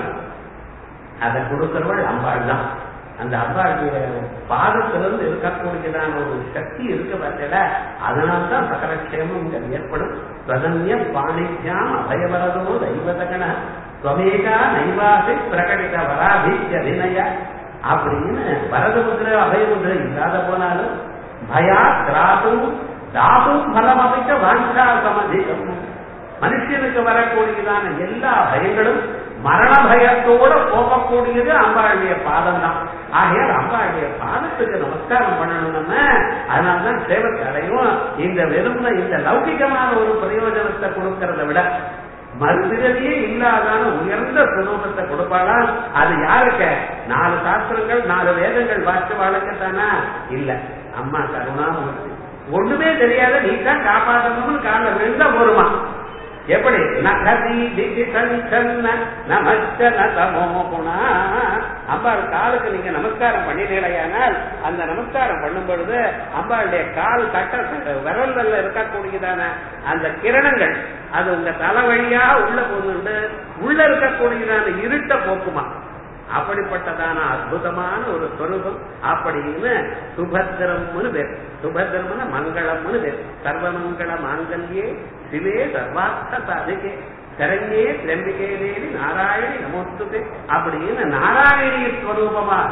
அதை கொடுக்கிறவள் அம்பாள் தான் அந்த அம்பாளுடைய பாதத்திலிருந்து இருக்கக்கூடியதான ஒரு சக்தி இருக்கு பார்த்தல அதனால்தான் சகலக்ஷேமம் இங்க ஏற்படும் பிரதன்ய பாணித்யாம் அபயவரதோ தெய்வதகன ஸ்வமேகா நைவாசி பிரகடித வராபித்ய வினய அப்படின்னு வரதமுத்திர அபயமுத்திர இல்லாத போனாலும் பயா திராதும் தாதும் பலம் அமைக்க வாஞ்சா சமதிகம் மனுஷனுக்கு வரக்கூடியதான எல்லா பயங்களும் மரண பயத்தோட போகக்கூடியது அம்பாளுடைய பாதம் தான் ஆகையால் அம்பாளுடைய பாதத்துக்கு நமஸ்காரம் பண்ணணும் நம்ம அதனால்தான் சேவத்தை அடையும் இந்த வெறும்ன இந்த லௌகிகமான ஒரு பிரயோஜனத்தை கொடுக்கறத விட மறுபிறவியே இல்லாதான உயர்ந்த சுரூபத்தை கொடுப்பாளா அது யாருக்கு நாலு சாஸ்திரங்கள் நாலு வேதங்கள் வாக்கு வழக்கத்தானா இல்ல அம்மா கருணாமூர்த்தி ஒண்ணுமே தெரியாத நீ தான் காப்பாற்றணும்னு கால விழுந்தா போருமா எப்படி நகதி திதி சஞ்சன்ன நமச்சன தமோ குணா அம்பாள் காலுக்கு நீங்க நமஸ்காரம் பண்ணினீடையானால் அந்த நமஸ்காரம் பண்ணும் பொழுது அம்பாளுடைய கால் கட்ட விரல்ல இருக்கக்கூடியதான அந்த கிரணங்கள் அது உங்க தலை வழியா உள்ள போகுது உள்ள இருக்கக்கூடியதான இருட்ட போக்குமா அப்படிப்பட்டதான அற்புதமான ஒரு சொரூபம் அப்படின்னு சுபத்திரம்னு பேர் சுபத்திரம்னு மங்களம்னு பேர் சர்வமங்கள மாங்கல்யே சிவே சர்வார்த்த சாதிகே சரண்யே திரம்பிகே தேவி நாராயணி நமோஸ்துதே அப்படின்னு நாராயணி ஸ்வரூபமாக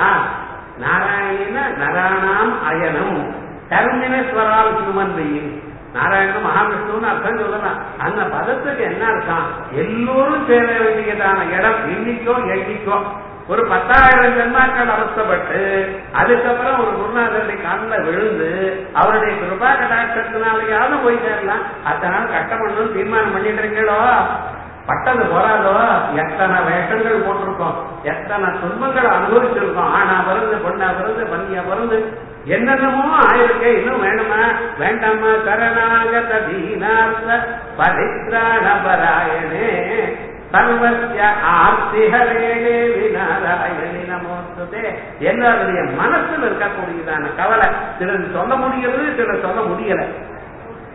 நாராயணின நராணாம் அயனம் டர்மினஸ்வரால் ஹியூமன் பீயிங் நாராயணன் மகாவிஷ்ணுன்னு அர்த்தம் சொல்லலாம் அந்த பதத்துக்கு என்ன அர்த்தம் எல்லோரும் சேர வேண்டியதான இடம் இன்னைக்கோ எண்ணிக்கோ ஒரு பத்தாயிரம் ஜென்மாக்கள் அவஸ்தப்பட்டு அதுக்கப்புறம் ஒரு குருநாதருடைய காலில் விழுந்து அவருடைய கிருபா கடாட்சத்தினாலேயாவது போய் சேரலாம் அதனால கஷ்டம் பண்ணணும் தீர்மானம் பண்ணிட்டு இருக்கீங்களோ பட்டது போறாதோ எத்தனை வேஷங்கள் போட்டிருக்கோம் எத்தனை துன்பங்களை அனுபவிச்சிருக்கோம் ஆனா வருது பொண்ணா வருது பன்னியா வருது என்னென்னமோ ஆயிருக்கு இன்னும் வேணுமா வேண்டாமா சரணாகத தீனார்த்த பரித்ராண பராயணே சர்வசிய ஆர்த்திஹரேணே விநாராயணி நமோஸ்துதே எல்லாருடைய மனசுல இருக்கக்கூடியதான கவலை சிலர் சொல்ல முடிகிறது சிலர் சொல்ல முடியல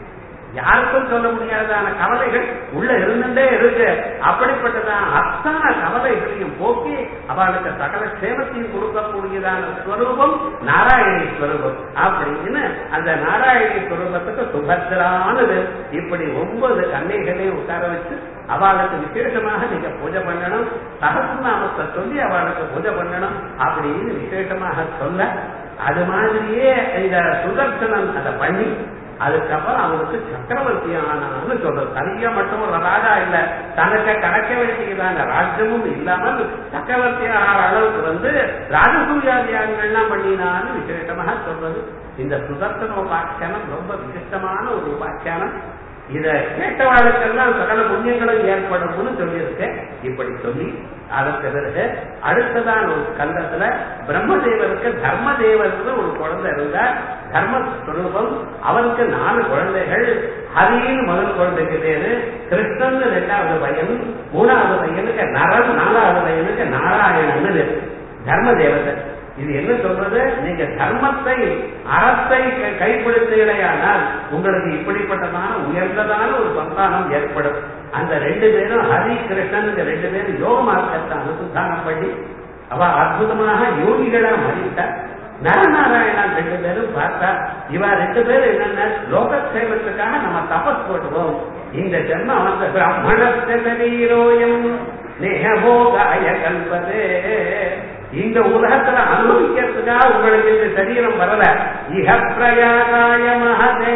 யாருக்கும் சொல்ல முடியாதான கவலைகள் உள்ள இருந்துட்டே இருக்கு அப்படிப்பட்டதான அத்தனை கவலைகளையும் போக்கி அவளுக்கு சகல சேமத்தையும் கொடுக்கக்கூடியதான ஸ்வரூபம் நாராயணி ஸ்வரூபம் அப்படின்னு அந்த நாராயணி ஸ்வரூபத்துக்கு சுபத்திரானது இப்படி ஒன்பது கண்ணைகளையும் உட்கார வச்சு அவளுக்கு விசேஷமாக நீங்க பூஜை பண்ணணும் சகசிரநாமத்தை சொல்லி அவளுக்கு பூஜை பண்ணணும் அப்படின்னு விசேஷமாக சொல்ல அது மாதிரியே இந்த சுதர்சனன் அதை பண்ணி அதுக்கப்புறம் அவனுக்கு சக்கரவர்த்தி ஆனான்னு சொல்றது தனியா மட்டும் ஒரு ராஜா இல்ல தனக்கு கடக்க வேண்டியதான ராஜ்யமும் இல்லாமல் சக்கரவர்த்தி ஆகிற அளவுக்கு வந்து ராஜசூயாதியாகங்கள்லாம் பண்ணினான்னு விசேஷமாக சொல்றது இந்த சுதர்சன உபாக்கியானம் ரொம்ப விசிஷ்டமான ஒரு உபாக்கியானம் இத கேட்டவாளுக்கெல்லாம் சகல புண்ணியங்களும் ஏற்படும்னு சொல்லியிருக்கேன் இப்படி சொல்லி அதற்கு பிறகு அடுத்ததான் ஒரு கந்தத்துல பிரம்மதேவருக்கு தர்மதேவருக்கு ஒரு குழந்தை இருந்தார் தர்ம சுரூபம் அவருக்கு நாலு குழந்தைகள் ஹரின்னு முதல் குழந்தைக்கு பேரு கிருஷ்ணன் ரெண்டாவது பையன் மூணாவது பையனுக்கு நரன் நாலாவது பையனுக்கு நாராயணன் தர்ம தேவதை இது என்ன சொல்றது நீங்க தர்மத்தை அறத்தை கைப்பிடித்தீர்களேயானால் உங்களுக்கு இப்படிப்பட்டதான உயர்ந்ததான ஒரு சந்தானம் ஏற்படும் அந்த ரெண்டு பேரும் ஹரி கிருஷ்ணன் இந்த ரெண்டு பேரும் யோக மார்க்கத்தை அனுசந்தானம் பண்ணி அவ அற்புதமாக யோகிகளா மாறிவிட்டார் நரநாராயணன் ரெண்டு பேரும் பார்த்தா இவ ரெண்டு பேரும் என்னென்ன லோக சேவத்துக்காக நம்ம தபஸ் போட்டுவோம் இந்த ஜென்மம் அந்த பிராமணஸ்த சரீரோயம் நேகபோகாய கல்பதே இந்த உலகத்துல அனுபவிக்கிறதுக்காக உங்களுக்கு இந்த சரீரம் வரல இக பிரயாகாய மகதே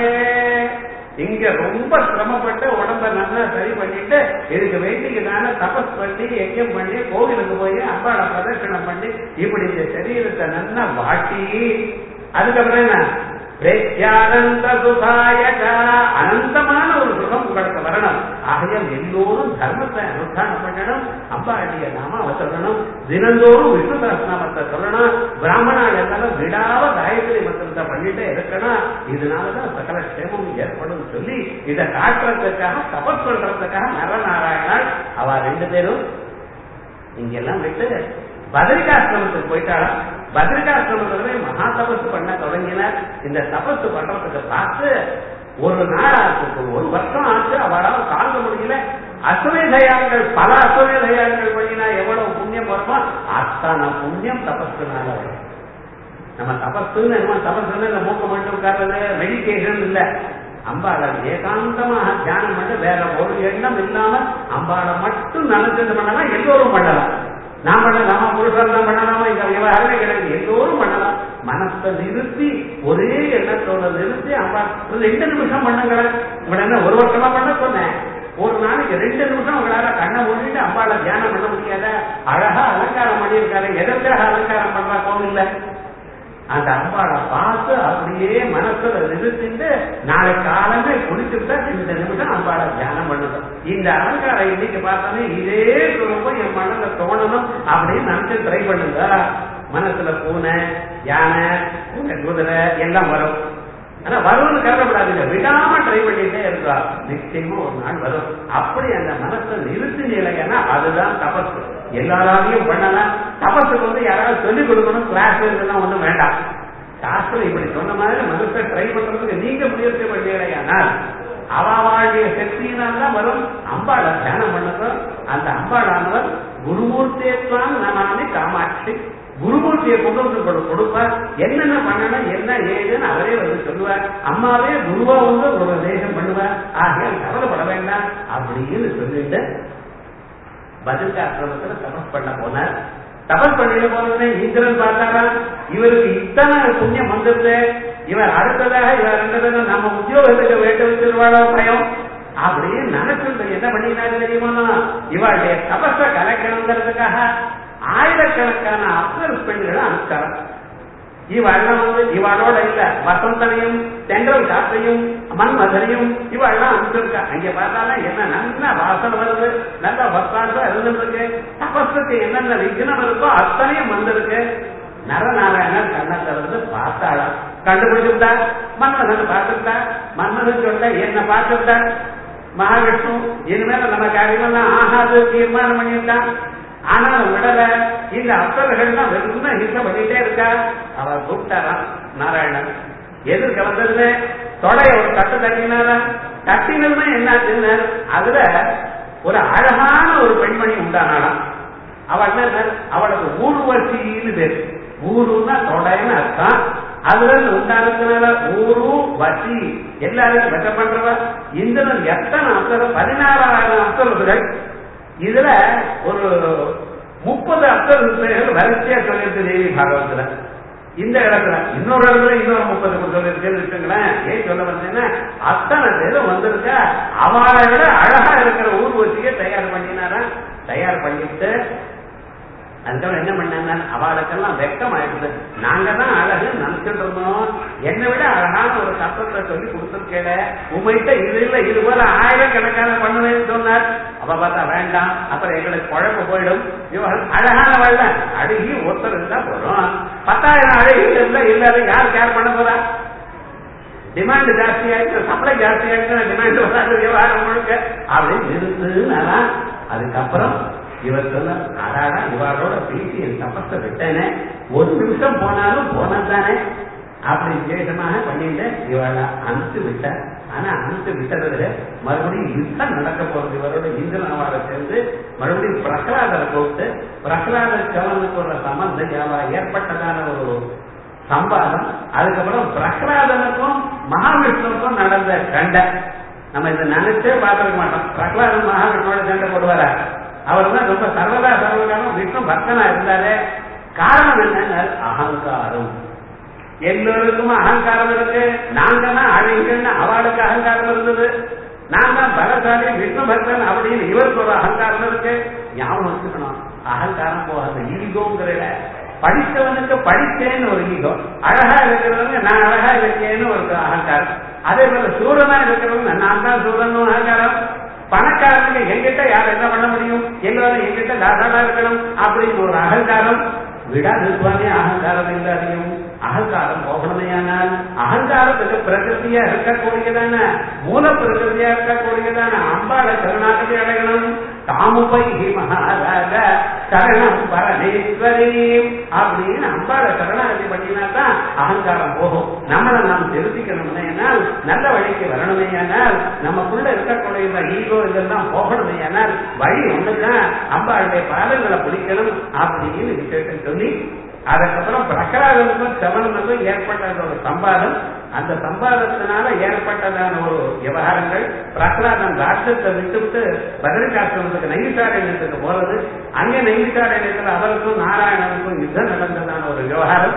இங்க ரொம்ப சிரமப்பட்டு உடம்ப நல்லா சரி பண்ணிட்டு இதுக்கு வேண்டியதான தபஸ் பண்ணி எங்கேயும் பண்ணி கோவிலுக்கு போய் அம்பாட பிரதர்ஷனம் பண்ணி இப்படி இந்த சரீரத்தை நல்லா வாட்டி அதுக்கப்புறம் என்ன பிரத்யானந்த சுகாயகா அனந்தமான ஒரு சுகம் உங்களுக்கு வரணும் ஆகையால் எல்லோரும் தர்மத்தை அனுஷ்டானம் பண்ணணும் அம்பாடிய நாமாவை சொல்லணும் தினந்தோறும் விஷ்ணு சகஸ்நாமத்தை சொல்லணும் பிராமணால் எல்லாரும் விடாவ காயத்ரி மந்திரத்தை பண்ணிட்டே இருக்கணும் இதனாலதான் சகல சேமம் ஏற்படும் சொல்லி இதை காட்டுறதுக்காக தபஸ் பண்றதுக்காக நரநாராயணால் அவ ரெண்டு பேரும் இங்கெல்லாம் விட்டு பத்ரிகாசிரமத்துக்கு போயிட்டாளாம் பத்ரிகாசிரமத்துல மகா தபஸ் பண்ண தொடங்கினார் இந்த தபஸ் பண்றதுக்கு பார்த்து ஒரு நாள் ஆச்சு ஒரு வருஷம் ஆச்சு அவளால் தாங்க முடியல அசுவேதயாங்கள் பல அசுவேதயாங்கள் பண்ணினா எவ்வளவு புண்ணியம் வருமோ அத்தனை புண்ணியம் தபஸ்னால வரும் நம்ம தபஸ்ன்னு என்ன தபஸ்ன்னு இந்த மூக்க மட்டும் உட்கார்றது மெடிடேஷன் இல்ல அம்பாளை ஏகாந்தமாக தியானம் பண்ண வேற ஒரு எண்ணம் இல்லாம அம்பாளை மட்டும் நினைச்சது பண்ணலாம் எல்லோரும் பண்ணலாம் நான் பண்ணலாமா புருஷன் தான் பண்ணலாமா இந்த விவகாரமே கிடையாது எல்லோரும் பண்ணலாம் மனசை நிறுத்தி ஒரே எண்ணத்தோட நிறுத்தி அம்மா ஒரு ரெண்டு நிமிஷம் பண்ணுங்களேன் உங்களை என்ன ஒரு வருஷமா பண்ண சொன்னேன் ஒரு நாளைக்கு ரெண்டு நிமிஷம் உங்களால கண்ணை மூடிட்டு அம்பாளை தியானம் பண்ண முடியாத அழகா அலங்காரம் பண்ணியிருக்காரு எதற்காக அலங்காரம் பண்றா கோவில்ல அந்த அம்பாளை பார்த்து அப்படியே மனசுல நிறுத்திட்டு நாளை காலமே குளிச்சுட்டா இந்த நிமிஷம் அம்பாளை தியானம் பண்ணணும் இந்த அலங்காரம் இன்னைக்கு பார்த்தோன்னே இதே சுரூபம் என் மனசுல தோணணும் அப்படின்னு நினைச்சு ட்ரை பண்ணுங்க மனசுல பூனை யானை பூனை குதிரை எல்லாம் வரும் ஆனா வரும்னு கருதப்படாதுங்க விடாம ட்ரை பண்ணிட்டே இருக்கா நிச்சயமா ஒரு நாள் வரும் அப்படி அந்த மனசை நிறுத்தி நிலையனா அதுதான் தபஸ் எல்லாராலையும் பண்ணலாம் தபஸுக்கு வந்து யாராவது சொல்லிக் கொடுக்கணும் கிளாஸ் இதெல்லாம் ஒண்ணும் வேண்டாம் சாஸ்திரம் இப்படி சொன்ன மாதிரி மனசை ட்ரை பண்றதுக்கு நீங்க முயற்சி பண்ணலையானால் அவாவாழிய சக்தியினால் தான் வரும் அம்பாளை தியானம் பண்ணதும் அந்த அம்பாளானவர் குருமூர்த்தியத்தான் நமாமி காமாட்சி குருமூர்த்தியை கொண்டு வந்து கொடு- கொடுப்பார் என்னென்ன பண்ணணும் என்ன ஏதுன்னு அவரே வந்து சொல்லுவார் அம்மாவே குருவா வந்து ஒரு உபதேசம் பண்ணுவார் ஆகையால் கவலைப்பட வேண்டாம் அப்படின்னு சொல்லிட்டு பதிர்காசிரமத்துல தபஸ் பண்ண போனார் தபஸ் பண்ணிட்டு போனதுனே இந்திரன் பார்த்தாரா இவருக்கு இத்தனை புண்ணியம் வந்திருக்கு இவர் அடுத்ததாக இவர் ரெண்டு நம்ம உத்தியோகத்துக்கு வேட்டு வச்சிருவாளோ பயம் அப்படின்னு நினைச்சுட்டு என்ன பண்ணினாங்க தெரியுமா இவளுடைய தபஸ கலைக்கணுங்கிறதுக்காக ஆயிரக்கணக்கான அப்சர் பெண்களை அனுப்பிச்சார் இவெல்லாம் வந்து இவளோட இல்ல வசந்தனையும் தென்றல் காத்தையும் மன்மதனையும் இவெல்லாம் அனுப்பிச்சிருக்கா அங்க பார்த்தாலும் என்ன நல்ல வாசனை வருது நல்ல வசாந்தா இருந்துருக்கு தபஸுக்கு என்னென்ன விக்னம் இருக்கோ அத்தனையும் வந்திருக்கு நரநாராயணர் கண்ணை திறந்து பார்த்தாளா கண்டுபிடிச்சுட்டா மன்மதன் பார்த்துட்டா மன்மதன் சொல்ல என்ன பார்த்துட்டா மகாவிஷ்ணு இனிமேல நம்ம காரியமெல்லாம் ஆகாது தீர்மானம் பண்ணிட்டான் ஆனாலும் விடல இந்த அப்சர்கள்லாம் வெறும் ஹிம்சை பண்ணிட்டே இருக்கா அவர் கூப்பிட்டாராம் நாராயணன் எதிர்க்க வந்ததுல தொடைய ஒரு தட்டு தட்டினாரா தட்டினதுமே என்னாச்சுன்னு அதுல ஒரு அழகான ஒரு பெண்மணி உண்டானாலாம் அவள் என்ன அவளுக்கு ஊர்வசின்னு பேரு ஊருன்னா தொடைன்னு அர்த்தம் அதுல இருந்து உண்டானதுனால ஊரு வசி எல்லாரும் வெட்ட பண்றவ இந்திரன் எத்தனை அப்சரம் பதினாறாயிரம் அப்சரசுகள் இதுல ஒரு முப்பது அப்சரசுகள் வரிசையா சொல்லியிருக்கு தேவி பாகவத்துல இந்த இடத்துல இன்னொரு இடத்துல இன்னொரு முப்பது சொல்லிருக்கேன்னு வச்சுங்களேன் ஏன் சொல்ல வந்தேன்னா அத்தனை பேரும் வந்திருக்க அவளை விட அழகா இருக்கிற ஊர்வசியை தயார் பண்ணினாரா தயார் பண்ணிட்டு அதுக்கப்புறம் என்ன பண்ணாங்க அவளுக்கெல்லாம் வெக்கம் ஆயிடுது நாங்க தான் அழகு நினைச்சிட்டு இருந்தோம் என்னை விட அழகான ஒரு சத்தத்தை சொல்லி கொடுத்துருக்கேட உங்ககிட்ட இது இல்ல இது போல ஆயிரக்கணக்கான பண்ணுவேன்னு சொன்னார் அப்ப பார்த்தா வேண்டாம் அப்புறம் எங்களுக்கு குழம்பு போயிடும் இவன் அழகான வாழ அழகி ஒருத்தர் இருந்தா போதும் பத்தாயிரம் அழகி இருந்தா இல்லாத யார் கேர் பண்ண போறா டிமாண்ட் ஜாஸ்தி ஆயிடுச்சு சப்ளை ஜாஸ்தி ஆயிடுச்சு டிமாண்ட் வராது விவகாரம் முழுக்க அப்படின்னு நிறுத்துனாரா அதுக்கப்புறம் இவர் சொன்ன அடாடா இவரோட பேசி என் தப்பத்தை விட்டேனே ஒரு நிமிஷம் போனாலும் போனதானே அப்படி விசேஷமாக பண்ணிட்டு இவளை அனுப்பிச்சு விட்டார் ஆனா அனுப்பிச்சு விட்டதுல மறுபடியும் யுத்தம் நடக்க போறது இவரோட இந்திரனவாட சேர்ந்து மறுபடியும் பிரகலாதரை கூப்பிட்டு பிரகலாத சவனுக்கு ஒரு சம்பந்தம் ஏற்பட்டதான ஒரு சம்பாதம் அதுக்கப்புறம் பிரகலாதனுக்கும் மகாவிஷ்ணுவுக்கும் நடந்த சண்டை நம்ம இதை நினைச்சே பார்த்துக்க மாட்டோம் பிரகலாதன் மகாவிஷ்ணுவோட சண்டை போடுவாரா அவர் தான் ரொம்ப சர்வதா சர்வகாலம் விஷ்ணு பக்தனா இருந்தாரு காரணம் என்னன்னா அகங்காரம் எல்லோருக்கும் அகங்காரம் இருக்கு நாங்க தான் அழகுன்னு அவளுக்கு அகங்காரம் இருந்தது நான் தான் பலசாலி விஷ்ணு பக்தன் அப்படின்னு இவருக்கு ஒரு அகங்காரம் இருக்கு ஞாபகம் வச்சுக்கணும் அகங்காரம் போகாது ஈகோங்கிற படித்தவனுக்கு படித்தேன்னு ஒரு ஈகோ அழகா இருக்கிறவங்க நான் அழகா இருக்கேன்னு ஒரு அகங்காரம் அதே போல சூரனா இருக்கிறவங்க நான் தான் சூரன் அகங்காரம் பணக்காரங்க எங்கிட்ட யார் என்ன பண்ண முடியும் எல்லாரும் எங்கிட்ட தாராளா இருக்கணும் அப்படின்னு ஒரு அகங்காரம் விடாது சுவாமி அகங்காரம் இல்லாதையும் அகங்காரம் போகணுமையானால் அகங்காரத்துக்கு பிரகிருதியா இருக்கக்கூடியதான மூல பிரகிருதியா இருக்கக்கூடியதான அம்பாள கருணாகதி அடையணும் தாமுபை மகாராஜ சரணம் பரமேஸ்வரி அப்படின்னு அம்பாள சரணாகதி பண்ணினாதான் அகங்காரம் போகும் நம்மளை நாம் தெரிவிக்கணும்னால் நல்ல வழிக்கு வரணுமேயானால் நமக்குள்ள இருக்கக்கூடிய ஈகோ இதெல்லாம் போகணுமேயானால் வழி ஒண்ணுதான் அம்பாளுடைய பாதங்களை பிடிக்கணும் அப்படின்னு விசேஷம் சொல்லி அதுக்கப்புறம் பிரகலாதனுக்கும் செவனுக்கும் ஏற்பட்ட ஒரு சம்பாதம் அந்த சம்பாதத்தினால ஏற்பட்டதான ஒரு விவகாரங்கள் பிரகலாதன் ராஜ்யத்தை விட்டுவிட்டு பதிரிகாசிரமத்துக்கு நைமிசாரண்யத்துக்கு போறது அங்கே நைமிசாரண்யத்தில் அவருக்கும் நாராயணனுக்கும் யுத்தம் நடந்ததான ஒரு விவகாரம்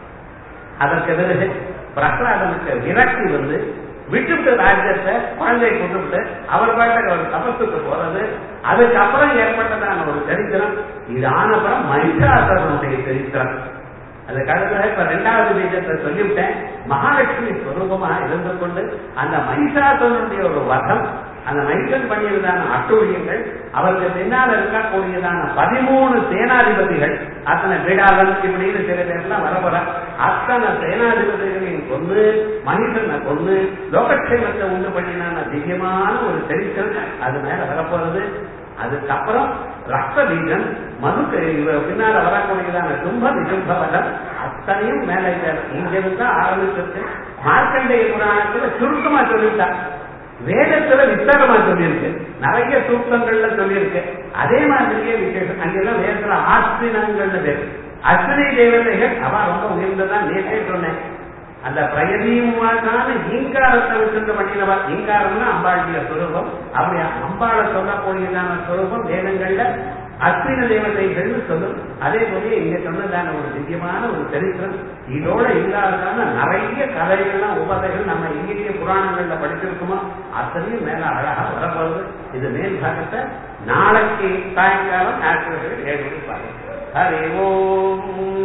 அதற்கு பிறகு பிரகலாதனுக்கு விரக்தி வந்து விட்டுவிட்டு ராஜ்யத்தை குழந்தையை கொண்டுவிட்டு அவர் பாட்டுக்கு அவர் தபத்துக்கு போறது அதுக்கப்புறம் ஏற்பட்டதான ஒரு சரித்திரம் இது ஆனப்புறம் மகிஷாசரனுடைய சரித்திரம் அதுக்கு அடுத்தது இப்ப ரெண்டாவது பீஜத்தை சொல்லிவிட்டேன் மகாலட்சுமி ஸ்வரூபமா இருந்து கொண்டு அந்த மகிஷாசனுடைய ஒரு வதம் அந்த மகிஷன் பண்ணியதான அட்டூழியங்கள் அவருக்கு பின்னால் இருக்கக்கூடியதான பதிமூணு சேனாதிபதிகள் அத்தனை விடாதன் இப்படின்னு சில பேர்லாம் வரப்போற அத்தனை சேனாதிபதிகளையும் கொண்டு மனிதனை கொண்டு லோகக்ஷேமத்தை உண்டு பண்ணினான திவ்யமான ஒரு சரித்திரம் அது மேல வரப்போறது அதுக்கப்புறம் ரத்த பீஜன் மனுக்கு பின்னால வரக்கூடியதான தும்ப விஜும்ப வதம் அத்தனையும் மேல இங்கிருந்து ஆரம்பிச்சிருக்கு மார்க்கண்டேய புராணத்துல சுருக்கமா சொல்லிட்டா வேதத்துல விஸ்தாரமா சொல்லியிருக்கு நிறைய சூக்தங்கள்ல சொல்லியிருக்கு அதே மாதிரியே விசேஷம் அங்கெல்லாம் வேதத்துல ஆஸ்தினங்கள்னு பேர் அஸ்வினி தேவதைகள் அவ ரொம்ப உயர்ந்ததான் நேற்றே சொன்னேன் அந்த பிரயதீமாக்கான ஈங்காரத்தை வச்சிருந்த பண்ணினவா ஈங்காரம்னா அம்பாளுடைய சுரூபம் அப்படி அம்பாளை சொல்லக்கூடியதான சுரூபம் வேதங்கள்ல அஸ்வின தேவதைகள்னு சொல்லும் அதே போல இங்க சொன்னதான ஒரு திவ்யமான ஒரு சரித்திரம் இதோட இல்லாததான நிறைய கதைகள்லாம் உபதைகள் நம்ம எங்கேயே புராணங்கள்ல படிச்சிருக்கோமோ அத்தனையும் மேல அழகா வரப்போகுது இது மேல் பாகத்தை நாளைக்கு சாயங்காலம் ஆசிரியர்கள் ஏழு பாருங்க हरि ओम्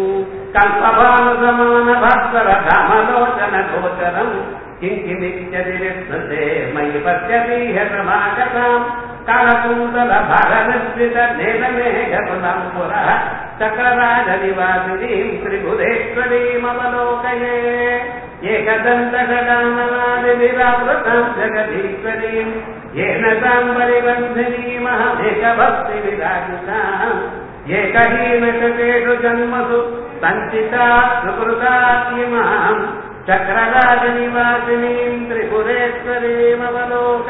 कल्पभानुसमान भास्कर रामलोचन गोचरम् किङ्किमित्यदि विस्मृते मयि पश्यति ह्यसमागताम् कालकुन्तल भरनिर्जित नेलमेघकुलम् पुरः चक्रराजनिवासिनीम् त्रिभुरेश्वरीमवलोकये एकदन्तषडाननादिविरावृताम् जगदीश्वरीम् येन ताम् परिबन्धिनीमहमेकभक्तिविराजिताम् एकहीनशतेषु जन्मसु सञ्चिता सुकृता इमाम् சக்கரராஜ நிவாசினீம் திரிபுரேஸ்வரீம் அவலோக